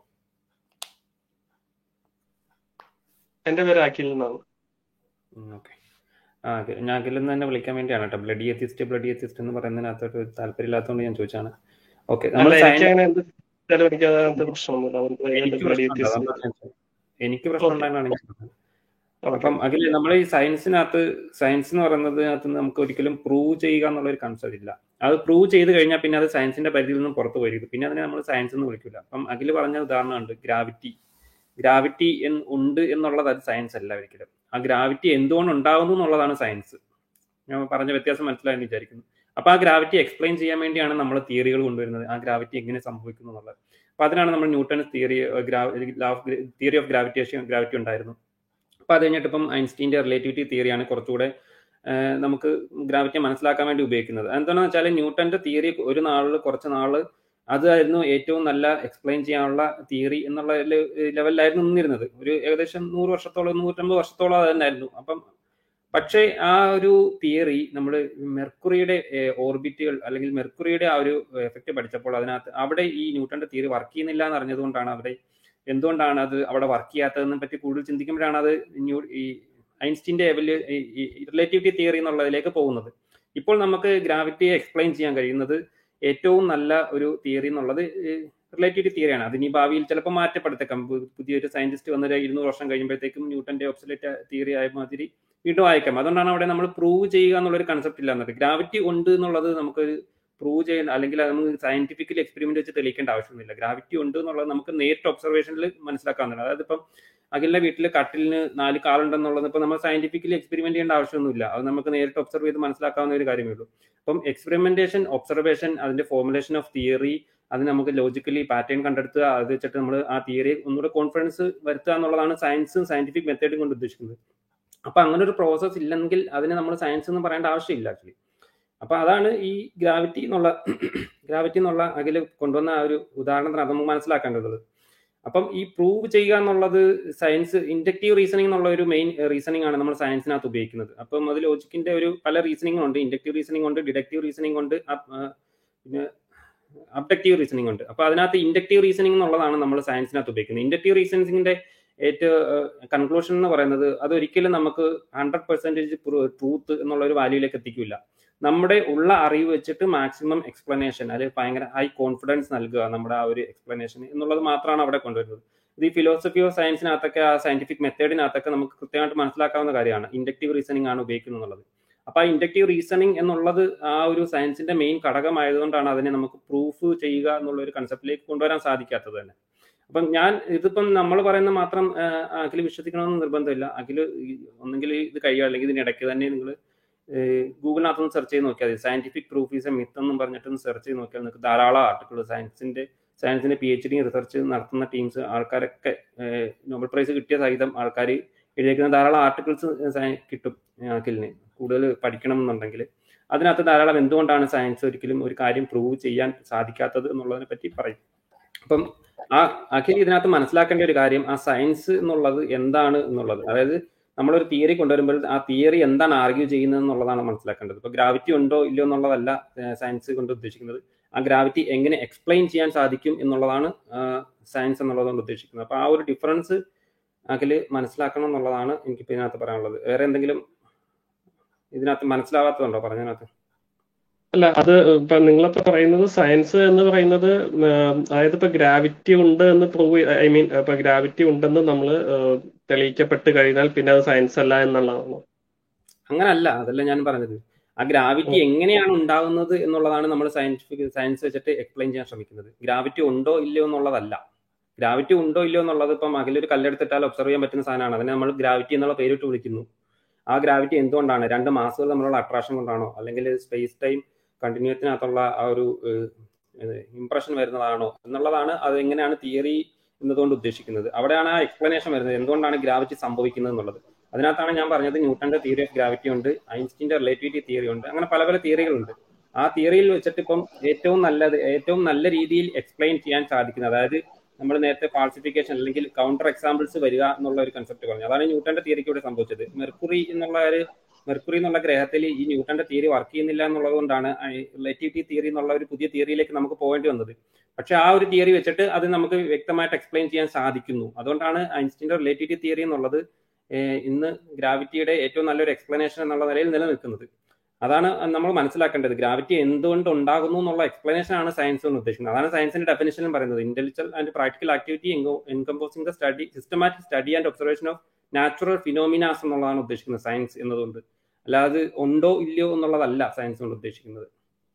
G: എന്റെ പേര് അഖിൽ എന്നാണ്
B: ഓക്കെ ആ അഖിൽ- ഞാൻ അഖിൽ എന്ന് തന്നെ വിളിക്കാൻ വേണ്ടിയാണ് കേട്ടോ ബ്ലഡി എത്തിസ്റ്റ് ബ്ലഡി എത്തിസ്റ്റ് എന്ന് പറയുന്നതിനകത്തോട്ട് ഒരു താല്പര്യമില്ലാത്തതുകൊണ്ട് ഞാൻ ചോദിച്ചാണ് ഓക്കെ നമ്മൾ
G: അല്ല എനിക്ക്
B: സയൻസ്
G: അങ്ങനെ എന്ത് ചില എനിക്ക് അങ്ങനത്തെ പ്രശ്നമൊന്നുമില്ല അവർക്ക്
B: എനിക്ക്
G: ഭയങ്കര bloody
B: പ്രശ്നമുണ്ട്
G: atheist.
B: അതാണ് ഞാൻ ചോദിച്ചത്. എനിക്ക് പ്രശ്നം
G: ഓക്കെ
B: ഉണ്ടായതാണ് എനിക്ക് പറഞ്ഞത്.
G: ഓക്കെ
B: അപ്പം അഖിൽ നമ്മൾ ഈ സയൻസിനകത്ത് സയൻസ് എന്ന് പറയുന്നതിനകത്ത് നമുക്ക് ഒരിക്കലും പ്രൂവ് ചെയ്യുക എന്നുള്ള ഒരു കൺസെപ്റ്റ് ഇല്ല അത് പ്രൂവ് ചെയ്ത് കഴിഞ്ഞാൽ പിന്നെ അത് സയൻസിന്റെ പരിധിയിൽ നിന്നും പുറത്ത് പോയിരിക്കും പിന്നെ അതിനെ നമ്മൾ സയൻസ് എന്ന് വിളിക്കില്ല അപ്പം അഖിൽ പറഞ്ഞ ഉദാഹരണമുണ്ട് ഗ്രാവിറ്റി ഗ്രാവിറ്റി ഉണ്ട് എന്നുള്ളത് അത് സയൻസ് അല്ല ഒരിക്കലും ആ ഗ്രാവിറ്റി എന്തുകൊണ്ട് ഉണ്ടാകുന്നു എന്നുള്ളതാണ് സയൻസ് ഞാൻ പറഞ്ഞ വ്യത്യാസം മനസ്സിലായെന്ന് വിചാരിക്കുന്നു അപ്പൊ ആ ഗ്രാവിറ്റി എക്സ്പ്ലെയിൻ ചെയ്യാൻ വേണ്ടിയാണ് നമ്മൾ തിയറികൾ കൊണ്ടുവരുന്നത് ആ ഗ്രാവിറ്റി എങ്ങനെ സംഭവിക്കുന്നു എന്നുള്ളത് അപ്പൊ അതിനാണ് നമ്മൾ Newton's theory theory of gravitation gravity ഉണ്ടായിരുന്നു അപ്പൊ അത് കഴിഞ്ഞിട്ട് ഇപ്പം ഐൻസ്റ്റീൻ്റെ റിലേറ്റിവിറ്റി തിയറിയാണ് കുറച്ചുകൂടെ ആഹ് നമുക്ക് ഗ്രാവിറ്റിയെ മനസ്സിലാക്കാൻ വേണ്ടി ഉപയോഗിക്കുന്നത് എന്താണെന്ന് വെച്ചാൽ ന്യൂട്ടന്റെ തിയറി ഒരു നാളിൽ കുറച്ച് നാള് അതായിരുന്നു ഏറ്റവും നല്ല എക്സ്പ്ലെയിൻ ചെയ്യാനുള്ള തിയറി എന്നുള്ള ലെ- ലെവലിലായിരുന്നു നിന്നിരുന്നത് ഒരു ഏകദേശം നൂറ് വർഷത്തോളം നൂറ്റമ്പത് വർഷത്തോളം അത് തന്നെയായിരുന്നു അപ്പം പക്ഷേ ആ ഒരു തിയറി നമ്മൾ മെർക്കുറിയുടെ ഓർബിറ്റുകൾ അല്ലെങ്കിൽ മെർക്കുറിയുടെ ആ ഒരു എഫക്റ്റ് പഠിച്ചപ്പോൾ അതിനകത്ത് അവിടെ ഈ ന്യൂട്ടന്റെ തിയറി വർക്ക് ചെയ്യുന്നില്ല എന്ന് അറിഞ്ഞതുകൊണ്ടാണ് അവിടെ എന്തുകൊണ്ടാണ് അത് അവിടെ വർക്ക് ചെയ്യാത്തതെന്നെ പറ്റി കൂടുതൽ ചിന്തിക്കുമ്പോഴാണ് അത് ന്യൂ ഈ ഐൻസ്റ്റീന്റെ റിലേറ്റിവിറ്റി തിയറി എന്നുള്ളതിലേക്ക് പോകുന്നത് ഇപ്പോൾ നമുക്ക് ഗ്രാവിറ്റിയെ എക്സ്പ്ലെയിൻ ചെയ്യാൻ കഴിയുന്നത് ഏറ്റവും നല്ല ഒരു തിയറി എന്നുള്ളത് റിലേറ്റിവിറ്റി തിയറിയാണ് അതിനി ഭാവിയിൽ ചിലപ്പോൾ മാറ്റപ്പെടുത്തേക്കാം പു- പുതിയൊരു സയന്റിസ്റ്റ് വന്നൊരു ഇരുന്നൂറ് വർഷം കഴിയുമ്പോഴത്തേക്കും ന്യൂട്ടന്റെ ഒബ്സലേറ്റ് തിയറി ആയ മാതിരി വീണ്ടും അയക്കാം അതുകൊണ്ടാണ് അവിടെ നമ്മൾ പ്രൂവ് ചെയ്യുക എന്നുള്ളൊരു കൺസെപ്റ്റ് ഇല്ല എന്നത് ഗ്രാവിറ്റി ഉണ്ട് എന്നുള്ളത് നമുക്ക് പ്രൂവ് ചെയ്യുന്ന അല്ലെങ്കിൽ അത് നമുക്ക് സയന്റിഫിക്കലി എക്സ്പെരിമെന്റ് വെച്ച് തെളിയിക്കേണ്ട ആവശ്യമൊന്നുമില്ല ഗ്രാവിറ്റി ഉണ്ട് എന്നുള്ളത് നമുക്ക് നേരിട്ട് ഒബ്സർവേഷനിൽ മനസ്സിലാക്കാവുന്നതാണ് അതായത് ഇപ്പം അഖിലിന്റെ വീട്ടിൽ കട്ടിലിന് നാല് കാലുണ്ടെന്നുള്ളത് ഇപ്പം നമ്മൾ സയന്റിഫിക്കലി എക്സ്പെരിമെന്റ് ചെയ്യേണ്ട ആവശ്യമൊന്നുമില്ല അത് നമുക്ക് നേരിട്ട് ഒബ്സർവ് ചെയ്ത് മനസ്സിലാക്കാവുന്ന ഒരു കാര്യമേ ഉള്ളൂ അപ്പം എക്സ്പെരിമെന്റേഷൻ ഒബ്സർവേഷൻ അതിന്റെ ഫോർമുലേഷൻ ഓഫ് തിയറി അത് നമുക്ക് ലോജിക്കലി പാറ്റേൺ കണ്ടെടുത്തുക അത് വെച്ചിട്ട് നമ്മൾ ആ തിയറി ഒന്നുകൂടെ കോൺഫിഡൻസ് വരുത്തുക എന്നുള്ളതാണ് സയൻസും സയന്റിഫിക് മെത്തേഡും കൊണ്ട് ഉദ്ദേശിക്കുന്നത് അപ്പൊ അങ്ങനെ ഒരു പ്രോസസ് ഇല്ലെങ്കിൽ അതിനെ നമ്മൾ സയൻസ് എന്ന് പറയേണ്ട ആവശ്യമില്ല ആക്ച്വലി അപ്പൊ അതാണ് ഈ ഗ്രാവിറ്റി എന്നുള്ള ഗ്രാവിറ്റി എന്നുള്ള അതിൽ കൊണ്ടുവന്ന ആ ഒരു ഉദാഹരണത്തിന് അത് നമുക്ക് മനസ്സിലാക്കേണ്ടത് അപ്പം ഈ പ്രൂവ് ചെയ്യുക എന്നുള്ളത് സയൻസ് ഇൻഡക്റ്റീവ് റീസണിംഗ് എന്നുള്ള ഒരു മെയിൻ റീസണിംഗ് ആണ് നമ്മൾ സയൻസിനകത്ത് ഉപയോഗിക്കുന്നത് അപ്പം അത് ലോജിക്കിന്റെ ഒരു പല റീസണിംഗ് ഉണ്ട് ഇൻഡക്റ്റീവ് റീസണിംഗ് ഉണ്ട് ഡിഡക്റ്റീവ് റീസണിംഗ് ഉണ്ട് അപ്- ആ, പിന്നെ അബ്ഡക്റ്റീവ് റീസണിംഗ് ഉണ്ട് അപ്പൊ അതിനകത്ത് ഇൻഡക്റ്റീവ് റീസണിംഗ് എന്നുള്ളതാണ് നമ്മൾ സയൻസിനകത്ത് ഉപയോഗിക്കുന്നത് ഇൻഡക്റ്റീവ് റീസണിംഗിന്റെ ഏറ്റവും കൺക്ലൂഷൻ എന്ന് പറയുന്നത് അതൊരിക്കലും നമുക്ക് ഹൺഡ്രഡ് പെർസെന്റേജ് ട്രൂത്ത് എന്നുള്ള ഒരു വാല്യൂയിലേക്ക് എത്തിക്കില്ല നമ്മുടെ ഉള്ള അറിവ് വെച്ചിട്ട് മാക്സിമം എക്സ്പ്ലനേഷൻ അത് ഭയങ്കര ഹൈ കോൺഫിഡൻസ് നൽകുക നമ്മുടെ ആ ഒരു എക്സ്പ്ലനേഷൻ എന്നുള്ളത് മാത്രമാണ് അവിടെ കൊണ്ടുവരുന്നത് ഇത് ഈ ഫിലോസഫി ഓഫ് സയൻസിനകത്തൊക്കെ ആ സയന്റിഫിക് മെത്തേഡിനകത്തൊക്കെ നമുക്ക് കൃത്യമായിട്ട് മനസ്സിലാക്കാവുന്ന കാര്യമാണ് ഇൻഡക്റ്റീവ് റീസണിംഗ് ആണ് ഉപയോഗിക്കുന്നത് എന്നുള്ളത് അപ്പൊ ആ ഇൻഡക്റ്റീവ് റീസണിംഗ് എന്നുള്ളത് ആ ഒരു സയൻസിന്റെ മെയിൻ ഘടകമായതുകൊണ്ടാണ് അതിനെ നമുക്ക് പ്രൂഫ് ചെയ്യുക എന്നുള്ള ഒരു കൺസെപ്റ്റിലേക്ക് കൊണ്ടുവരാൻ സാധിക്കാത്തത് തന്നെ അപ്പം ഞാൻ ഇതിപ്പം നമ്മൾ പറയുന്ന മാത്രം അഖിൽ വിശ്വസിക്കണമെന്ന് നിർബന്ധമില്ല അഖിൽ ഒന്നെങ്കിൽ ഇത് കഴിയുക അല്ലെങ്കിൽ ഇതിനിടയ്ക്ക് തന്നെ നിങ്ങൾ ഗൂഗിളിനകത്തൊന്ന് സെർച്ച് ചെയ്ത് നോക്കിയാൽ മതി scientific proof is a myth എന്നും പറഞ്ഞിട്ടൊന്ന് സെർച്ച് ചെയ്ത് നോക്കിയാൽ നിങ്ങൾക്ക് ധാരാളം ആർട്ടിക്കിൾ സയൻസിന്റെ സയൻസിന്റെ പി എച്ച് ഡി റിസർച്ച് നടത്തുന്ന ടീംസ് ആൾക്കാരൊക്കെ നോബൽ പ്രൈസ് കിട്ടിയ സഹിതം ആൾക്കാർ എഴുതിയിരിക്കുന്ന ധാരാളം ആർട്ടിക്കിൾസ് കിട്ടും അഖിലിന് കൂടുതൽ പഠിക്കണം എന്നുണ്ടെങ്കിൽ അതിനകത്ത് ധാരാളം എന്തുകൊണ്ടാണ് സയൻസ് ഒരിക്കലും ഒരു കാര്യം പ്രൂവ് ചെയ്യാൻ സാധിക്കാത്തത് എന്നുള്ളതിനെ പറ്റി പറയും അപ്പം ആ അഖിൽ ഇതിനകത്ത് മനസ്സിലാക്കേണ്ട ഒരു കാര്യം ആ സയൻസ് എന്നുള്ളത് എന്താണ് എന്നുള്ളത് അതായത് നമ്മളൊരു തിയറി കൊണ്ടുവരുമ്പോൾ ആ തിയറി എന്താണ് ആർഗ്യൂ ചെയ്യുന്നത് എന്നുള്ളതാണ് മനസ്സിലാക്കേണ്ടത് ഇപ്പൊ ഗ്രാവിറ്റി ഉണ്ടോ ഇല്ലയോ എന്നുള്ളതല്ല സയൻസ് കൊണ്ട് ഉദ്ദേശിക്കുന്നത് ആ ഗ്രാവിറ്റി എങ്ങനെ എക്സ്പ്ലെയിൻ ചെയ്യാൻ സാധിക്കും എന്നുള്ളതാണ് സയൻസ് എന്നുള്ളതുകൊണ്ട് ഉദ്ദേശിക്കുന്നത് അപ്പൊ ആ ഒരു ഡിഫറൻസ് അതിൽ മനസ്സിലാക്കണം എന്നുള്ളതാണ് എനിക്കിപ്പോൾ ഇതിനകത്ത് പറയാനുള്ളത് വേറെ എന്തെങ്കിലും ഇതിനകത്ത് മനസ്സിലാവാത്തതുണ്ടോ പറഞ്ഞതിനകത്ത്
G: അല്ല അത് ഇപ്പൊ നിങ്ങളിപ്പോ പറയുന്നത് സയൻസ് എന്ന് പറയുന്നത് അതായത് ഇപ്പൊ ഗ്രാവിറ്റി ഉണ്ട് എന്ന് പ്രൂവ് ഐ മീൻ ഇപ്പൊ ഗ്രാവിറ്റി ഉണ്ടെന്ന് നമ്മൾ തെളിയിക്കപ്പെട്ട് കഴിഞ്ഞാൽ പിന്നെ അത് സയൻസ് അല്ല എന്നുള്ളതാണോ
B: അങ്ങനല്ല അതല്ല ഞാൻ പറഞ്ഞത് ആ ഗ്രാവിറ്റി എങ്ങനെയാണ് ഉണ്ടാകുന്നത് എന്നുള്ളതാണ് നമ്മൾ സയന്റിഫിക് സയൻസ് വെച്ചിട്ട് എക്സ്പ്ലെയിൻ ചെയ്യാൻ ശ്രമിക്കുന്നത് ഗ്രാവിറ്റി ഉണ്ടോ ഇല്ലയോ എന്നുള്ളതല്ല ഗ്രാവിറ്റി ഉണ്ടോ ഇല്ലയോ എന്നുള്ളത് ഇപ്പം അകലൊരു കല്ലെടുത്തിട്ടാൽ ഒബ്സർവ് ചെയ്യാൻ പറ്റുന്ന സാധനമാണ് അതിനെ നമ്മൾ ഗ്രാവിറ്റി എന്നുള്ള പേരിട്ട് വിളിക്കുന്നു ആ ഗ്രാവിറ്റി എന്തുകൊണ്ടാണ് രണ്ട് മാസുകൾ തമ്മിലുള്ള അട്രാക്ഷൻ കൊണ്ടാണോ അല്ലെങ്കിൽ സ്പേസ് ടൈം കണ്ടിന്യൂത്തിനകത്തുള്ള ആ ഒരു ഇംപ്രഷൻ വരുന്നതാണോ എന്നുള്ളതാണ് അത് എങ്ങനെയാണ് തിയറി എന്നതുകൊണ്ട് ഉദ്ദേശിക്കുന്നത് അവിടെയാണ് ആ എക്സ്പ്ലനേഷൻ വരുന്നത് എന്തുകൊണ്ടാണ് ഗ്രാവിറ്റി സംഭവിക്കുന്നത് എന്നുള്ളത് അതിനകത്താണ് ഞാൻ പറഞ്ഞത് ന്യൂട്ടന്റെ തിയറി ഓഫ് ഗ്രാവിറ്റി ഉണ്ട് ഐൻസ്റ്റീന്റെ റിലേറ്റിവിറ്റി തിയറി ഉണ്ട് അങ്ങനെ പല പല തിയറികളുണ്ട് ആ തിയറിയിൽ വെച്ചിട്ട് ഇപ്പം ഏറ്റവും നല്ലത് ഏറ്റവും നല്ല രീതിയിൽ എക്സ്പ്ലെയിൻ ചെയ്യാൻ സാധിക്കുന്നത് അതായത് നമ്മൾ നേരത്തെ ഫാൾസിഫിക്കേഷൻ അല്ലെങ്കിൽ കൗണ്ടർ എക്സാമ്പിൾസ് വരിക എന്നുള്ള ഒരു കൺസെപ്റ്റ് പറഞ്ഞു അതാണ് ന്യൂട്ടന്റെ തിയറിക്ക് ഇവിടെ സംഭവിച്ചത് മെർക്കുറി എന്നുള്ള ഒരു മെർക്കുറി എന്നുള്ള ഗ്രഹത്തിൽ ഈ ന്യൂട്ടന്റെ തിയറി വർക്ക് ചെയ്യുന്നില്ല എന്നുള്ളത് കൊണ്ടാണ് റിലേറ്റിവിറ്റി തിയറി എന്നുള്ള ഒരു പുതിയ തിയറിയിലേക്ക് നമുക്ക് പോകേണ്ടി വന്നത് പക്ഷെ ആ ഒരു തിയറി വെച്ചിട്ട് അത് നമുക്ക് വ്യക്തമായിട്ട് എക്സ്പ്ലെയിൻ ചെയ്യാൻ സാധിക്കുന്നു അതുകൊണ്ടാണ് ഐൻസ്റ്റീൻ്റെ റിലേറ്റിവിറ്റി തിയറി എന്നുള്ളത് ഇന്ന് ഗ്രാവിറ്റിയുടെ ഏറ്റവും നല്ലൊരു എക്സ്പ്ലനേഷൻ എന്നുള്ള നിലയിൽ നിലനിൽക്കുന്നത് അതാണ് നമ്മൾ മനസ്സിലാക്കേണ്ടത് ഗ്രാവിറ്റി എന്തുകൊണ്ട് ഉണ്ടാകുന്നു എന്നുള്ള എക്സ്പ്ലനേഷൻ ആണ് സയൻസ് എന്ന് ഉദ്ദേശിക്കുന്നത് അതാണ് സയൻസിന്റെ ഡെഫിനേഷനും പറയുന്നത് intellectual and practical activity encompassing the study systematic study and observation of natural phenomena എന്നുള്ളതാണ് ഉദ്ദേശിക്കുന്നത് സയൻസ് എന്നതുകൊണ്ട് അല്ലാതെ ഉണ്ടോ ഇല്ലയോ എന്നുള്ളതല്ല സയൻസ് കൊണ്ട് ഉദ്ദേശിക്കുന്നത്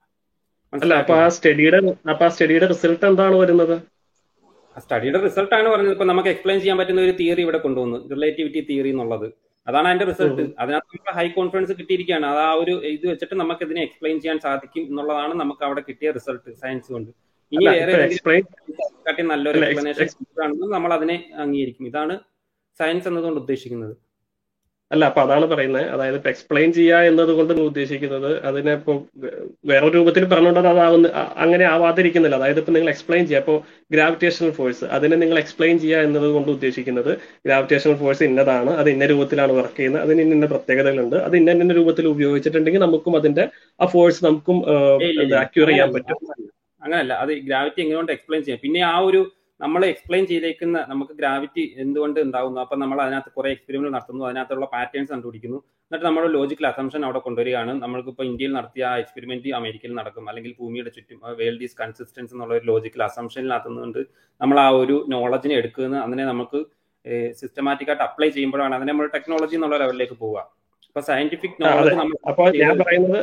G: അല്ല അപ്പൊ ആ സ്റ്റഡിയുടെ അപ്പൊ ആ സ്റ്റഡിയുടെ റിസൾട്ട് എന്താണ് വരുന്നത്
B: സ്റ്റഡിയുടെ റിസൾട്ട് ആണ് പറഞ്ഞത് ഇപ്പൊ നമുക്ക് എക്സ്പ്ലെയിൻ ചെയ്യാൻ പറ്റുന്ന ഒരു തിയറി ഇവിടെ കൊണ്ടുവന്നു റിലേറ്റിവിറ്റി തിയറി എന്നുള്ളത് അതാണ് അതിന്റെ റിസൾട്ട് അതിനകത്ത് നമുക്ക് ഹൈ കോൺഫിഡൻസ് കിട്ടിയിരിക്കുകയാണ് അത് ആ ഒരു ഇത് വെച്ചിട്ട് നമുക്ക് ഇതിനെ എക്സ്പ്ലെയിൻ ചെയ്യാൻ സാധിക്കും എന്നുള്ളതാണ് നമുക്ക് അവിടെ കിട്ടിയ റിസൾട്ട് സയൻസ് കൊണ്ട് ഇനി വേറെ കാട്ടി നല്ലൊരു എക്സ്പ്ലനേഷൻ ആണെന്ന് നമ്മൾ അതിനെ അംഗീകരിക്കും ഇതാണ് സയൻസ് എന്നതുകൊണ്ട് ഉദ്ദേശിക്കുന്നത്
G: അല്ല അപ്പൊ അതാണ് പറയുന്നത് അതായത് ഇപ്പൊ എക്സ്പ്ലെയിൻ ചെയ്യുക എന്നതുകൊണ്ട് ഉദ്ദേശിക്കുന്നത് അതിനെ ഇപ്പൊ വേറെ രൂപത്തിൽ പറഞ്ഞുകൊണ്ട് അതാവുന്ന അങ്ങനെ ആവാതിരിക്കുന്നില്ല അതായത് ഇപ്പൊ നിങ്ങൾ എക്സ്പ്ലെയിൻ ചെയ്യുക ഇപ്പോൾ ഗ്രാവിറ്റേഷണൽ ഫോഴ്സ് അതിനെ നിങ്ങൾ എക്സ്പ്ലെയിൻ ചെയ്യുക എന്നത് കൊണ്ട് ഉദ്ദേശിക്കുന്നത് ഗ്രാവിറ്റേഷണൽ ഫോഴ്സ് ഇന്നതാണ് അത് ഇന്ന രൂപത്തിലാണ് വർക്ക് ചെയ്യുന്നത് അതിന് ഇന്ന പ്രത്യേകതകളുണ്ട് അത് ഇന്ന ഇന്ന രൂപത്തിൽ ഉപയോഗിച്ചിട്ടുണ്ടെങ്കിൽ നമുക്കും അതിന്റെ ആ ഫോഴ്സ് നമുക്കും അക്യൂർ ചെയ്യാൻ പറ്റും
B: അങ്ങനല്ല അത് ഗ്രാവിറ്റി എങ്ങനെയുണ്ട് എക്സ്പ്ലെയിൻ ചെയ്യാം പിന്നെ ആ ഒരു നമ്മൾ എക്സ്പ്ലെയിൻ ചെയ്തേക്കുന്ന നമുക്ക് ഗ്രാവിറ്റി എന്തുകൊണ്ട് ഉണ്ടാകുന്നു അപ്പൊ നമ്മൾ അതിനകത്ത് കുറെ എക്സ്പെരിമെന്റ് നടത്തുന്നു അതിനകത്തുള്ള പാറ്റേൺസ് കണ്ടുപിടിക്കുന്നു എന്നിട്ട് നമ്മൾ ലോജിക്കൽ അസംഷൻ അവിടെ കൊണ്ടുവരികയാണ് നമ്മൾക്ക് ഇപ്പോൾ ഇന്ത്യയിൽ നടത്തിയ ആ എക്സ്പെരിമെന്റ് അമേരിക്കയിൽ നടക്കും അല്ലെങ്കിൽ ഭൂമിയുടെ ചുറ്റും വേൾഡ് ഈസ് കൺസിസ്റ്റൻസ് എന്നുള്ള ഒരു ലോജിക്കൽ അസംഷനിനകത്തുന്നുകൊണ്ട് നമ്മൾ ആ ഒരു നോളജിനെ എടുക്കുന്ന അതിനെ നമുക്ക് സിസ്റ്റമാറ്റിക് ആയിട്ട് അപ്ലൈ ചെയ്യുമ്പോഴാണ് അതിനെ നമ്മൾ ടെക്നോളജി എന്നുള്ള ലെവലിലേക്ക് പോവുക അപ്പൊ സയന്റിഫിക് നോളജ്
G: നമ്മൾ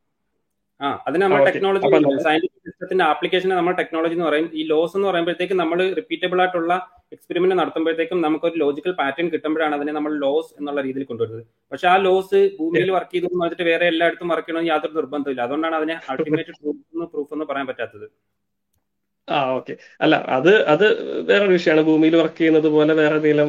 B: ആ അതിന് നമ്മൾ ടെക്നോളജി സയന്റിഫിക് സിസ്റ്റത്തിന്റെ ആപ്ലിക്കേഷനെ നമ്മൾ ടെക്നോളജി എന്ന് പറയും ഈ ലോസ് എന്ന് പറയുമ്പോഴത്തേക്കും നമ്മൾ റിപ്പീറ്റബിൾ ആയിട്ടുള്ള എക്സ്പെരിമെന്റ് നടത്തുമ്പോഴത്തേക്കും നമുക്ക് ഒരു ലോജിക്കൽ പാറ്റേൺ കിട്ടുമ്പോഴാണ് അതിനെ നമ്മൾ ലോസ് എന്നുള്ള രീതിയിൽ കൊണ്ടുവരുന്നത് പക്ഷെ ആ ലോസ് ഭൂമിയിൽ വർക്ക് ചെയ്തു എന്ന് വെച്ചിട്ട് വേറെ എല്ലായിടത്തും വർക്ക് ചെയ്യണമെന്ന് യാതൊരു നിർബന്ധമില്ല അതുകൊണ്ടാണ് അതിനെ അൾട്ടിമേറ്റ് ട്രൂത്ത് പ്രൂഫ് എന്ന് പറയാൻ പറ്റാത്തത്
G: ആ ഓക്കെ അല്ല അത് അത് വേറൊരു വിഷയമാണ് ഭൂമിയിൽ വർക്ക് ചെയ്യുന്നത് പോലെ വേറെ എന്തെങ്കിലും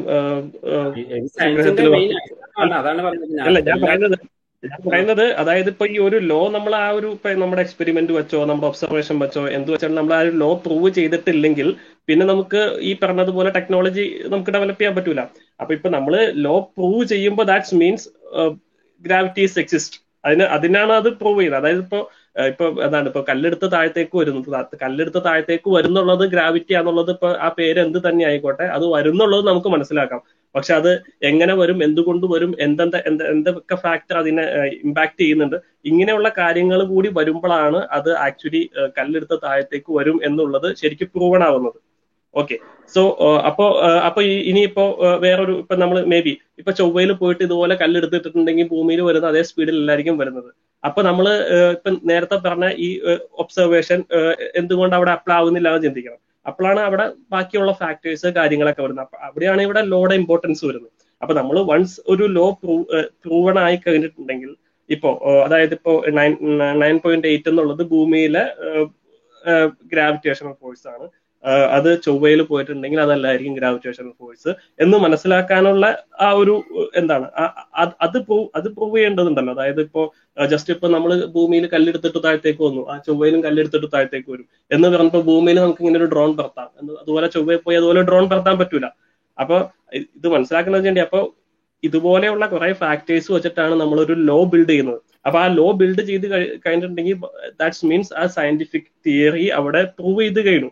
B: അതാണ്
G: അല്ല ഞാൻ പറയുന്നത് ഞാൻ പറയുന്നത് അതായത് ഇപ്പൊ ഈ ഒരു ലോ നമ്മൾ ആ ഒരു ഇപ്പൊ നമ്മുടെ എക്സ്പെരിമെന്റ് വെച്ചോ നമ്മുടെ ഒബ്സർവേഷൻ വെച്ചോ എന്ത് വെച്ചാലും നമ്മൾ ആ ഒരു ലോ പ്രൂവ് ചെയ്തിട്ടില്ലെങ്കിൽ പിന്നെ നമുക്ക് ഈ പറഞ്ഞതുപോലെ ടെക്നോളജി നമുക്ക് ഡെവലപ്പ് ചെയ്യാൻ പറ്റൂല അപ്പൊ ഇപ്പൊ നമ്മൾ ലോ പ്രൂവ് ചെയ്യുമ്പോൾ ദാറ്റ്സ് മീൻസ് ഗ്രാവിറ്റീസ് എക്സിസ്റ്റ് അതിന് അതിനാണ് അത് പ്രൂവ് ചെയ്യുന്നത് അതായത് ഇപ്പോ ഇപ്പൊ എന്താണ് ഇപ്പൊ കല്ലെടുത്ത് താഴത്തേക്ക് വരുന്നത് കല്ലെടുത്ത് താഴത്തേക്ക് വരുന്നുള്ളത് ഗ്രാവിറ്റി ആണെന്നുള്ളത് ഇപ്പൊ ആ പേര് എന്ത് തന്നെ ആയിക്കോട്ടെ അത് വരുന്നുള്ളത് നമുക്ക് മനസ്സിലാക്കാം പക്ഷെ അത് എങ്ങനെ വരും എന്തുകൊണ്ട് വരും എന്തെന്ത എന്തൊക്കെ ഫാക്ടർ അതിനെ ഇമ്പാക്ട് ചെയ്യുന്നുണ്ട് ഇങ്ങനെയുള്ള കാര്യങ്ങൾ കൂടി വരുമ്പോഴാണ് അത് ആക്ച്വലി കല്ലെടുത്ത താഴത്തേക്ക് വരും എന്നുള്ളത് ശരിക്കും പ്രൂവൺ ആവുന്നത് ഓക്കെ സോ അപ്പോ ഏഹ്, അപ്പൊ ഈ- ഇനിയിപ്പോ ഏഹ്, വേറൊരു ഇപ്പൊ നമ്മൾ മേ ബി ഇപ്പൊ ചൊവ്വയിൽ പോയിട്ട് ഇതുപോലെ കല്ലെടുത്തിട്ടുണ്ടെങ്കിൽ ഭൂമിയിൽ വരുന്ന അതേ സ്പീഡിൽ അല്ലായിരിക്കും വരുന്നത് അപ്പൊ നമ്മൾ ഇപ്പൊ നേരത്തെ പറഞ്ഞ ഈ ഒബ്സർവേഷൻ എന്തുകൊണ്ട് അവിടെ അപ്ലൈ ആവുന്നില്ല എന്ന് ചിന്തിക്കണം അപ്പോഴാണ് അവിടെ ബാക്കിയുള്ള ഫാക്ടേഴ്സ് കാര്യങ്ങളൊക്കെ വരുന്നത് അപ്പൊ അവിടെയാണ് ഇവിടെ ലോയുടെ ഇമ്പോർട്ടൻസ് വരുന്നത് അപ്പൊ നമ്മൾ വൺസ് ഒരു ലോ പ്രൂവൺ ആയി കഴിഞ്ഞിട്ടുണ്ടെങ്കിൽ ഇപ്പോ ഏഹ്, അതായത് ഇപ്പോ നയൻ നയൻ പോയിന്റ് എയ്റ്റ് എന്നുള്ളത് ഭൂമിയിലെ ഗ്രാവിറ്റേഷണൽ ഫോഴ്സ് ആണ് ഏഹ്, അത് ചൊവ്വയിൽ പോയിട്ടുണ്ടെങ്കിൽ അതല്ലായിരിക്കും ഗ്രാവിറ്റേഷണൽ ഫോഴ്സ് എന്ന് മനസ്സിലാക്കാനുള്ള ആ ഒരു ഏഹ്, എന്താണ് ആ- ആ- അത് പ്രൂവ് അത് പ്രൂവ് ചെയ്യേണ്ടതുണ്ടല്ലോ അതായത് ഇപ്പോ ജസ്റ്റ് ഇപ്പൊ നമ്മൾ ഭൂമിയിൽ കല്ലെടുത്തിട്ട് താഴത്തേക്ക് വന്നു ആ ചൊവ്വയിലും കല്ലെടുത്തിട്ട് താഴത്തേക്ക് വരും എന്ന് പറഞ്ഞപ്പോ ഭൂമിയിൽ നമുക്ക് ഇങ്ങനെ ഒരു ഡ്രോൺ പറത്താം എന്ന് അതുപോലെ ചൊവ്വയിൽ പോയി അതുപോലെ ഡ്രോൺ പറത്താൻ പറ്റൂല അപ്പൊ ഇ- ഇത് മനസ്സിലാക്കുന്നത് വേണ്ടി അപ്പൊ ഇതുപോലെയുള്ള കുറെ ഫാക്ടേഴ്സ് വെച്ചിട്ടാണ് നമ്മളൊരു ലോ ബിൽഡ് ചെയ്യുന്നത് അപ്പൊ ആ ലോ ബിൽഡ് ചെയ്ത് കഴി- കഴിഞ്ഞിട്ടുണ്ടെങ്കിൽ ദാറ്റ്സ് മീൻസ് ആ സയന്റിഫിക് തിയറി അവിടെ പ്രൂവ് ചെയ്ത് കഴിഞ്ഞു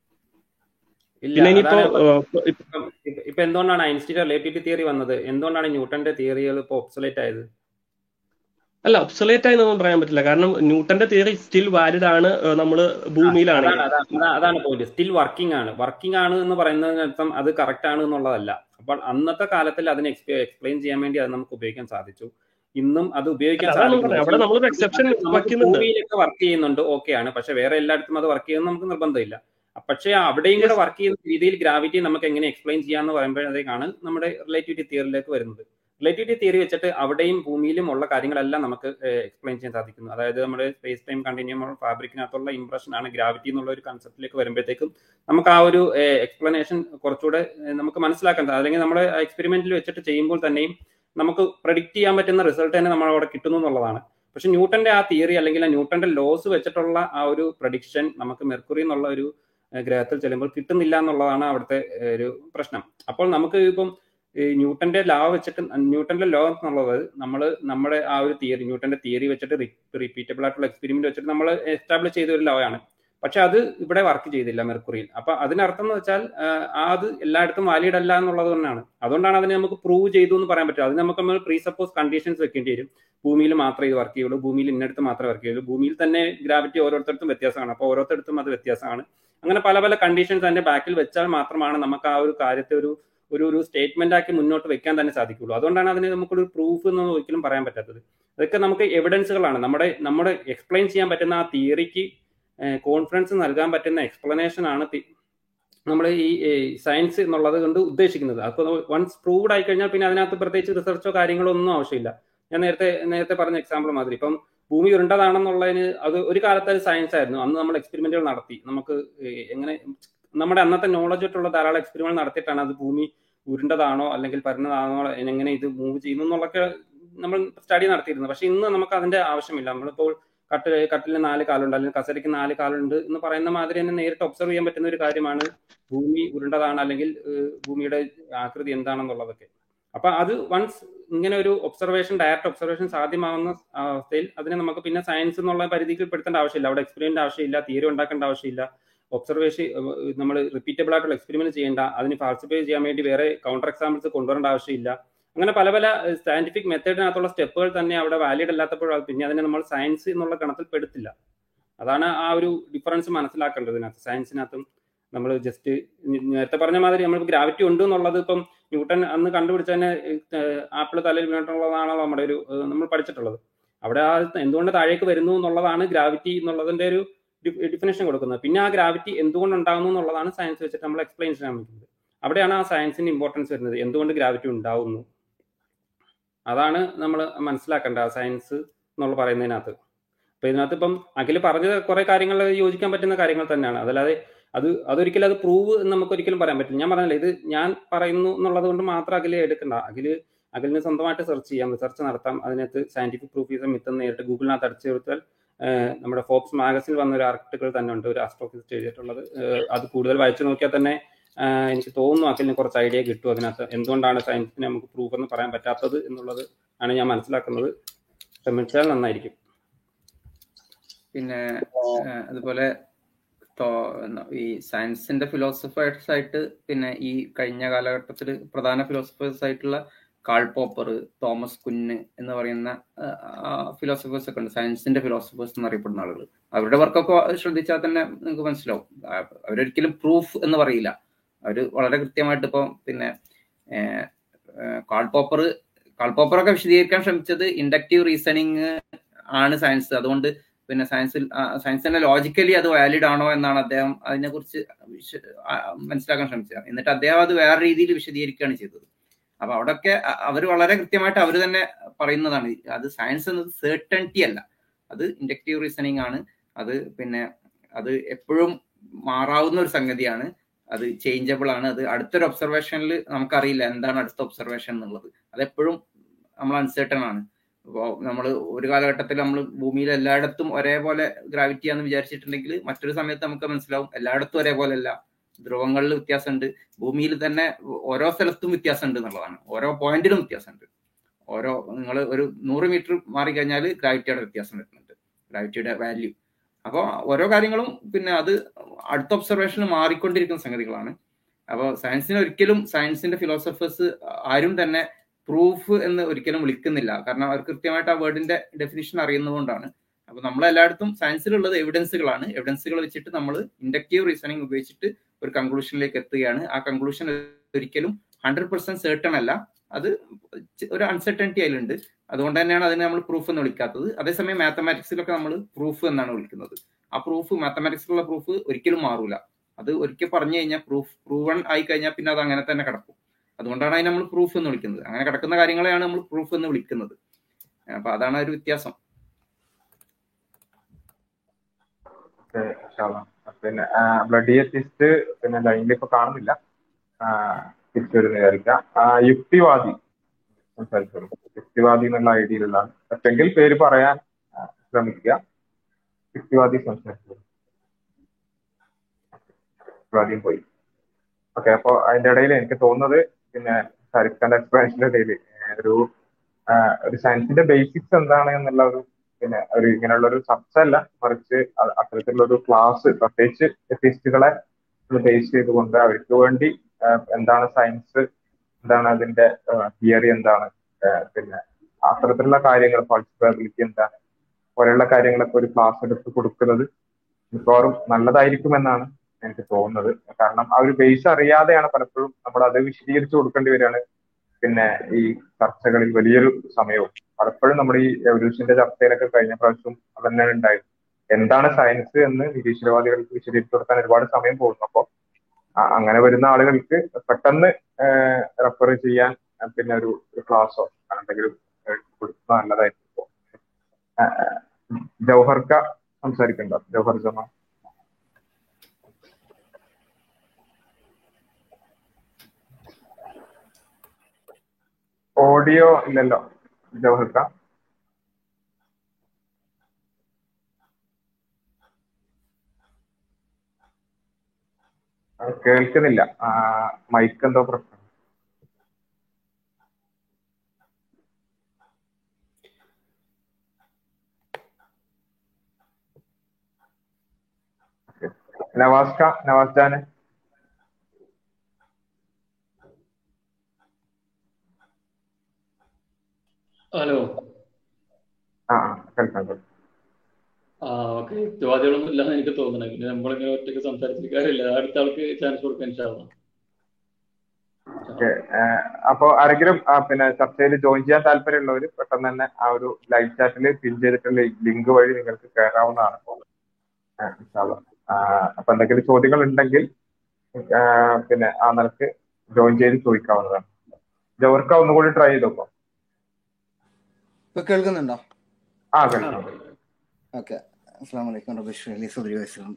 B: ഇല്ല
G: പിന്നെ ഇനിയിപ്പോ
B: അതാണ്
G: ഏഹ്, ഇപ്പൊ-
B: ഇപ്പം ഇപ്പൊ ഇപ്പൊ എന്തുകൊണ്ടാണ് ഐൻസ്റ്റീൻ റിലേറ്റിവിറ്റി തിയറി വന്നത് എന്തുകൊണ്ടാണ് ന്യൂട്ടന്റെ തിയറികൾ ഇപ്പൊ ഒബ്സലേറ്റ് ആയത്
G: അല്ല ഒബ്സലേറ്റ് ആയി എന്നൊന്നും പറയാൻ പറ്റില്ല കാരണം ന്യൂട്ടന്റെ തിയറി സ്റ്റിൽ വാലിഡ് ആണ് നമ്മൾ
B: അതാണ്
G: ഭൂമിയിലാണെങ്കിൽ
B: അതാണ് അതാ- അതാണ് പോയിന്റ് സ്റ്റിൽ വർക്കിംഗ് ആണ് വർക്കിംഗ് ആണ് എന്ന് പറയുന്നതിനർത്ഥം അത് കറക്റ്റ് ആണ് എന്നുള്ളതല്ല അപ്പോൾ അന്നത്തെ കാലത്തിൽ അതിനെ എക്സ്പ്ലെയിൻ ചെയ്യാൻ വേണ്ടി അത് നമുക്ക് ഉപയോഗിക്കാൻ സാധിച്ചു ഇന്നും അത് ഉപയോഗിക്കാൻ
G: അല്ല, അതാണ്
B: സാധിക്കുന്നു
G: പറഞ്ഞത്
B: പക്ഷെ
G: അവിടെ നമ്മളൊരു
B: അത്
G: എക്സെപ്ഷൻ
B: അത് നമുക്ക്
G: വയ്ക്കുന്നുണ്ട്
B: ഭൂമിയിലൊക്കെ വർക്ക് ചെയ്യുന്നുണ്ട് ഓക്കെ ആണ് പക്ഷെ വേറെ എല്ലായിടത്തും അത് വർക്ക് ചെയ്യുന്നത് നമുക്ക് നിർബന്ധമില്ല പക്ഷേ അവിടെയും കൂടെ
G: യെസ്
B: വർക്ക് ചെയ്യുന്ന രീതിയിൽ ഗ്രാവിറ്റി നമുക്ക് എങ്ങനെ എക്സ്പ്ലെയിൻ ചെയ്യാന്ന് പറയുമ്പോഴത്തേക്കാണ് നമ്മുടെ റിലേറ്റിവിറ്റി തിയറിയിലേക്ക് വരുന്നത് റിലേറ്റിവിറ്റി തിയറി വെച്ചിട്ട് അവിടെയും ഭൂമിയിലും ഉള്ള കാര്യങ്ങളെല്ലാം നമുക്ക് എക്സ്പ്ലെയിൻ ചെയ്യാൻ സാധിക്കുന്നു അതായത് നമ്മുടെ സ്പേസ് ടൈം കണ്ടിന്യൂം ഫാബ്രിക്കിനകത്തുള്ള ഇംപ്രഷൻ ആണ് ഗ്രാവിറ്റി എന്നുള്ള ഒരു കൺസെപ്റ്റിലേക്ക് വരുമ്പോഴത്തേക്കും നമുക്ക് ആ ഒരു എക്സ്പ്ലനേഷൻ കുറച്ചുകൂടെ ഏഹ്, നമുക്ക് മനസ്സിലാക്കാൻ സാധിക്കും അല്ലെങ്കിൽ നമ്മുടെ എക്സ്പെരിമെന്റിൽ വെച്ചിട്ട് ചെയ്യുമ്പോൾ തന്നെയും നമുക്ക് പ്രഡിക്റ്റ് ചെയ്യാൻ പറ്റുന്ന റിസൾട്ട് തന്നെ നമ്മൾ അവിടെ കിട്ടുന്നു എന്നുള്ളതാണ് പക്ഷെ ന്യൂട്ടന്റെ ആ തിയറി അല്ലെങ്കിൽ ആ ന്യൂട്ടന്റെ ലോസ് വെച്ചിട്ടുള്ള ആ ഒരു പ്രഡിക്ഷൻ നമുക്ക് മെർക്കുറി എന്നുള്ള ഒരു ഏഹ്, ഗ്രഹത്തിൽ ചെല്ലുമ്പോൾ കിട്ടുന്നില്ല എന്നുള്ളതാണ് അവിടുത്തെ ഏഹ്, ഒരു പ്രശ്നം അപ്പോൾ നമുക്ക് ഇപ്പം ഈ ന്യൂട്ടന്റെ ലോ വെച്ചിട്ട് ന്യൂട്ടന്റെ ലോ എന്നുള്ളത് നമ്മൾ നമ്മുടെ ആ ഒരു തിയറി ന്യൂട്ടന്റെ തിയറി വെച്ചിട്ട് റിപ്പീറ്റബിൾ ആയിട്ടുള്ള എക്സ്പെരിമെന്റ് വെച്ചിട്ട് നമ്മൾ എസ്റ്റാബ്ലിഷ് ചെയ്ത ഒരു ലോ ആണ് പക്ഷെ അത് ഇവിടെ വർക്ക് ചെയ്തില്ല മെർക്കുറിയിൽ അപ്പൊ അതിനർത്ഥം എന്ന് വെച്ചാൽ ആഹ്, ആ അത് എല്ലായിടത്തും വാലിഡ് അല്ല എന്നുള്ളത് തന്നെയാണ് അതുകൊണ്ടാണ് അതിനെ നമുക്ക് പ്രൂവ് ചെയ്തു എന്ന് പറയാൻ പറ്റും അതിന് നമുക്ക് നമ്മൾ പ്രീ സപ്പോസ് കണ്ടീഷൻസ് വെക്കേണ്ടി വരും ഭൂമിയിൽ മാത്രമേ ഇത് വർക്ക് ചെയ്യുള്ളൂ ഭൂമിയിൽ ഇന്നടത്ത് മാത്രമേ വർക്ക് ചെയ്യുള്ളൂ ഭൂമിയിൽ തന്നെ ഗ്രാവിറ്റി ഓരോരുത്തർക്കും വ്യത്യാസമാണ് അപ്പോൾ ഓരോരുത്തർക്കും അത് വ്യത്യാസമാണ് അങ്ങനെ പല പല കണ്ടീഷൻസ് അതിന്റെ ബാക്കിൽ വെച്ചാൽ മാത്രമാണ് നമുക്ക് ആ ഒരു കാര്യത്തെ ഒരു ഒരു ഒരു സ്റ്റേറ്റ്മെന്റ് ആക്കി മുന്നോട്ട് വെക്കാൻ തന്നെ സാധിക്കുള്ളൂ അതുകൊണ്ടാണ് അതിന് നമുക്കൊരു പ്രൂഫ് എന്ന് ഒരിക്കലും പറയാൻ പറ്റാത്തത് അതൊക്കെ നമുക്ക് എവിഡൻസുകളാണ് നമ്മുടെ നമ്മുടെ എക്സ്പ്ലെയിൻ ചെയ്യാൻ പറ്റുന്ന ആ തിയറിക്ക് കോൺഫിഡൻസ് നൽകാൻ പറ്റുന്ന എക്സ്പ്ലനേഷൻ ആണ് നമ്മൾ ഈ സയൻസ് എന്നുള്ളത് കൊണ്ട് ഉദ്ദേശിക്കുന്നത് അപ്പോൾ വൺസ് പ്രൂവ്ഡ് ആയി കഴിഞ്ഞാൽ പിന്നെ അതിനകത്ത് പ്രത്യേകിച്ച് റിസർച്ചോ കാര്യങ്ങളോ ഒന്നും ആവശ്യമില്ല ഞാൻ നേരത്തെ നേരത്തെ പറഞ്ഞ എക്സാമ്പിൾ മാതിരി ഇപ്പം ഭൂമി ഉരുണ്ടതാണെന്നുള്ളതിന് അത് ഒരു കാലത്ത് അത് സയൻസ് ആയിരുന്നു അന്ന് നമ്മൾ എക്സ്പെരിമെന്റുകൾ നടത്തി നമുക്ക് ഏഹ്, എങ്ങനെ നമ്മുടെ അന്നത്തെ നോളജ് ആയിട്ടുള്ള ധാരാളം എക്സ്പെരിമെന്റ് നടത്തിയിട്ടാണ് അത് ഭൂമി ഉരുണ്ടതാണോ അല്ലെങ്കിൽ പരന്നതാണോ എങ്ങനെ ഇത് മൂവ് ചെയ്യുന്നു എന്നുള്ളൊക്കെ നമ്മൾ സ്റ്റഡി നടത്തിയിരുന്നു പക്ഷെ ഇന്ന് നമുക്ക് അതിന്റെ ആവശ്യമില്ല നമ്മളിപ്പോൾ കട്ടിൽ കട്ടിലിന് നാല് കാലുണ്ട് അല്ലെങ്കിൽ കസരയ്ക്ക് നാല് കാലുണ്ട് എന്ന് പറയുന്ന മാതിരി തന്നെ നേരിട്ട് ഒബ്സർവ് ചെയ്യാൻ പറ്റുന്ന ഒരു കാര്യമാണ് ഭൂമി ഉരുണ്ടതാണ് അല്ലെങ്കിൽ ഏഹ്, ഭൂമിയുടെ ആകൃതി എന്താണെന്നുള്ളതൊക്കെ അപ്പൊ അത് വൺസ് ഇങ്ങനെ ഒരു ഒബ്സർവേഷൻ ഡയറക്റ്റ് ഒബ്സർവേഷൻ സാധ്യമാവുന്ന അവസ്ഥയിൽ അതിനെ നമുക്ക് പിന്നെ സയൻസ് എന്നുള്ള പരിധിക്ക് പെടുത്തേണ്ട ആവശ്യമില്ല അവിടെ എക്സ്പെരിമെന്റ് ആവശ്യമില്ല തിയറി ഉണ്ടാക്കേണ്ട ആവശ്യമില്ല ഒബ്സർവേഷൻ നമ്മൾ റിപ്പീറ്റബിൾ ആയിട്ടുള്ള എക്സ്പെരിമെന്റ് ചെയ്യേണ്ട അതിന് പാർട്ടിസിപ്പേറ്റ് ചെയ്യാൻ വേണ്ടി വേറെ കൗണ്ടർ എക്സാമ്പിൾസ് കൊണ്ടുവരേണ്ട ആവശ്യമില്ല അങ്ങനെ പല പല സയന്റിഫിക് മെത്തേഡിനകത്തുള്ള സ്റ്റെപ്പുകൾ തന്നെ അവിടെ വാലിഡ് അല്ലാത്തപ്പോൾ പിന്നെ അതിനെ നമ്മൾ സയൻസ് എന്നുള്ള ഗണത്തിൽ പെടുത്തില്ല അതാണ് ആ ഒരു ഡിഫറൻസ് മനസ്സിലാക്കേണ്ടത് ഇതിനകത്ത് സയൻസിനകത്തും നമ്മൾ ജസ്റ്റ് നേരത്തെ പറഞ്ഞ മാതിരി നമ്മൾ ഗ്രാവിറ്റി ഉണ്ട് എന്നുള്ളത് ഇപ്പം ന്യൂട്ടൺ അന്ന് കണ്ടുപിടിച്ച തന്നെ ആപ്പിൾ തലയിൽ വീണിട്ടുള്ളതാണോ നമ്മുടെ ഒരു ഏഹ്, നമ്മൾ പഠിച്ചിട്ടുള്ളത് അവിടെ ആ എന്തുകൊണ്ട് താഴേക്ക് വരുന്നു എന്നുള്ളതാണ് ഗ്രാവിറ്റി എന്നുള്ളതിന്റെ ഒരു ഡിഫിനേഷൻ കൊടുക്കുന്നത് പിന്നെ ആ ഗ്രാവിറ്റി എന്തുകൊണ്ട് ഉണ്ടാകുന്നു എന്നുള്ളതാണ് സയൻസ് വെച്ചിട്ട് നമ്മൾ എക്സ്പ്ലെയിൻ ചെയ്യാൻ പറ്റുന്നത് അവിടെയാണ് ആ സയൻസിന്റെ ഇമ്പോർട്ടൻസ് വരുന്നത് എന്തുകൊണ്ട് ഗ്രാവിറ്റി ഉണ്ടാവുന്നു അതാണ് നമ്മൾ മനസ്സിലാക്കേണ്ടത് ആ സയൻസ് എന്നുള്ള പറയുന്നതിനകത്ത് അപ്പൊ ഇതിനകത്ത് ഇപ്പം അഖിൽ പറഞ്ഞ കുറെ കാര്യങ്ങൾ യോജിക്കാൻ പറ്റുന്ന കാര്യങ്ങൾ തന്നെയാണ് അതല്ലാതെ അത് അതൊരിക്കലും അത് പ്രൂവ് എന്ന് നമുക്ക് ഒരിക്കലും പറയാൻ പറ്റില്ല ഞാൻ പറഞ്ഞില്ല ഇത് ഞാൻ പറയുന്നു എന്നുള്ളത് കൊണ്ട് മാത്രം അഖില് എടുക്കണ്ട അഖില് അഖിലിന് സ്വന്തമായിട്ട് സെർച്ച് ചെയ്യാം റിസർച്ച് നടത്താം അതിനകത്ത് സയന്റിഫിക് പ്രൂഫ് ചെയ്ത മിത്ത് നേരിട്ട് ഗൂഗിളിനകത്ത് അടിച്ചു കൊടുത്താൽ ഏഹ്, നമ്മുടെ ഫോബ്സ് മാഗസിനിൽ വന്ന ഒരു ആർട്ടിക്കിൾ തന്നെ ഉണ്ട് ഒരു ആസ്ട്രോഫിസിസ്റ്റ് എഴുതിയിട്ടുള്ളത് ഏഹ്, അത് കൂടുതൽ വായിച്ചു നോക്കിയാൽ തന്നെ ആഹ്, എനിക്ക് തോന്നുന്നു അഖിലിന് കുറച്ച് ഐഡിയ കിട്ടും അതിനകത്ത് എന്തുകൊണ്ടാണ് സയൻസിനെ നമുക്ക് പ്രൂഫ് എന്ന് പറയാൻ പറ്റാത്തത് എന്നുള്ളത് ആണ് ഞാൻ മനസ്സിലാക്കുന്നത് ശ്രമിച്ചാൽ നന്നായിരിക്കും
C: പിന്നെ ഏഹ്, അതുപോലെ തോ- എന്താ, ഈ സയൻസിന്റെ ഫിലോസഫേഴ്സ് ആയിട്ട് പിന്നെ ഈ കഴിഞ്ഞ കാലഘട്ടത്തിൽ പ്രധാന ഫിലോസഫേഴ്സ് ആയിട്ടുള്ള കാൾ പോപ്പർ തോമസ് കുന്ന് എന്ന് പറയുന്ന ഫിലോസഫേഴ്സ് ഒക്കെ ഉണ്ട് സയൻസിന്റെ ഫിലോസഫേഴ്സ് എന്നറിയപ്പെടുന്ന ആളുകൾ അവരുടെ വർക്കൊക്കെ ശ്രദ്ധിച്ചാൽ തന്നെ നിങ്ങൾക്ക് മനസ്സിലാവും ആ, അവരൊരിക്കലും പ്രൂഫ് എന്ന് പറയില്ല അവർ വളരെ കൃത്യമായിട്ട് ഇപ്പം പിന്നെ കാൾ പോപ്പർ കാൾ പോപ്പറൊക്കെ വിശദീകരിക്കാൻ ശ്രമിച്ചത് ഇൻഡക്റ്റീവ് റീസണിങ് ആണ് സയൻസ് അതുകൊണ്ട് പിന്നെ സയൻസിൽ സയൻസ് തന്നെ ലോജിക്കലി അത് വാലിഡ് ആണോ എന്നാണ് അദ്ദേഹം അതിനെക്കുറിച്ച് വിശ- ആ, മനസ്സിലാക്കാൻ ശ്രമിച്ചത് എന്നിട്ട് അദ്ദേഹം അത് വേറെ രീതിയിൽ വിശദീകരിക്കുകയാണ് ചെയ്തത് അപ്പൊ അവിടെയൊക്കെ അവർ വളരെ കൃത്യമായിട്ട് അവർ തന്നെ പറയുന്നതാണ് അത് സയൻസ് എന്നത് സേർട്ടണിറ്റി അല്ല അത് ഇൻഡക്റ്റീവ് റീസണിങ് ആണ് അത് പിന്നെ അത് എപ്പോഴും മാറാവുന്ന ഒരു സംഗതിയാണ് അത് ചേഞ്ചബിൾ ആണ് അത് അടുത്തൊരു ഒബ്സർവേഷനിൽ നമുക്കറിയില്ല എന്താണ് അടുത്ത ഒബ്സർവേഷൻ എന്നുള്ളത് അത് എപ്പോഴും നമ്മൾ അൺസേർട്ടൺ ആണ് ഇപ്പോൾ നമ്മൾ ഒരു കാലഘട്ടത്തിൽ നമ്മൾ ഭൂമിയിൽ എല്ലായിടത്തും ഒരേപോലെ ഗ്രാവിറ്റി ആണെന്ന് വിചാരിച്ചിട്ടുണ്ടെങ്കിൽ മറ്റൊരു സമയത്ത് നമുക്ക് മനസ്സിലാവും എല്ലായിടത്തും ഒരേപോലെ അല്ല ധ്രുവങ്ങളിൽ വ്യത്യാസമുണ്ട് ഭൂമിയിൽ തന്നെ ഓരോ സ്ഥലത്തും വ്യത്യാസമുണ്ട് എന്നുള്ളതാണ് ഓരോ പോയിന്റിലും വ്യത്യാസമുണ്ട് ഓരോ നിങ്ങൾ ഒരു നൂറ് മീറ്റർ മാറിക്കഴിഞ്ഞാൽ ഗ്രാവിറ്റിയുടെ വ്യത്യാസം വരുന്നുണ്ട് ഗ്രാവിറ്റിയുടെ വാല്യൂ അപ്പോൾ ഓരോ കാര്യങ്ങളും പിന്നെ അത് അടുത്ത ഒബ്സർവേഷനിൽ മാറിക്കൊണ്ടിരിക്കുന്ന സംഗതികളാണ് അപ്പോൾ സയൻസിനെ ഒരിക്കലും സയൻസിന്റെ ഫിലോസഫേഴ്സ് ആരും തന്നെ പ്രൂഫ് എന്ന് ഒരിക്കലും വിളിക്കുന്നില്ല കാരണം അവർ കൃത്യമായിട്ട് ആ വേർഡിന്റെ ഡെഫിനിഷൻ അറിയുന്നതുകൊണ്ടാണ് അപ്പൊ നമ്മൾ എല്ലായിടത്തും സയൻസിലുള്ളത് എവിഡൻസുകളാണ് എവിഡൻസുകൾ വെച്ചിട്ട് നമ്മൾ ഇൻഡക്റ്റീവ് റീസണിങ് ഉപയോഗിച്ചിട്ട് ഒരു കൺക്ലൂഷനിലേക്ക് എത്തുകയാണ് ആ കൺക്ലൂഷൻ ഒരിക്കലും ഹൺഡ്രഡ് പെർസെന്റ് സേർട്ടൺ അല്ല അത് ഒരു അൺസർട്ടനിറ്റി അതിലുണ്ട് അതുകൊണ്ട് തന്നെയാണ് അതിനെ നമ്മൾ പ്രൂഫ് എന്ന് വിളിക്കാത്തത് അതേസമയം മാത്തമാറ്റിക്സിലൊക്കെ നമ്മൾ പ്രൂഫ് എന്നാണ് വിളിക്കുന്നത് ആ പ്രൂഫ് മാത്തമാറ്റിക്സിലുള്ള പ്രൂഫ് ഒരിക്കലും മാറൂല അത് ഒരിക്കൽ പറഞ്ഞു കഴിഞ്ഞാൽ പ്രൂഫ് പ്രൂവൺ ആയി കഴിഞ്ഞാൽ പിന്നെ അത് അങ്ങനെ തന്നെ കിടക്കും അതുകൊണ്ടാണ് അതിനെ നമ്മൾ പ്രൂഫ് എന്ന് വിളിക്കുന്നത് അങ്ങനെ കിടക്കുന്ന കാര്യങ്ങളെയാണ് നമ്മൾ പ്രൂഫ് എന്ന് വിളിക്കുന്നത് അപ്പൊ അതാണ് ഒരു വ്യത്യാസം
A: ഓക്കേ, ഇൻഷാല്ലാ. പിന്നെ ബ്ലഡി എത്തിസ്റ്റ് പിന്നെ ലൈനിൽ ഇപ്പൊ കാണുന്നില്ല തിരിച്ചു വരുന്ന വിചാരിക്കാം ആ, യുക്തിവാദി സംസാരിച്ചോളൂ യുക്തിവാദി എന്നുള്ള ഐഡിയയിലുള്ളതാണ് പറ്റെങ്കിൽ പേര് പറയാൻ ആ, ശ്രമിക്കുക യുക്തിവാദി സംസാരിച്ചോളൂ യുക്തിവാദിയും പോയി ഓക്കെ അപ്പൊ അതിന്റെ ഇടയിൽ എനിക്ക് തോന്നുന്നത് പിന്നെ ഷാരിഖ് ഖാന്റെ എക്സ്പ്ലനേഷന്റെ ഇടയിൽ ഒരു ആ, ഒരു സയൻസിന്റെ ബേസിക്സ് എന്താണ് എന്നുള്ള ഒരു പിന്നെ ഒരു ഇങ്ങനെയുള്ള ഒരു ചർച്ച അല്ല മറിച്ച് അ- അത്തരത്തിലുള്ള ഒരു ക്ലാസ് പ്രത്യേകിച്ച് എത്തിസ്റ്റുകളെ ബേസ് ചെയ്തുകൊണ്ട് അവർക്ക് വേണ്ടി ആ, എന്താണ് സയൻസ് എന്താണ് അതിന്റെ തിയറി എന്താണ് ആ, പിന്നെ അത്തരത്തിലുള്ള കാര്യങ്ങൾ ഫാൾസിഫിബിലിറ്റി എന്താണ് പോലെയുള്ള കാര്യങ്ങളൊക്കെ ഒരു ക്ലാസ് എടുത്ത് കൊടുക്കുന്നത് മിക്കവാറും നല്ലതായിരിക്കുമെന്നാണ് എനിക്ക് തോന്നുന്നത് കാരണം ആ ഒരു ബേസ് അറിയാതെയാണ് പലപ്പോഴും നമ്മൾ അത് വിശദീകരിച്ചു കൊടുക്കേണ്ടി വരികയാണ് പിന്നെ ഈ ചർച്ചകളിൽ വലിയൊരു സമയവും പലപ്പോഴും നമ്മൾ ഈ എവല്യൂഷന്റെ ചർച്ചയിലൊക്കെ കഴിഞ്ഞ പ്രാവശ്യം അതന്നെയാണ് ഉണ്ടായത് എന്താണ് സയൻസ് എന്ന് നിരീശ്വരവാദികൾക്ക് വിശദീകരിച്ചു കൊടുക്കാൻ ഒരുപാട് സമയം പോകുന്നു അപ്പോൾ അങ്ങനെ വരുന്ന ആളുകൾക്ക് പെട്ടെന്ന് റെഫർ ചെയ്യാൻ ആ, പിന്നെ ഒരു ക്ലാസ്സോ എന്തെങ്കിലും കൊടുക്കുന്നത് നല്ലതായിരിക്കും ആ, ജൗഹർക്ക സംസാരിക്കണ്ടോ ജൗഹർ ജമാ ഓഡിയോ ഇല്ലല്ലോ ജൗഹർക്ക ആ, കേൾക്കുന്നില്ല മൈക്ക് എന്തോ പ്രശ്നം നവാസ്ക നവാസ് ജാന്
H: ഹലോ
A: ആ ആ, കേൾക്കാം കേൾക്കാം
H: ആ ഓക്കെ യുക്തിവാദികളൊന്നും ഇല്ലാന്ന് എനിക്ക് തോന്നണേ പിന്നെ നമ്മളിങ്ങനെ ഒറ്റയ്ക്ക് സംസാരിച്ചിരിക്കാറില്ല അടുത്ത ആൾക്ക് ചാൻസ് കൊടുക്കാൻ ഇൻഷാല്ലാ
A: ഓക്കെ അപ്പോ ആരെങ്കിലും ആ, പിന്നെ ചർച്ചയിൽ ജോയിൻ ചെയ്യാൻ താല്പര്യമുള്ളവർ പെട്ടെന്ന് തന്നെ ആ ഒരു ലൈവ് ചാറ്റിൽ പിൻ ചെയ്തിട്ടുള്ള ലിങ്ക് വഴി നിങ്ങൾക്ക് കയറാവുന്നതാണ് ആ, ഇൻഷാല്ലാ. ആ, അപ്പൊ എന്തെങ്കിലും ചോദ്യങ്ങൾ ഉണ്ടെങ്കിൽ ആ, പിന്നെ ആ നിലക്ക് ജോയിൻ ചെയ്ത് ചോദിക്കാവുന്നതാണ് ജോർക്ക ഒന്നുകൂടി ട്രൈ ചെയ്ത് നോക്കാം
I: ഇപ്പൊ കേൾക്കുന്നുണ്ടോ
A: ആ കേൾക്കാം
I: ഓക്കെ അസ്സാം വലൈക്കും റബീഷ് അലി സുദ്രി വസ്ലം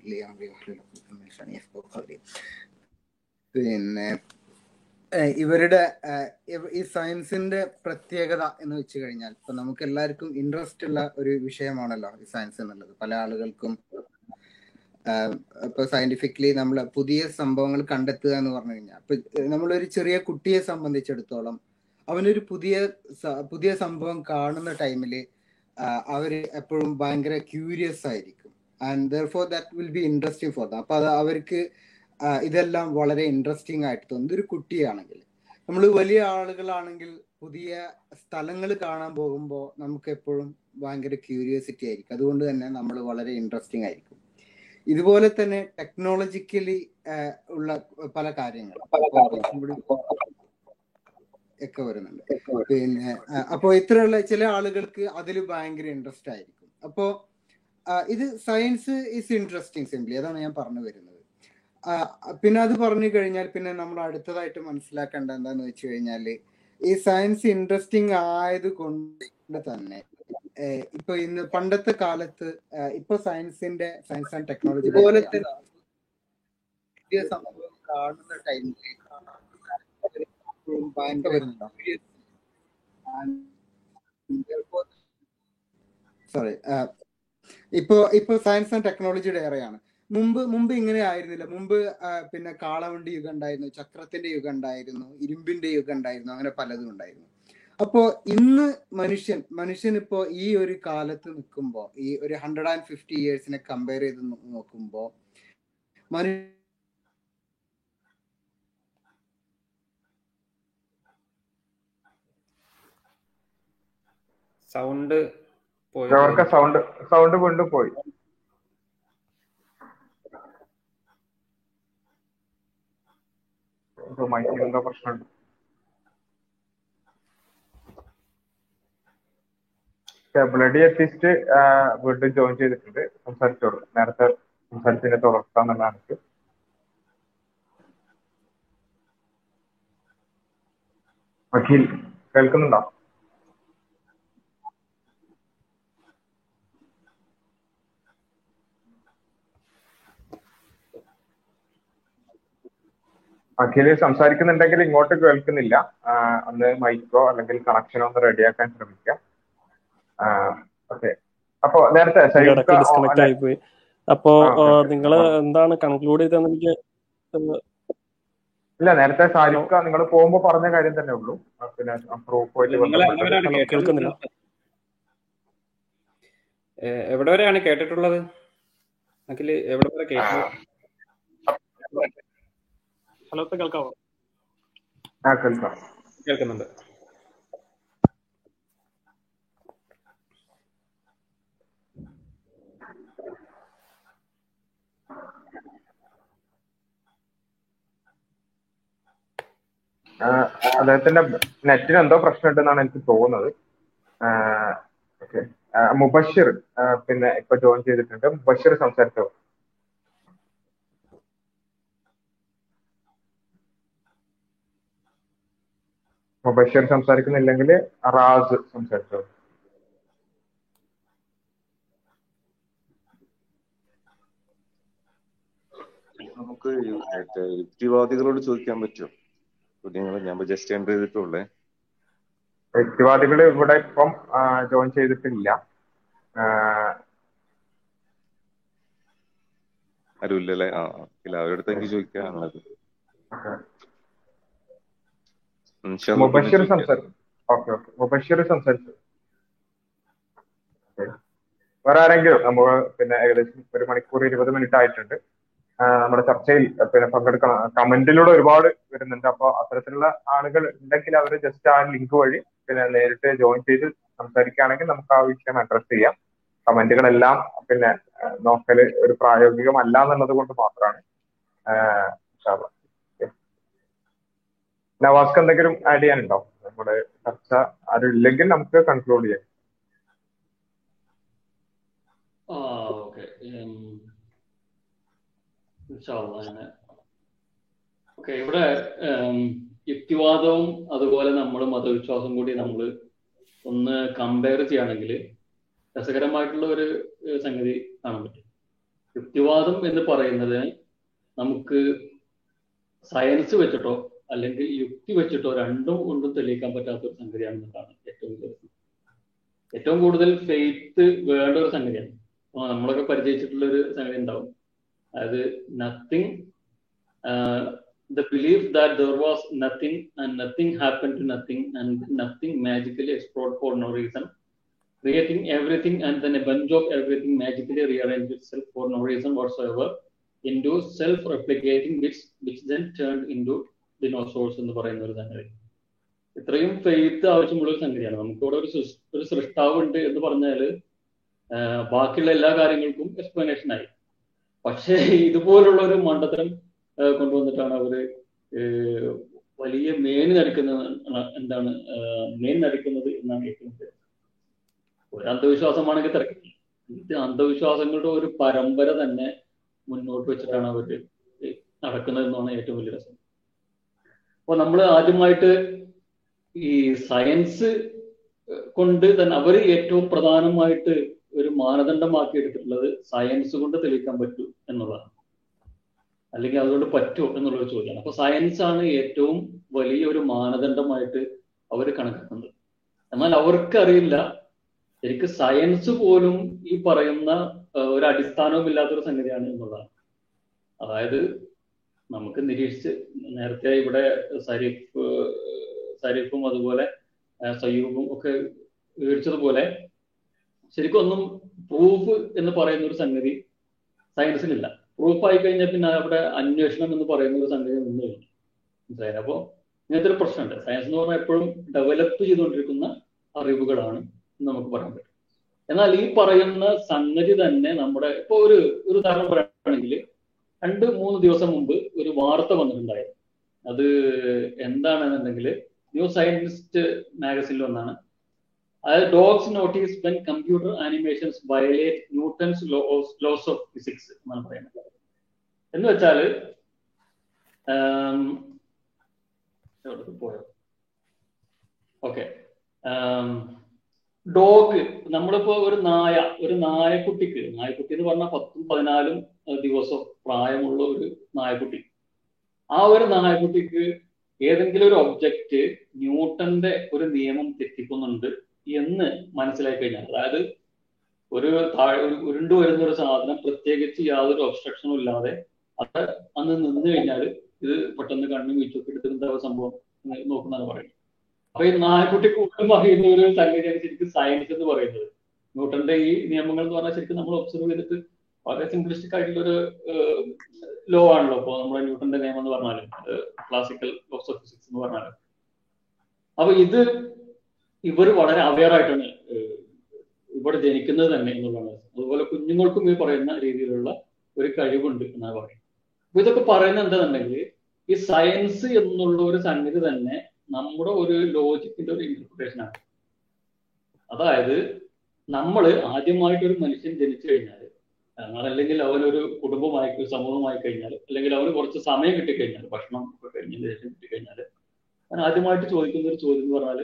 I: പിന്നെ ഏഹ് ഇവരുടെ ഏഹ് ഇവ- ഈ സയൻസിന്റെ പ്രത്യേകത എന്ന് വെച്ച് കഴിഞ്ഞാൽ ഇപ്പൊ നമുക്ക് എല്ലാവർക്കും ഇൻട്രസ്റ്റ് ഉള്ള ഒരു വിഷയമാണല്ലോ ഈ സയൻസ് എന്നുള്ളത് പല ആളുകൾക്കും ആഹ് ഇപ്പൊ സയന്റിഫിക്കലി നമ്മൾ പുതിയ സംഭവങ്ങൾ കണ്ടെത്തുക എന്ന് പറഞ്ഞു കഴിഞ്ഞാൽ ഇപ്പൊ നമ്മളൊരു ചെറിയ കുട്ടിയെ സംബന്ധിച്ചിടത്തോളം അവനൊരു പുതിയ സ- പുതിയ സംഭവം കാണുന്ന ടൈമില് അവര് എപ്പോഴും ഭയങ്കര ക്യൂരിയസ് ആയിരിക്കും and therefore that will be interesting for them അപ്പൊ അത് അവർക്ക് ആ, ഇതെല്ലാം വളരെ ഇൻട്രസ്റ്റിംഗ് ആയിട്ട് തോന്നും ഇതൊരു കുട്ടിയാണെങ്കിൽ നമ്മൾ വലിയ ആളുകളാണെങ്കിൽ പുതിയ സ്ഥലങ്ങൾ കാണാൻ പോകുമ്പോൾ നമുക്ക് എപ്പോഴും ഭയങ്കര ക്യൂരിയോസിറ്റി ആയിരിക്കും അതുകൊണ്ട് തന്നെ നമ്മൾ വളരെ ഇൻട്രസ്റ്റിംഗ് ആയിരിക്കും ഇതുപോലെ തന്നെ ടെക്നോളജിക്കലി ഉള്ള പല കാര്യങ്ങൾ അപ്പൊ കുറച്ചും കൂടി ഒക്കെ വരുന്നുണ്ട് പിന്നെ അപ്പോ ഇത്രയുള്ള ചില ആളുകൾക്ക് അതിൽ ഭയങ്കര ഇൻട്രസ്റ്റ് ആയിരിക്കും അപ്പോ ആ, ഇത് സയൻസ് ഈസ് ഇൻട്രസ്റ്റിംഗ് സിംപ്ലി അതാണ് ഞാൻ പറഞ്ഞു വരുന്നത് ആ, പിന്നെ അത് പറഞ്ഞു കഴിഞ്ഞാൽ പിന്നെ നമ്മൾ അടുത്തതായിട്ട് മനസ്സിലാക്കേണ്ട എന്താന്ന് വെച്ച് കഴിഞ്ഞാല് ഈ സയൻസ് ഇൻട്രസ്റ്റിംഗ് ആയത് കൊണ്ട് തന്നെ ഏഹ് ഇപ്പൊ ഇന്ന് പണ്ടത്തെ കാലത്ത് ഏഹ് ഇപ്പൊ സയൻസിന്റെ സയൻസ് ആൻഡ് ടെക്നോളജി ഇതുപോലത്തെ പുതിയ സംഭവം കാണുന്ന ടൈമിൽ ഭയങ്കര സോറി ഇപ്പോ ഇപ്പൊ സയൻസ് ആൻഡ് ടെക്നോളജിയുടെ ഏറെയാണ് മുമ്പ് മുമ്പ് ഇങ്ങനെ ആയിരുന്നില്ല മുമ്പ് ആ, പിന്നെ കാളവണ്ടി യുഗം ഉണ്ടായിരുന്നു ചക്രത്തിന്റെ യുഗം ഉണ്ടായിരുന്നു ഇരുമ്പിന്റെ യുഗം ഉണ്ടായിരുന്നു അങ്ങനെ പലതും ഉണ്ടായിരുന്നു അപ്പോ ഇന്ന് മനുഷ്യൻ മനുഷ്യൻ ഇപ്പോ ഈ ഒരു കാലത്ത് നിൽക്കുമ്പോ ഈ ഒരു ഹൺഡ്രഡ് ആൻഡ് ഫിഫ്റ്റി ഇയേഴ്സിനെ കമ്പയർ ചെയ്ത് നോ- നോക്കുമ്പോ മനു
B: സൗണ്ട് പോയി
A: അവർക്ക് സൗണ്ട് സൗണ്ട് വീണ്ടും പോയി മൈക്കിൽ എന്തോ പ്രശ്നമുണ്ട് ബ്ലഡി എത്തിസ്റ്റ് വീണ്ടും ജോയിൻ ചെയ്തിട്ടുണ്ട് സംസാരിച്ചോളൂ നേരത്തെ സംസാരിച്ചതിന്റെ തുടർച്ച എന്നുള്ളതാണ് എനിക്ക്. അഖിൽ കേൾക്കുന്നുണ്ടോ അഖില് സംസാരിക്കുന്നുണ്ടെങ്കിൽ ഇങ്ങോട്ട് കേൾക്കുന്നില്ല ആ, ഒന്ന് മൈക്കോ അല്ലെങ്കിൽ കണക്ഷനോ ഒന്ന് റെഡിയാക്കാൻ ശ്രമിക്കാം ഓക്കെ അപ്പോ നേരത്തെ
G: ഇടയ്ക്ക്
A: സയുക്ത ഓ,
G: ഡിസ്കണക്ട്
A: അല്ലെ
G: ആയിപ്പോയി അപ്പോ
A: ആ ഓക്കെ ഓക്കെ
G: നിങ്ങൾ എന്താണ് കൺക്ലൂഡ് ചെയ്തതെന്ന് എനിക്ക് ഒന്ന്
A: ഇല്ല നേരത്തെ
G: ഹലോ
A: സാരിക്ക നിങ്ങൾ പോകുമ്പോ പറഞ്ഞ കാര്യം തന്നെ ഉള്ളൂ ആ, പിന്നെ പ്രൂഫുമായിട്ട്
B: നിങ്ങൾ
A: ബന്ധപ്പെട്ടത്
B: എവിടെവരെയാണ്
G: ഹലോ
B: കേട്ടത്
G: കേൾക്കുന്നില്ല
B: ഏഹ് എവിടെ വരെയാണ് കേട്ടിട്ടുള്ളത് അഖില് എവിടെ വരെ
A: ആ,
B: കേട്ടു
G: ഹലോ ഇപ്പൊ കേൾക്കാവോ
A: ആ കേൾക്കാം
B: കേൾക്കുന്നുണ്ട്
A: ആ, അദ്ദേഹത്തിന്റെ നെറ്റിന് എന്തോ പ്രശ്നമുണ്ടെന്നാണ് എനിക്ക് തോന്നുന്നത് ഓക്കെ മുബഷിർ ആ, പിന്നെ ഇപ്പൊ ജോയിൻ ചെയ്തിട്ടുണ്ട് മുബഷിർ സംസാരിച്ചോ മുബഷിർ സംസാരിക്കുന്നില്ലെങ്കിൽ റാസ് സംസാരിച്ചോ
J: നമുക്ക് യു- മറ്റേ യുക്തിവാദികളോട് ചോദിക്കാൻ പറ്റുമോ ചോദ്യങ്ങൾ ഞാൻ ജസ്റ്റ് എൻ്റർ ചെയ്തിട്ടുള്ളേ
A: വ്യക്തിവാദികൾ ഇവിടെ ഇപ്പം ജോയിൻ ചെയ്തിട്ടില്ല ആ,
J: ആരും ഇല്ലല്ലേ ആ ആ. ഇല്ല അവരുടെ അടുത്ത് എനിക്ക് ചോദിക്കാനുള്ളത്
A: ഓക്കെ.
J: ഇൻഷാല്ല പിന്നെ
A: മുബഷിർ
J: ചോദിക്കാം
A: സംസാരിക്കും ഓക്കെ ഓക്കെ മുബഷിർ സംസാരിച്ചു ഓക്കെ. വേറെ ആരെങ്കിലും നമുക്ക് പിന്നെ ഏകദേശം ഒരു മണിക്കൂർ ഇരുപത് മിനിറ്റ് ആയിട്ടുണ്ട് ആ, നമ്മുടെ ചർച്ചയിൽ പിന്നെ പങ്കെടുക്കണം കമന്റിലൂടെ ഒരുപാട് വരുന്നുണ്ട് അപ്പൊ അത്തരത്തിലുള്ള ആളുകൾ ഉണ്ടെങ്കിൽ അവർ ജസ്റ്റ് ആ ലിങ്ക് വഴി പിന്നെ നേരിട്ട് ജോയിൻ ചെയ്ത് സംസാരിക്കുകയാണെങ്കിൽ നമുക്ക് ആ വിഷയം അഡ്രസ് ചെയ്യാം കമന്റുകളെല്ലാം പിന്നെ ആ, നോക്കല് ഒരു പ്രായോഗികമല്ല എന്നുള്ളത് കൊണ്ട് മാത്രമാണ് ആഹ് ഇൻഷാ അള്ളാ. ഓക്കേ. നവാസ്ക്ക് എന്തെങ്കിലും ആഡ് ചെയ്യാനുണ്ടോ നമ്മുടെ ചർച്ച ആരും ഇല്ലെങ്കിൽ നമുക്ക് കൺക്ലൂഡ് ചെയ്യാം
H: ആ ഓക്കെ ഓക്കെ ഇവിടെ ഉം, യുക്തിവാദവും അതുപോലെ നമ്മൾ മതവിശ്വാസം കൂടി നമ്മൾ ഒന്ന് കമ്പയർ ചെയ്യുകയാണെങ്കിൽ രസകരമായിട്ടുള്ള ഒരു ഏഹ്, സംഗതി കാണാൻ പറ്റും യുക്തിവാദം എന്ന് പറയുന്നത് നമുക്ക് സയൻസ് വെച്ചിട്ടോ അല്ലെങ്കിൽ യുക്തി വെച്ചിട്ടോ രണ്ടും കൊണ്ടും തെളിയിക്കാൻ പറ്റാത്ത ഒരു സംഗതിയാണെന്നുള്ളതാണ് ഏറ്റവും കൂടുതൽ ഏറ്റവും കൂടുതൽ ഫെയ്ത്ത് വേണ്ട ഒരു സംഗതിയാണ് അപ്പൊ നമ്മളൊക്കെ പരിചയിച്ചിട്ടുള്ള ഒരു സംഗതി ഉണ്ടാവും അതായത് nothing the belief that there was nothing and nothing happened to nothing and nothing magically exploded for no reason creating everything and then a bunch of everything magically rearranged itself for no reason whatsoever into self-replicating bits which then turned into dinosaurs എന്ന് പറയുന്ന ഒരു സംഗതി ഇത്രയും ഫെയ്ത്ത് ആവശ്യമുള്ള ഒരു സംഗതിയാണ് നമുക്കിവിടെ ഒരു സൃഷ്- ഒരു സൃഷ്ടാവ് ഉണ്ട് എന്ന് പറഞ്ഞാൽ ബാക്കിയുള്ള എല്ലാ കാര്യങ്ങൾക്കും എക്സ്പ്ലനേഷൻ ആയി പക്ഷേ ഇതുപോലുള്ള ഒരു മണ്ടത്തരം ഏഹ് കൊണ്ടുവന്നിട്ടാണ് അവര് ഏഹ് വലിയ മേന് നടിക്കുന്നത് എന്താണ് ഏഹ് മേൻ നടിക്കുന്നത് എന്നാണ് ഏറ്റവും വലിയ ഒരു അന്ധവിശ്വാസമാണെങ്കിൽ തിരക്കില്ല ഇത് അന്ധവിശ്വാസങ്ങളുടെ ഒരു പരമ്പര തന്നെ മുന്നോട്ട് വെച്ചിട്ടാണ് അവര് നടക്കുന്നത് എന്നാണ് ഏറ്റവും വലിയ രസം അപ്പൊ നമ്മൾ ആദ്യമായിട്ട് ഈ സയൻസ് കൊണ്ട് തന്നെ അവർ ഏറ്റവും പ്രധാനമായിട്ട് ഒരു മാനദണ്ഡമാക്കി എടുത്തിട്ടുള്ളത് സയൻസ് കൊണ്ട് തെളിയിക്കാൻ പറ്റൂ എന്നുള്ളതാണ് അല്ലെങ്കിൽ അതുകൊണ്ട് പറ്റുമോ എന്നുള്ളൊരു ചോദ്യമാണ് അപ്പൊ സയൻസ് ആണ് ഏറ്റവും വലിയ ഒരു മാനദണ്ഡമായിട്ട് അവർ കണക്കാക്കുന്നത് എന്നാൽ അവർക്കറിയില്ല ശരിക്കും സയൻസ് പോലും ഈ പറയുന്ന ഏഹ്, ഒരു അടിസ്ഥാനവും ഇല്ലാത്തൊരു സംഗതിയാണ് എന്നുള്ളതാണ് അതായത് നമുക്ക് നിരീക്ഷിച്ച് നേരത്തെ ഇവിടെ സരീഫ് സരീഫും അതുപോലെ ഏഹ്, സയ്യൂബും ഒക്കെ വിവരിച്ചതുപോലെ ശരിക്കും ഒന്നും പ്രൂഫ് എന്ന് പറയുന്ന ഒരു സംഗതി സയൻസിനില്ല പ്രൂഫ് ആയി കഴിഞ്ഞാൽ പിന്നെ അവിടെ അന്വേഷണം എന്ന് പറയുന്ന ഒരു സംഗതി നിന്ന് കഴിഞ്ഞു മനസ്സിലായില്ലേ അപ്പോ ഇങ്ങനത്തെ ഒരു പ്രശ്നമുണ്ട് സയൻസ് എന്ന് പറഞ്ഞാൽ എപ്പോഴും ഡെവലപ്പ് ചെയ്തുകൊണ്ടിരിക്കുന്ന അറിവുകളാണ് എന്ന് നമുക്ക് പറയാൻ പറ്റും എന്നാൽ ഈ പറയുന്ന സംഗതി തന്നെ നമ്മുടെ ഇപ്പൊ ഒരു ഒരു ഉദാഹരണം പറയുകയാണെങ്കിൽ രണ്ട് മൂന്ന് ദിവസം മുമ്പ് ഒരു വാർത്ത വന്നിട്ടുണ്ടായിരുന്നു അത് എന്താണെന്നുണ്ടെങ്കിൽ ന്യൂ സയന്റിസ്റ്റ് മാഗസിനിൽ ഒന്നാണ് അതായത് dogs notice when computer animations violate Newton's laws of physics എന്നാണ് പറയുന്നത് എന്ന് വെച്ചാല് ആം, എവിടേക്ക് പോയോ ഓക്കെ ഡോഗ് നമ്മളിപ്പോ ഒരു നായ ഒരു നായക്കുട്ടിക്ക് നായക്കുട്ടി എന്ന് പറഞ്ഞാൽ പത്തും പതിനാലും ഏഹ്, ദിവസം പ്രായമുള്ള ഒരു നായക്കുട്ടി ആ ഒരു നായക്കുട്ടിക്ക് ഏതെങ്കിലും ഒരു ഒബ്ജക്റ്റ് ന്യൂട്ടന്റെ ഒരു നിയമം തെറ്റിക്കുന്നുണ്ട് എന്ന് മനസ്സിലാക്കി കഴിഞ്ഞാൽ അതായത് ഒരു താഴെ ഒരു ഉരുണ്ടു വരുന്ന ഒരു സാധനം പ്രത്യേകിച്ച് യാതൊരു ഒബ്സ്ട്രക്ഷനും ഇല്ലാതെ അത് അന്ന് നിന്ന് കഴിഞ്ഞാൽ ഇത് പെട്ടെന്ന് കണ്ണും വീച്ചൊക്കെ എടുത്ത് എന്താ സംഭവം എന്ന് നോക്കുന്നതാണ് പറയുന്നത് അപ്പൊ ഈ നായക്കുട്ടി കൂടുതലും പറയുന്ന ഒരു സംഗതിയാണ് ശരിക്കും സയൻസ് എന്ന് പറയുന്നത് ന്യൂട്ടന്റെ ഈ നിയമങ്ങൾ എന്ന് പറഞ്ഞാൽ ശരിക്കും നമ്മൾ ഒബ്സർവ് ചെയ്തിട്ട് വളരെ സിംപ്ലിസ്റ്റിക് ആയിട്ടുള്ള ഒരു ലോ ആണല്ലോ ഇപ്പൊ നമ്മുടെ ന്യൂട്ടന്റെ നിയമം എന്ന് പറഞ്ഞാലും ക്ലാസിക്കൽ ലോസ് ഓഫ് ഫിസിക്സ് എന്ന് പറഞ്ഞാലും അപ്പൊ ഇത് ഇവർ വളരെ അവെയർ ആയിട്ടാണ് ഏഹ്, ഇവിടെ ജനിക്കുന്നത് തന്നെ എന്നുള്ളതാണ് അതുപോലെ കുഞ്ഞുങ്ങൾക്കും ഈ പറയുന്ന രീതിയിലുള്ള ഒരു കഴിവുണ്ട് എന്നാണ് പറയുന്നത് അപ്പൊ ഇതൊക്കെ പറയുന്നത് എന്താണെന്നുണ്ടെങ്കിൽ ഈ സയൻസ് എന്നുള്ള ഒരു സംഗതി തന്നെ നമ്മുടെ ഒരു ലോജിക്കിന്റെ ഒരു ഇന്റർപ്രിട്ടേഷൻ ആണ് അതായത് നമ്മൾ ആദ്യമായിട്ട് ഒരു മനുഷ്യൻ ജനിച്ചു കഴിഞ്ഞാൽ അല്ലെങ്കിൽ അവനൊരു കുടുംബമായി ഒരു സമൂഹമായി കഴിഞ്ഞാൽ അല്ലെങ്കിൽ അവന് കുറച്ച് സമയം കിട്ടിക്കഴിഞ്ഞാൽ ഭക്ഷണം ഒക്കെ കഴിഞ്ഞതിന് ശേഷം കിട്ടിക്കഴിഞ്ഞാൽ അവൻ ആദ്യമായിട്ട് ചോദിക്കുന്ന ഒരു ചോദ്യം എന്ന് പറഞ്ഞാൽ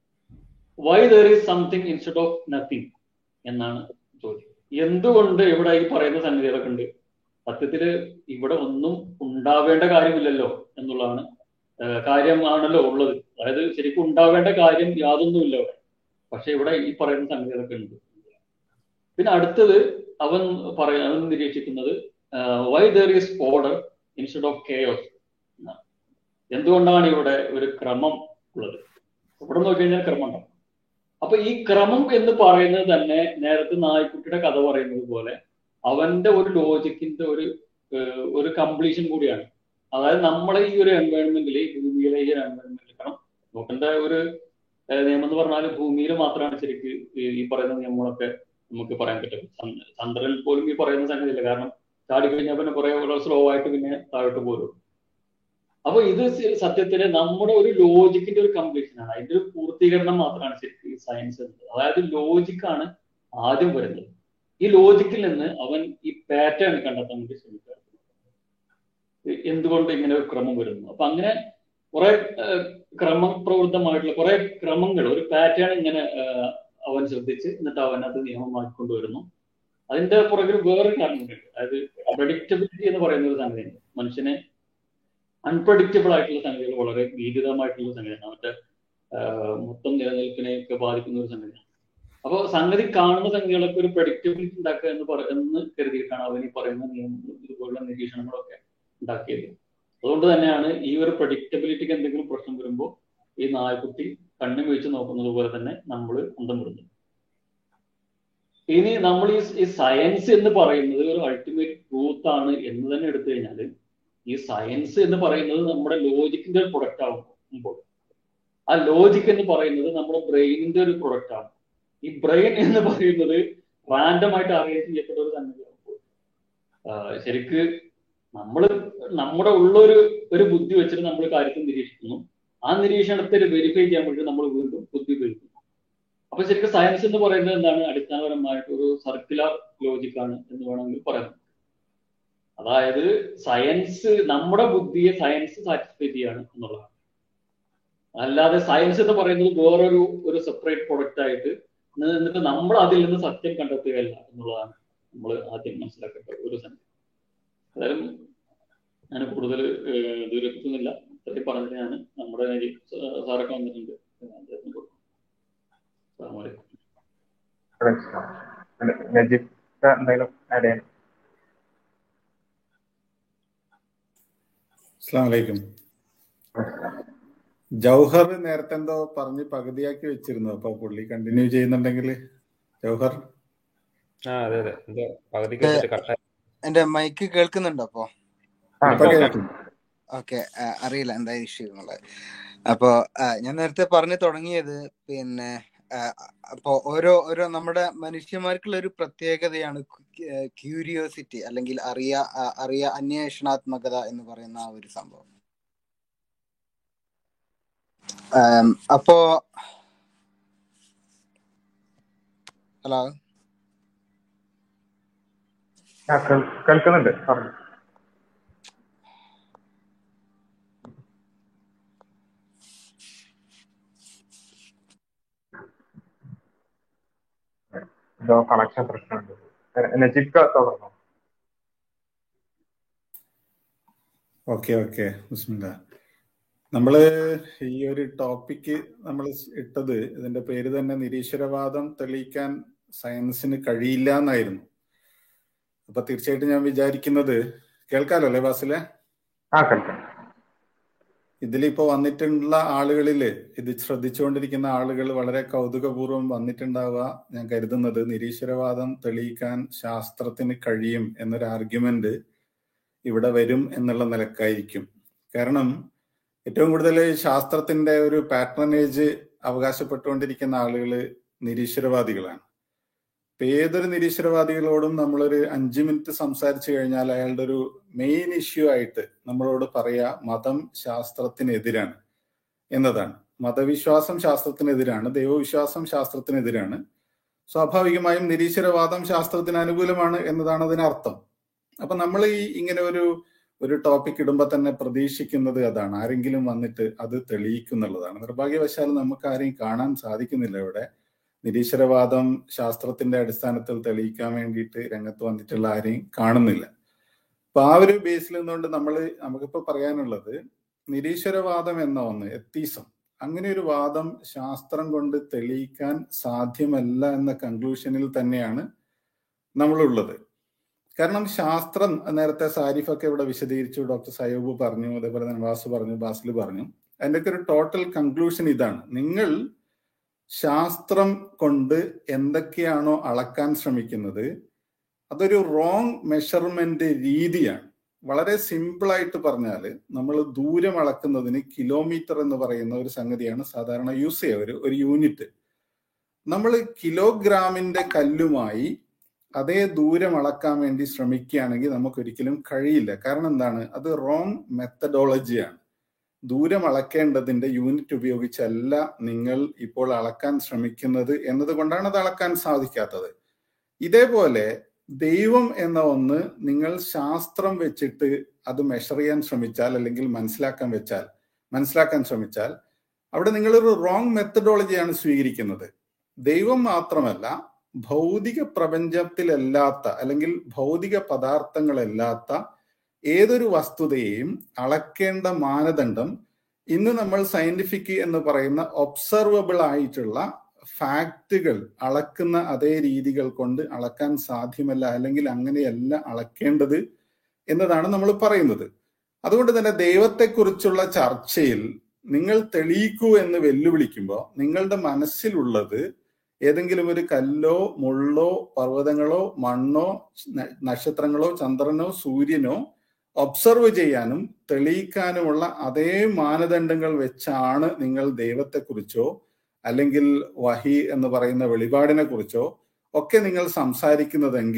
H: why there is something instead of nothing എന്നാണ് ചോദ്യം എന്തുകൊണ്ട് ഇവിടെ ഈ പറയുന്ന സംഗതികളൊക്കെ ഉണ്ട് സത്യത്തില് ഇവിടെ ഒന്നും ഉണ്ടാവേണ്ട കാര്യമില്ലല്ലോ എന്നുള്ളതാണ് ഏഹ് കാര്യമാണല്ലോ ഉള്ളത് അതായത് ശരിക്കും ഉണ്ടാവേണ്ട കാര്യം യാതൊന്നുമില്ല ഇവിടെ പക്ഷെ ഇവിടെ ഈ പറയുന്ന സംഗതികളൊക്കെ ഉണ്ട് പിന്നെ അടുത്തത് അവൻ പറയ അവൻ നിരീക്ഷിക്കുന്നത് why there is order instead of chaos എന്തുകൊണ്ടാണ് ഇവിടെ ഒരു ക്രമം ഉള്ളത് ഇവിടെ നോക്കി കഴിഞ്ഞാൽ ക്രമം ഉണ്ടാവും അപ്പൊ ഈ ക്രമം എന്ന് പറയുന്നത് തന്നെ നേരത്തെ നായ്ക്കുട്ടിയുടെ കഥ പറയുന്നത് പോലെ അവന്റെ ഒരു ലോജിക്കിന്റെ ഒരു ഏഹ് ഒരു കംപ്ലീഷൻ കൂടിയാണ് അതായത് നമ്മളെ ഈ ഒരു എൻവയോൺമെന്റിൽ ഈ ഭൂമിയിലെ ഈ ഒരു എൻവയോൺമെന്റിൽ കാരണം നോക്കേണ്ട ഒരു ഏഹ് നിയമം എന്ന് പറഞ്ഞാൽ ഭൂമിയിൽ മാത്രമാണ് ശരിക്ക് ഈ- ഈ പറയുന്ന നിയമങ്ങളൊക്കെ നമുക്ക് പറയാൻ പറ്റും ചന്ദ്- ചന്ദ്രനിൽ പോലും ഈ പറയുന്ന സംഗതിയില്ല കാരണം ചാടി കഴിഞ്ഞാൽ പിന്നെ കുറെ സ്ലോ ആയിട്ട് പിന്നെ താഴോട്ട് പോരും അപ്പൊ ഇത് സ- സത്യത്തില് നമ്മുടെ ഒരു ലോജിക്കിന്റെ ഒരു കംപ്ലീഷൻ ആണ് അതിന്റെ ഒരു പൂർത്തീകരണം മാത്രമാണ് ശരിക്കും ഈ സയൻസ് എന്നത് അതായത് ലോജിക്കാണ് ആദ്യം വരുന്നത് ഈ ലോജിക്കിൽ നിന്ന് അവൻ ഈ പാറ്റേൺ കണ്ടെത്താൻ വേണ്ടി ശ്രമിക്കുക എന്തുകൊണ്ട് ഇങ്ങനെ ഒരു ക്രമം വരുന്നു അപ്പൊ അങ്ങനെ കുറെ ക്രമപ്രവൃത്തമായിട്ടുള്ള കുറെ ക്രമങ്ങൾ ഒരു പാറ്റേൺ ഇങ്ങനെ ഏഹ്, അവൻ ശ്രദ്ധിച്ച് എന്നിട്ട് അവൻ അത് നിയമമാക്കി കൊണ്ടുവരുന്നു അതിന്റെ പുറകിൽ വേറൊരു കാരണം കൂടിയുണ്ട് അതായത് പ്രഡിക്റ്റബിലിറ്റി എന്ന് പറയുന്ന ഒരു സംഗതിയുണ്ട് മനുഷ്യനെ അൺപ്രഡിക്റ്റബിൾ ആയിട്ടുള്ള സംഗതികൾ വളരെ ഭീതിതമായിട്ടുള്ള സംഗതിയാണ് അവന്റെ ആഹ് മൊത്തം നിലനിൽപ്പിനെയൊക്കെ ബാധിക്കുന്ന ഒരു സംഗതിയാണ് അപ്പോൾ സംഗതി കാണുന്ന സംഗതികളൊക്കെ ഒരു പ്രഡിക്റ്റബിലിറ്റി ഉണ്ടാക്കുക എന്ന് പറ എന്ന് കരുതിയിട്ടാണ് അവൻ ഈ പറയുന്ന നിയമങ്ങളും ഇതുപോലുള്ള നിരീക്ഷണങ്ങളൊക്കെ ഉണ്ടാക്കിയത് അതുകൊണ്ട് തന്നെയാണ് ഈ ഒരു പ്രഡിക്റ്റബിലിറ്റിക്ക് എന്തെങ്കിലും പ്രശ്നം വരുമ്പോൾ ഈ നായ്ക്കുട്ടി കണ്ണു വീഴ്ച നോക്കുന്നത് പോലെ തന്നെ നമ്മൾ അന്തം വിടുന്നു ഇനി നമ്മൾ ഈ ഈ സയൻസ് എന്ന് പറയുന്നത് ഒരു അൾട്ടിമേറ്റ് ട്രൂത്ത് ആണ് എന്ന് തന്നെ എടുത്തു കഴിഞ്ഞാൽ ഈ സയൻസ് എന്ന് പറയുന്നത് നമ്മുടെ ലോജിക്കിന്റെ ഒരു പ്രൊഡക്റ്റ് ആകുമ്പോൾ ആ ലോജിക് എന്ന് പറയുന്നത് നമ്മുടെ ബ്രെയിനിന്റെ ഒരു പ്രൊഡക്റ്റ് ആണ് ഈ ബ്രെയിൻ എന്ന് പറയുന്നത് റാൻഡം ആയിട്ട് അറേഞ്ച് ചെയ്യപ്പെട്ട ഒരു സംഗതിയാകുമ്പോൾ ആഹ് ശരിക്ക് നമ്മള് നമ്മുടെ ഉള്ളൊരു ഒരു ബുദ്ധി വെച്ചിട്ട് നമ്മൾ കാര്യത്തെ നിരീക്ഷിക്കുന്നു ആ നിരീക്ഷണത്തിൽ വെരിഫൈ ചെയ്യാൻ വേണ്ടി നമ്മൾ വീണ്ടും ബുദ്ധി ഉപയോഗിക്കുന്നു അപ്പൊ ശരിക്കും സയൻസ് എന്ന് പറയുന്നത് എന്താണ് അടിസ്ഥാനപരമായിട്ട് ഒരു സർക്കുലർ ലോജിക് ആണ് എന്ന് വേണമെങ്കിൽ പറയാം അതായത് സയൻസ് നമ്മുടെ ബുദ്ധിയെ സയൻസ് സാറ്റിസ്ഫൈ ചെയ്യാണ് എന്നുള്ളതാണ് അല്ലാതെ സയൻസ് എന്ന് പറയുന്നത് വേറൊരു ഒരു സെപ്പറേറ്റ് പ്രൊഡക്റ്റ് ആയിട്ട് നി- എന്നിട്ട് നമ്മൾ അതിൽ നിന്ന് സത്യം കണ്ടെത്തുകയല്ല എന്നുള്ളതാണ് നമ്മൾ ആദ്യം മനസ്സിലാക്കേണ്ട ഒരു സംഗതി എന്തായാലും ഞാൻ കൂടുതൽ ദീർഘിപ്പിക്കുന്നില്ല ഇത്രയും പറഞ്ഞിട്ട് ഞാൻ നമ്മുടെ നജീബ് സാ- സാറൊക്കെ വന്നിട്ടുണ്ട് അദ്ദേഹത്തിന് കൊടുക്കും അസ്സലാമു അലൈക്കും
A: നജീബ് എന്തെങ്കിലും ആഡ് ചെയ്യാൻ
D: അസ്സാം വലൈക്കും ജൗഹർ നേരത്തെ എന്തോ പറഞ്ഞ് പകുതിയാക്കി വെച്ചിരുന്നു അപ്പൊ പുള്ളി കണ്ടിന്യൂ ചെയ്യുന്നുണ്ടെങ്കിൽ ജൗഹർ
B: ആ അതെ അതെ എന്തോ പകുതിക്ക്
I: എന്റെ
B: വെച്ചിട്ട് കട്ടായി
I: എന്റെ മൈക്ക് കേൾക്കുന്നുണ്ടോ അപ്പോ
A: ആ
D: ഇപ്പൊ
A: കേൾക്കാം
D: കേൾക്കും
I: ഓക്കെ അറിയില്ല എന്താ ഇഷ്യൂ എന്നുള്ളത് അപ്പോ ആ, ഞാൻ നേരത്തെ പറഞ്ഞു തുടങ്ങിയത് പിന്നെ ആ, അപ്പോ ഓരോ ഓരോ നമ്മുടെ മനുഷ്യന്മാർക്കുള്ള ഒരു പ്രത്യേകതയാണ് ക്യൂരിയോസിറ്റി അല്ലെങ്കിൽ അറിയ ആ, അറിയ അന്വേഷണാത്മകത എന്ന് പറയുന്ന ആ ഒരു സംഭവം ആം, അപ്പോ ഹലോ
A: ആ, കേൾ- കേൾക്കുന്നുണ്ട് പറഞ്ഞു എന്തോ കണക്ഷൻ പ്രശ്നമുണ്ട് ന- നജീബ് തുടർന്നു
D: ഓക്കെ ഓക്കെ ബിസ്മില്ല നമ്മള് ഈ ഒരു ടോപ്പിക്ക് നമ്മൾ ഇട്ടത് ഇതിന്റെ പേര് തന്നെ നിരീശ്വരവാദം തെളിയിക്കാൻ സയൻസിന് കഴിയില്ല എന്നായിരുന്നു അപ്പൊ തീർച്ചയായിട്ടും ഞാൻ വിചാരിക്കുന്നത് കേൾക്കാലോ അല്ലേ ബാസിലെ
A: ആ കേൾക്കാം
D: ഇതിലിപ്പോ വന്നിട്ടുള്ള ആളുകളില് ഇത് ശ്രദ്ധിച്ചുകൊണ്ടിരിക്കുന്ന ആളുകൾ വളരെ കൗതുകപൂർവ്വം വന്നിട്ടുണ്ടാവുക ഞാൻ കരുതുന്നത് നിരീശ്വരവാദം തെളിയിക്കാൻ ശാസ്ത്രത്തിന് കഴിയും എന്നൊരു ആർഗ്യുമെന്റ് ഇവിടെ വരും എന്നുള്ള നിലക്കായിരിക്കും കാരണം ഏറ്റവും കൂടുതൽ ശാസ്ത്രത്തിന്റെ ഒരു പാറ്റേണേജ് അവകാശപ്പെട്ടുകൊണ്ടിരിക്കുന്ന ആളുകൾ നിരീശ്വരവാദികളാണ് ഇപ്പൊ ഏതൊരു നിരീശ്വരവാദികളോടും നമ്മളൊരു അഞ്ചു മിനിറ്റ് സംസാരിച്ചു കഴിഞ്ഞാൽ അയാളുടെ ഒരു മെയിൻ ഇഷ്യൂ ആയിട്ട് നമ്മളോട് പറയാ മതം ശാസ്ത്രത്തിനെതിരാണ് എന്നതാണ് മതവിശ്വാസം ശാസ്ത്രത്തിനെതിരാണ് ദൈവവിശ്വാസം ശാസ്ത്രത്തിനെതിരാണ് സ്വാഭാവികമായും നിരീശ്വരവാദം ശാസ്ത്രത്തിന് അനുകൂലമാണ് എന്നതാണ് അതിനർത്ഥം അപ്പൊ നമ്മൾ ഈ ഇങ്ങനെ ഒരു ഒരു ടോപ്പിക് ഇടുമ്പോൾ തന്നെ പ്രതീക്ഷിക്കുന്നത് അതാണ് ആരെങ്കിലും വന്നിട്ട് അത് തെളിയിക്കുന്നുള്ളതാണ് നിർഭാഗ്യവശാൽ നമുക്ക് ആരെയും കാണാൻ സാധിക്കുന്നില്ല ഇവിടെ നിരീശ്വരവാദം ശാസ്ത്രത്തിന്റെ അടിസ്ഥാനത്തിൽ തെളിയിക്കാൻ വേണ്ടിയിട്ട് രംഗത്ത് വന്നിട്ടുള്ള ആരെയും കാണുന്നില്ല അപ്പൊ ആ ഒരു ബേസിൽ നിന്നുകൊണ്ട് നമ്മൾ നമുക്കിപ്പോ പറയാനുള്ളത് നിരീശ്വരവാദം എന്ന ഒന്ന് എത്തീസം അങ്ങനെ ഒരു വാദം ശാസ്ത്രം കൊണ്ട് തെളിയിക്കാൻ സാധ്യമല്ല എന്ന കൺക്ലൂഷനിൽ തന്നെയാണ് നമ്മളുള്ളത് കാരണം ശാസ്ത്രം നേരത്തെ സാരിഫൊക്കെ ഇവിടെ വിശദീകരിച്ചു ഡോക്ടർ സയൂബ് പറഞ്ഞു അതേപോലെ തന്നെ വാസു പറഞ്ഞു ബാസിൽ പറഞ്ഞു അതിൻ്റെയൊക്കെ ഒരു ടോട്ടൽ കൺക്ലൂഷൻ ഇതാണ് നിങ്ങൾ ശാസ്ത്രം കൊണ്ട് എന്തൊക്കെയാണോ അളക്കാൻ ശ്രമിക്കുന്നത് അതൊരു റോങ് മെഷർമെന്റ് രീതിയാണ് വളരെ സിമ്പിൾ ആയിട്ട് പറഞ്ഞാൽ നമ്മൾ ദൂരം അളക്കുന്നതിന് കിലോമീറ്റർ എന്ന് പറയുന്ന ഒരു സംഗതിയാണ് സാധാരണ യൂസ് ചെയ്യുക ഒരു ഒരു യൂണിറ്റ് നമ്മൾ കിലോഗ്രാമിന്റെ കല്ലുമായി അതേ ദൂരം അളക്കാൻ വേണ്ടി ശ്രമിക്കുകയാണെങ്കിൽ നമുക്ക് ഒരിക്കലും കഴിയില്ല കാരണം എന്താണ് അത് റോങ് മെത്തഡോളജിയാണ് ദൂരം അളക്കേണ്ടതിന്റെ യൂണിറ്റ് ഉപയോഗിച്ചല്ല നിങ്ങൾ ഇപ്പോൾ അളക്കാൻ ശ്രമിക്കുന്നത് എന്നതുകൊണ്ടാണ് അത് അളക്കാൻ സാധിക്കാത്തത് ഇതേപോലെ ദൈവം എന്ന ഒന്ന് നിങ്ങൾ ശാസ്ത്രം വെച്ചിട്ട് അത് മെഷർ ചെയ്യാൻ ശ്രമിച്ചാൽ അല്ലെങ്കിൽ മനസ്സിലാക്കാൻ വെച്ചാൽ മനസ്സിലാക്കാൻ ശ്രമിച്ചാൽ അവിടെ നിങ്ങളൊരു റോങ് മെത്തഡോളജിയാണ് സ്വീകരിക്കുന്നത് ദൈവം മാത്രമല്ല ഭൗതിക പ്രപഞ്ചത്തിലല്ലാത്ത അല്ലെങ്കിൽ ഭൗതിക പദാർത്ഥങ്ങളല്ലാത്ത ഏതൊരു വസ്തുതയെയും അളക്കേണ്ട മാനദണ്ഡം ഇന്ന് നമ്മൾ സയന്റിഫിക് എന്ന് പറയുന്ന ഒബ്സർവബിൾ ആയിട്ടുള്ള ഫാക്റ്റുകൾ അളക്കുന്ന അതേ രീതികൾ കൊണ്ട് അളക്കാൻ സാധ്യമല്ല അല്ലെങ്കിൽ അങ്ങനെയല്ല അളക്കേണ്ടത് എന്നതാണ് നമ്മൾ പറയുന്നത് അതുകൊണ്ട് തന്നെ ദൈവത്തെക്കുറിച്ചുള്ള ചർച്ചയിൽ നിങ്ങൾ തെളിയിക്കൂ എന്ന് വെല്ലുവിളിക്കുമ്പോൾ നിങ്ങളുടെ മനസ്സിലുള്ളത് ഏതെങ്കിലും ഒരു കല്ലോ മുള്ളോ പർവ്വതങ്ങളോ മണ്ണോ നക്ഷത്രങ്ങളോ ചന്ദ്രനോ സൂര്യനോ ഒബ്സർവ് ചെയ്യാനും തെളിയിക്കാനുമുള്ള അതേ മാനദണ്ഡങ്ങൾ വെച്ചാണ് നിങ്ങൾ ദൈവത്തെക്കുറിച്ചോ അല്ലെങ്കിൽ വഹി എന്ന് പറയുന്ന വെളിപാടിനെ കുറിച്ചോ ഒക്കെ നിങ്ങൾ സംസാരിക്കുന്നതെങ്കിൽ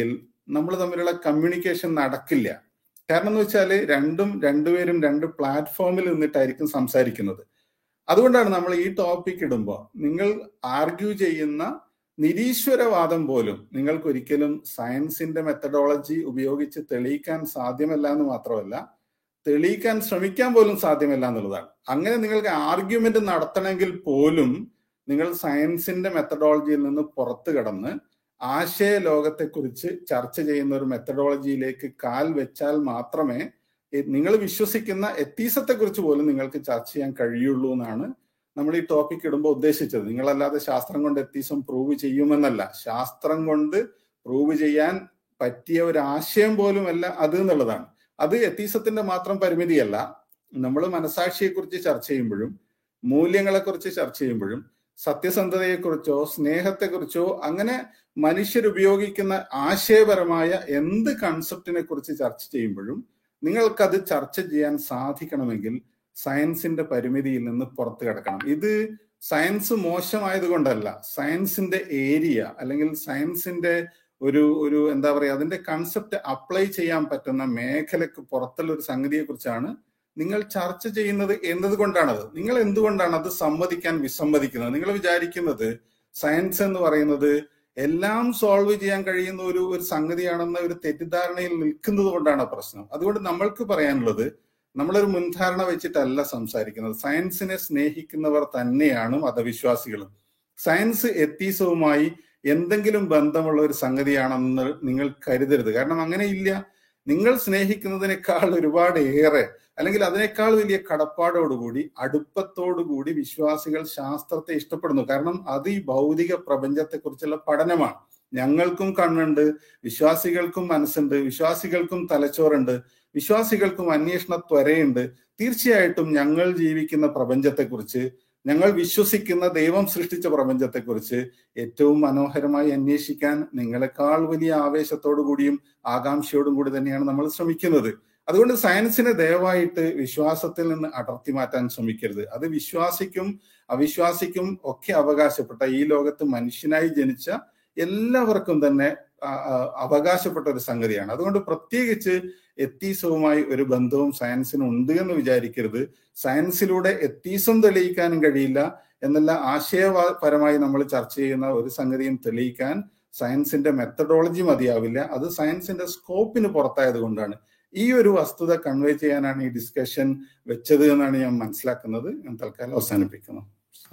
D: നമ്മൾ തമ്മിലുള്ള കമ്മ്യൂണിക്കേഷൻ നടക്കില്ല കാരണം എന്ന് വെച്ചാൽ രണ്ടും രണ്ടുപേരും രണ്ട് പ്ലാറ്റ്ഫോമിൽ നിന്നിട്ടായിരിക്കും സംസാരിക്കുന്നത് അതുകൊണ്ടാണ് നമ്മൾ ഈ ടോപ്പിക് ഇടുമ്പോൾ നിങ്ങൾ ആർഗ്യൂ ചെയ്യുന്ന നിരീശ്വരവാദം പോലും നിങ്ങൾക്ക് ഒരിക്കലും സയൻസിന്റെ മെത്തഡോളജി ഉപയോഗിച്ച് തെളിയിക്കാൻ സാധ്യമല്ല എന്ന് മാത്രമല്ല തെളിയിക്കാൻ ശ്രമിക്കാൻ പോലും സാധ്യമല്ല എന്നുള്ളതാണ് അങ്ങനെ നിങ്ങൾക്ക് ആർഗ്യുമെന്റ് നടത്തണമെങ്കിൽ പോലും നിങ്ങൾ സയൻസിന്റെ മെത്തഡോളജിയിൽ നിന്ന് പുറത്തു കടന്ന് ആശയ ലോകത്തെക്കുറിച്ച് ചർച്ച ചെയ്യുന്ന ഒരു മെത്തഡോളജിയിലേക്ക് കാൽ വെച്ചാൽ മാത്രമേ നിങ്ങൾ വിശ്വസിക്കുന്ന എത്തീസത്തെ കുറിച്ച് പോലും നിങ്ങൾക്ക് ചർച്ച ചെയ്യാൻ കഴിയുള്ളൂ എന്നാണ് നമ്മൾ ഈ ടോപ്പിക് ഇടുമ്പോൾ ഉദ്ദേശിച്ചത് നിങ്ങളല്ലാതെ ശാസ്ത്രം കൊണ്ട് എത്തീസം പ്രൂവ് ചെയ്യുമെന്നല്ല ശാസ്ത്രം കൊണ്ട് പ്രൂവ് ചെയ്യാൻ പറ്റിയ ഒരു ആശയം പോലുമല്ല അത് എന്നുള്ളതാണ് അത് എത്തീസത്തിന്റെ മാത്രം പരിമിതിയല്ല നമ്മൾ മനസാക്ഷിയെക്കുറിച്ച് ചർച്ച ചെയ്യുമ്പോഴും മൂല്യങ്ങളെക്കുറിച്ച് ചർച്ച ചെയ്യുമ്പോഴും സത്യസന്ധതയെക്കുറിച്ചോ സ്നേഹത്തെക്കുറിച്ചോ അങ്ങനെ മനുഷ്യർ ഉപയോഗിക്കുന്ന ആശയപരമായ എന്ത് കൺസെപ്റ്റിനെ കുറിച്ച് ചർച്ച ചെയ്യുമ്പോഴും നിങ്ങൾക്കത് ചർച്ച ചെയ്യാൻ സാധിക്കണമെങ്കിൽ സയൻസിന്റെ പരിമിതിയിൽ നിന്ന് പുറത്തു കിടക്കണം ഇത് സയൻസ് മോശമായത് കൊണ്ടല്ല സയൻസിന്റെ ഏരിയ അല്ലെങ്കിൽ സയൻസിന്റെ ഒരു ഒരു എന്താ പറയുക അതിന്റെ കൺസെപ്റ്റ് അപ്ലൈ ചെയ്യാൻ പറ്റുന്ന മേഖലക്ക് പുറത്തുള്ള ഒരു സംഗതിയെ കുറിച്ചാണ് നിങ്ങൾ ചർച്ച ചെയ്യുന്നത് എന്നതുകൊണ്ടാണത് നിങ്ങൾ എന്തുകൊണ്ടാണ് അത് സമ്മതിക്കാൻ വിസമ്മതിക്കുന്നത് നിങ്ങൾ വിചാരിക്കുന്നത് സയൻസ് എന്ന് പറയുന്നത് എല്ലാം സോൾവ് ചെയ്യാൻ കഴിയുന്ന ഒരു ഒരു സംഗതിയാണെന്ന ഒരു തെറ്റിദ്ധാരണയിൽ നിൽക്കുന്നത് കൊണ്ടാണ് പ്രശ്നം അതുകൊണ്ട് നമ്മൾക്ക് പറയാനുള്ളത് നമ്മളൊരു മുൻധാരണ വെച്ചിട്ടല്ല സംസാരിക്കുന്നത് സയൻസിനെ സ്നേഹിക്കുന്നവർ തന്നെയാണ് മതവിശ്വാസികളും സയൻസ് എത്തീസവുമായി എന്തെങ്കിലും ബന്ധമുള്ള ഒരു സംഗതിയാണെന്ന് നിങ്ങൾ കരുതരുത് കാരണം അങ്ങനെ ഇല്ല നിങ്ങൾ സ്നേഹിക്കുന്നതിനേക്കാൾ ഒരുപാട് ഏറെ അല്ലെങ്കിൽ അതിനേക്കാൾ വലിയ കടപ്പാടോടുകൂടി അടുപ്പത്തോടുകൂടി വിശ്വാസികൾ ശാസ്ത്രത്തെ ഇഷ്ടപ്പെടുന്നു കാരണം അത് ഈ ഭൗതിക പ്രപഞ്ചത്തെക്കുറിച്ചുള്ള പഠനമാണ് ഞങ്ങൾക്കും കണ്ണുണ്ട് വിശ്വാസികൾക്കും മനസ്സുണ്ട് വിശ്വാസികൾക്കും തലച്ചോറുണ്ട് വിശ്വാസികൾക്കും അന്വേഷണ ത്വരയുണ്ട് തീർച്ചയായിട്ടും ഞങ്ങൾ ജീവിക്കുന്ന പ്രപഞ്ചത്തെക്കുറിച്ച് ഞങ്ങൾ വിശ്വസിക്കുന്ന ദൈവം സൃഷ്ടിച്ച പ്രപഞ്ചത്തെക്കുറിച്ച് ഏറ്റവും മനോഹരമായി അന്വേഷിക്കാൻ നിങ്ങളെക്കാൾ വലിയ ആവേശത്തോടു കൂടിയും ആകാംക്ഷയോടും കൂടി തന്നെയാണ് നമ്മൾ ശ്രമിക്കുന്നത് അതുകൊണ്ട് സയൻസിനെ ദയവായിട്ട് വിശ്വാസത്തിൽ നിന്ന് അടർത്തി മാറ്റാൻ ശ്രമിക്കരുത് അത് വിശ്വാസിക്കും അവിശ്വാസിക്കും ഒക്കെ അവകാശപ്പെട്ട ഈ ലോകത്ത് മനുഷ്യനായി ജനിച്ച എല്ലാവർക്കും തന്നെ അവകാശപ്പെട്ട ഒരു സംഗതിയാണ് അതുകൊണ്ട് പ്രത്യേകിച്ച് എത്തീസവുമായി ഒരു ബന്ധവും സയൻസിന് ഉണ്ട് എന്ന് വിചാരിക്കരുത് സയൻസിലൂടെ എത്തീസം തെളിയിക്കാനും കഴിയില്ല എന്നല്ല ആശയപരമായി നമ്മൾ ചർച്ച ചെയ്യുന്ന ഒരു സംഗതിയും തെളിയിക്കാൻ സയൻസിന്റെ മെത്തഡോളജി മതിയാവില്ല അത് സയൻസിന്റെ സ്കോപ്പിന് പുറത്തായത് കൊണ്ടാണ് ഈ ഒരു വസ്തുത കൺവേ ചെയ്യാനാണ് ഈ ഡിസ്കഷൻ വെച്ചത് എന്നാണ് ഞാൻ മനസ്സിലാക്കുന്നത് ഞാൻ തൽക്കാലം അവസാനിപ്പിക്കുന്നു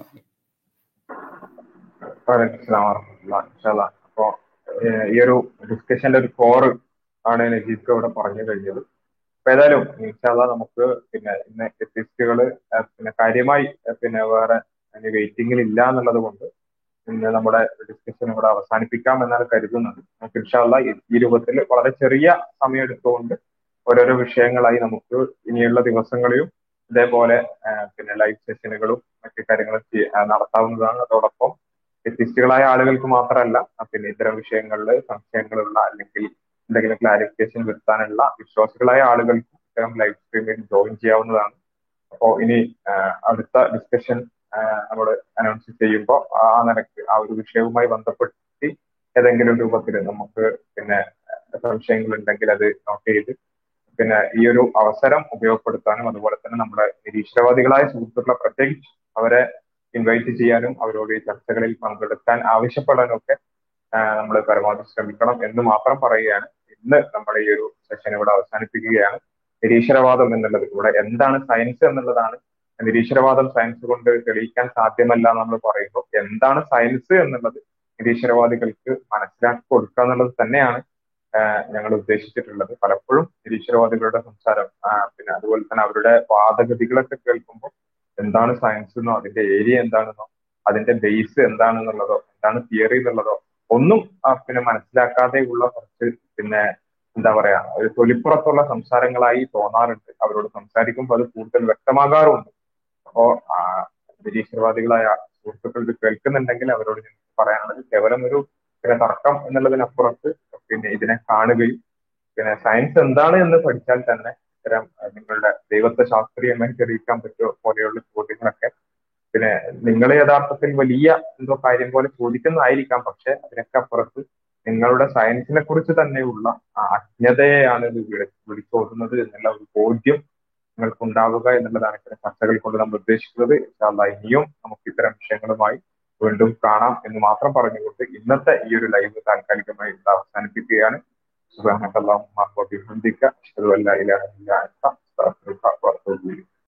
A: അപ്പോ ഈ ഒരു ഡിസ്കഷന്റെ ഒരു കോറ് ആണ് നജീബ് ഇവിടെ പറഞ്ഞു കഴിഞ്ഞത് അപ്പൊ ഏതായാലും ഇൻഷാല്ല നമുക്ക് പിന്നെ ഇന്ന് എത്തിസ്റ്റുകള് പിന്നെ കാര്യമായി പിന്നെ വേറെ വെയിറ്റിംഗിൽ ഇല്ല എന്നുള്ളത് കൊണ്ട് ഇന്ന് നമ്മുടെ ഡിസ്കഷൻ ഇവിടെ അവസാനിപ്പിക്കാം എന്നാണ് കരുതുന്നത് നമുക്ക് ഇൻഷാല്ല ഈ രൂപത്തിൽ വളരെ ചെറിയ സമയം എടുത്തുകൊണ്ട് ഓരോരോ വിഷയങ്ങളായി നമുക്ക് ഇനിയുള്ള ദിവസങ്ങളിലും ഇതേപോലെ പിന്നെ ലൈവ് സെഷനുകളും മറ്റു കാര്യങ്ങളും നടത്താവുന്നതാണ് അതോടൊപ്പം വ്യത്യസ്തകളായ ആളുകൾക്ക് മാത്രമല്ല പിന്നെ ഇത്തരം വിഷയങ്ങളിൽ സംശയങ്ങളുള്ള അല്ലെങ്കിൽ എന്തെങ്കിലും ക്ലാരിഫിക്കേഷൻ വരുത്താനുള്ള വിശ്വാസികളായ ആളുകൾക്ക് ഇത്തരം ലൈവ് സ്ട്രീമിൽ ജോയിൻ ചെയ്യാവുന്നതാണ് അപ്പോൾ ഇനി അടുത്ത ഡിസ്കഷൻ നമ്മൾ അനൗൺസ് ചെയ്യുമ്പോൾ ആ നിലക്ക് ആ ഒരു വിഷയവുമായി ബന്ധപ്പെടുത്തി ഏതെങ്കിലും രൂപത്തിൽ നമുക്ക് പിന്നെ സംശയങ്ങൾ ഉണ്ടെങ്കിൽ അത് നോട്ട് ചെയ്ത് പിന്നെ ഈ ഒരു അവസരം ഉപയോഗപ്പെടുത്താനും അതുപോലെ തന്നെ നമ്മുടെ നിരീശ്വരവാദികളായ സുഹൃത്തുക്കളെ പ്രത്യേകിച്ച് അവരെ ഇൻവൈറ്റ് ചെയ്യാനും അവരോട് ഈ ചർച്ചകളിൽ പങ്കെടുക്കാൻ ആവശ്യപ്പെടാനും ഒക്കെ നമ്മൾ പരമാവധി ശ്രമിക്കണം എന്ന് മാത്രം പറയുകയാണ് ഇന്ന് നമ്മൾ ഈ ഒരു സെഷൻ ഇവിടെ അവസാനിപ്പിക്കുകയാണ് നിരീശ്വരവാദം എന്നുള്ളത് ഇവിടെ എന്താണ് സയൻസ് എന്നുള്ളതാണ് നിരീശ്വരവാദം സയൻസ് കൊണ്ട് തെളിയിക്കാൻ സാധ്യമല്ല നമ്മൾ പറയുമ്പോൾ എന്താണ് സയൻസ് എന്നുള്ളത് നിരീശ്വരവാദികൾക്ക് മനസ്സിലാക്കി കൊടുക്കുക എന്നുള്ളത് തന്നെയാണ് ഞങ്ങൾ ഉദ്ദേശിച്ചിട്ടുള്ളത് പലപ്പോഴും നിരീശ്വരവാദികളുടെ സംസാരം പിന്നെ അതുപോലെ തന്നെ അവരുടെ വാദഗതികളൊക്കെ കേൾക്കുമ്പോൾ എന്താണ് സയൻസ് എന്നോ അതിന്റെ ഏരിയ എന്താണെന്നോ അതിന്റെ ബേസ് എന്താണെന്നുള്ളതോ എന്താണ് തിയറി എന്നുള്ളതോ ഒന്നും പിന്നെ മനസ്സിലാക്കാതെ ഉള്ള കുറച്ച് പിന്നെ എന്താ പറയാ ഒരു തൊലിപ്പുറത്തുള്ള സംസാരങ്ങളായി തോന്നാറുണ്ട് അവരോട് സംസാരിക്കുമ്പോൾ അത് കൂടുതൽ വ്യക്തമാകാറുണ്ട് അപ്പോ നിരീശ്വരവാദികളായ സുഹൃത്തുക്കൾ ഇത് കേൾക്കുന്നുണ്ടെങ്കിൽ അവരോട് ഞങ്ങൾക്ക് പറയാനുള്ളത് കേവലം ഒരു പിന്നെ തർക്കം എന്നുള്ളതിനപ്പുറത്ത് പിന്നെ ഇതിനെ കാണുകയും പിന്നെ സയൻസ് എന്താണ് എന്ന് പഠിച്ചാൽ തന്നെ ഇത്തരം നിങ്ങളുടെ ദൈവത്തെ ശാസ്ത്രീയമായി തെളിയിക്കാൻ പറ്റുമോ പോലെയുള്ള ചോദ്യങ്ങളൊക്കെ പിന്നെ നിങ്ങൾ യഥാർത്ഥത്തിൽ വലിയ എന്തോ കാര്യം പോലെ ചോദിക്കുന്നതായിരിക്കാം പക്ഷെ അതിനൊക്കെ അപ്പുറത്ത് നിങ്ങളുടെ സയൻസിനെ കുറിച്ച് തന്നെയുള്ള ആ അജ്ഞതയെയാണ് ഇത് വിളി വിളിച്ചോതുന്നത് എന്നുള്ള ഒരു ബോധ്യം നിങ്ങൾക്ക് ഉണ്ടാവുക എന്നുള്ളതാണ് ഇത്തരം ചർച്ചകൾ കൊണ്ട് നമ്മൾ ഉദ്ദേശിക്കുന്നത് ഇൻഷാല്ലാ ഇനിയും നമുക്ക് ഇത്തരം വിഷയങ്ങളുമായി വീണ്ടും കാണാം എന്ന് മാത്രം പറഞ്ഞുകൊണ്ട് ഇന്നത്തെ ഈ ഒരു ലൈവ് താൽക്കാലികമായി ഇവിടെ അവസാനിപ്പിക്കുകയാണ് സുബ്ഹാനക്കല്ലാഹുമ്മ വബിഹംദിക അഷ്ഹദു അൻ ലാ ഇലാഹ ഇല്ല അൻത അസ്തഗ്ഫിറുക വഅത്തൂബു ഇലൈക്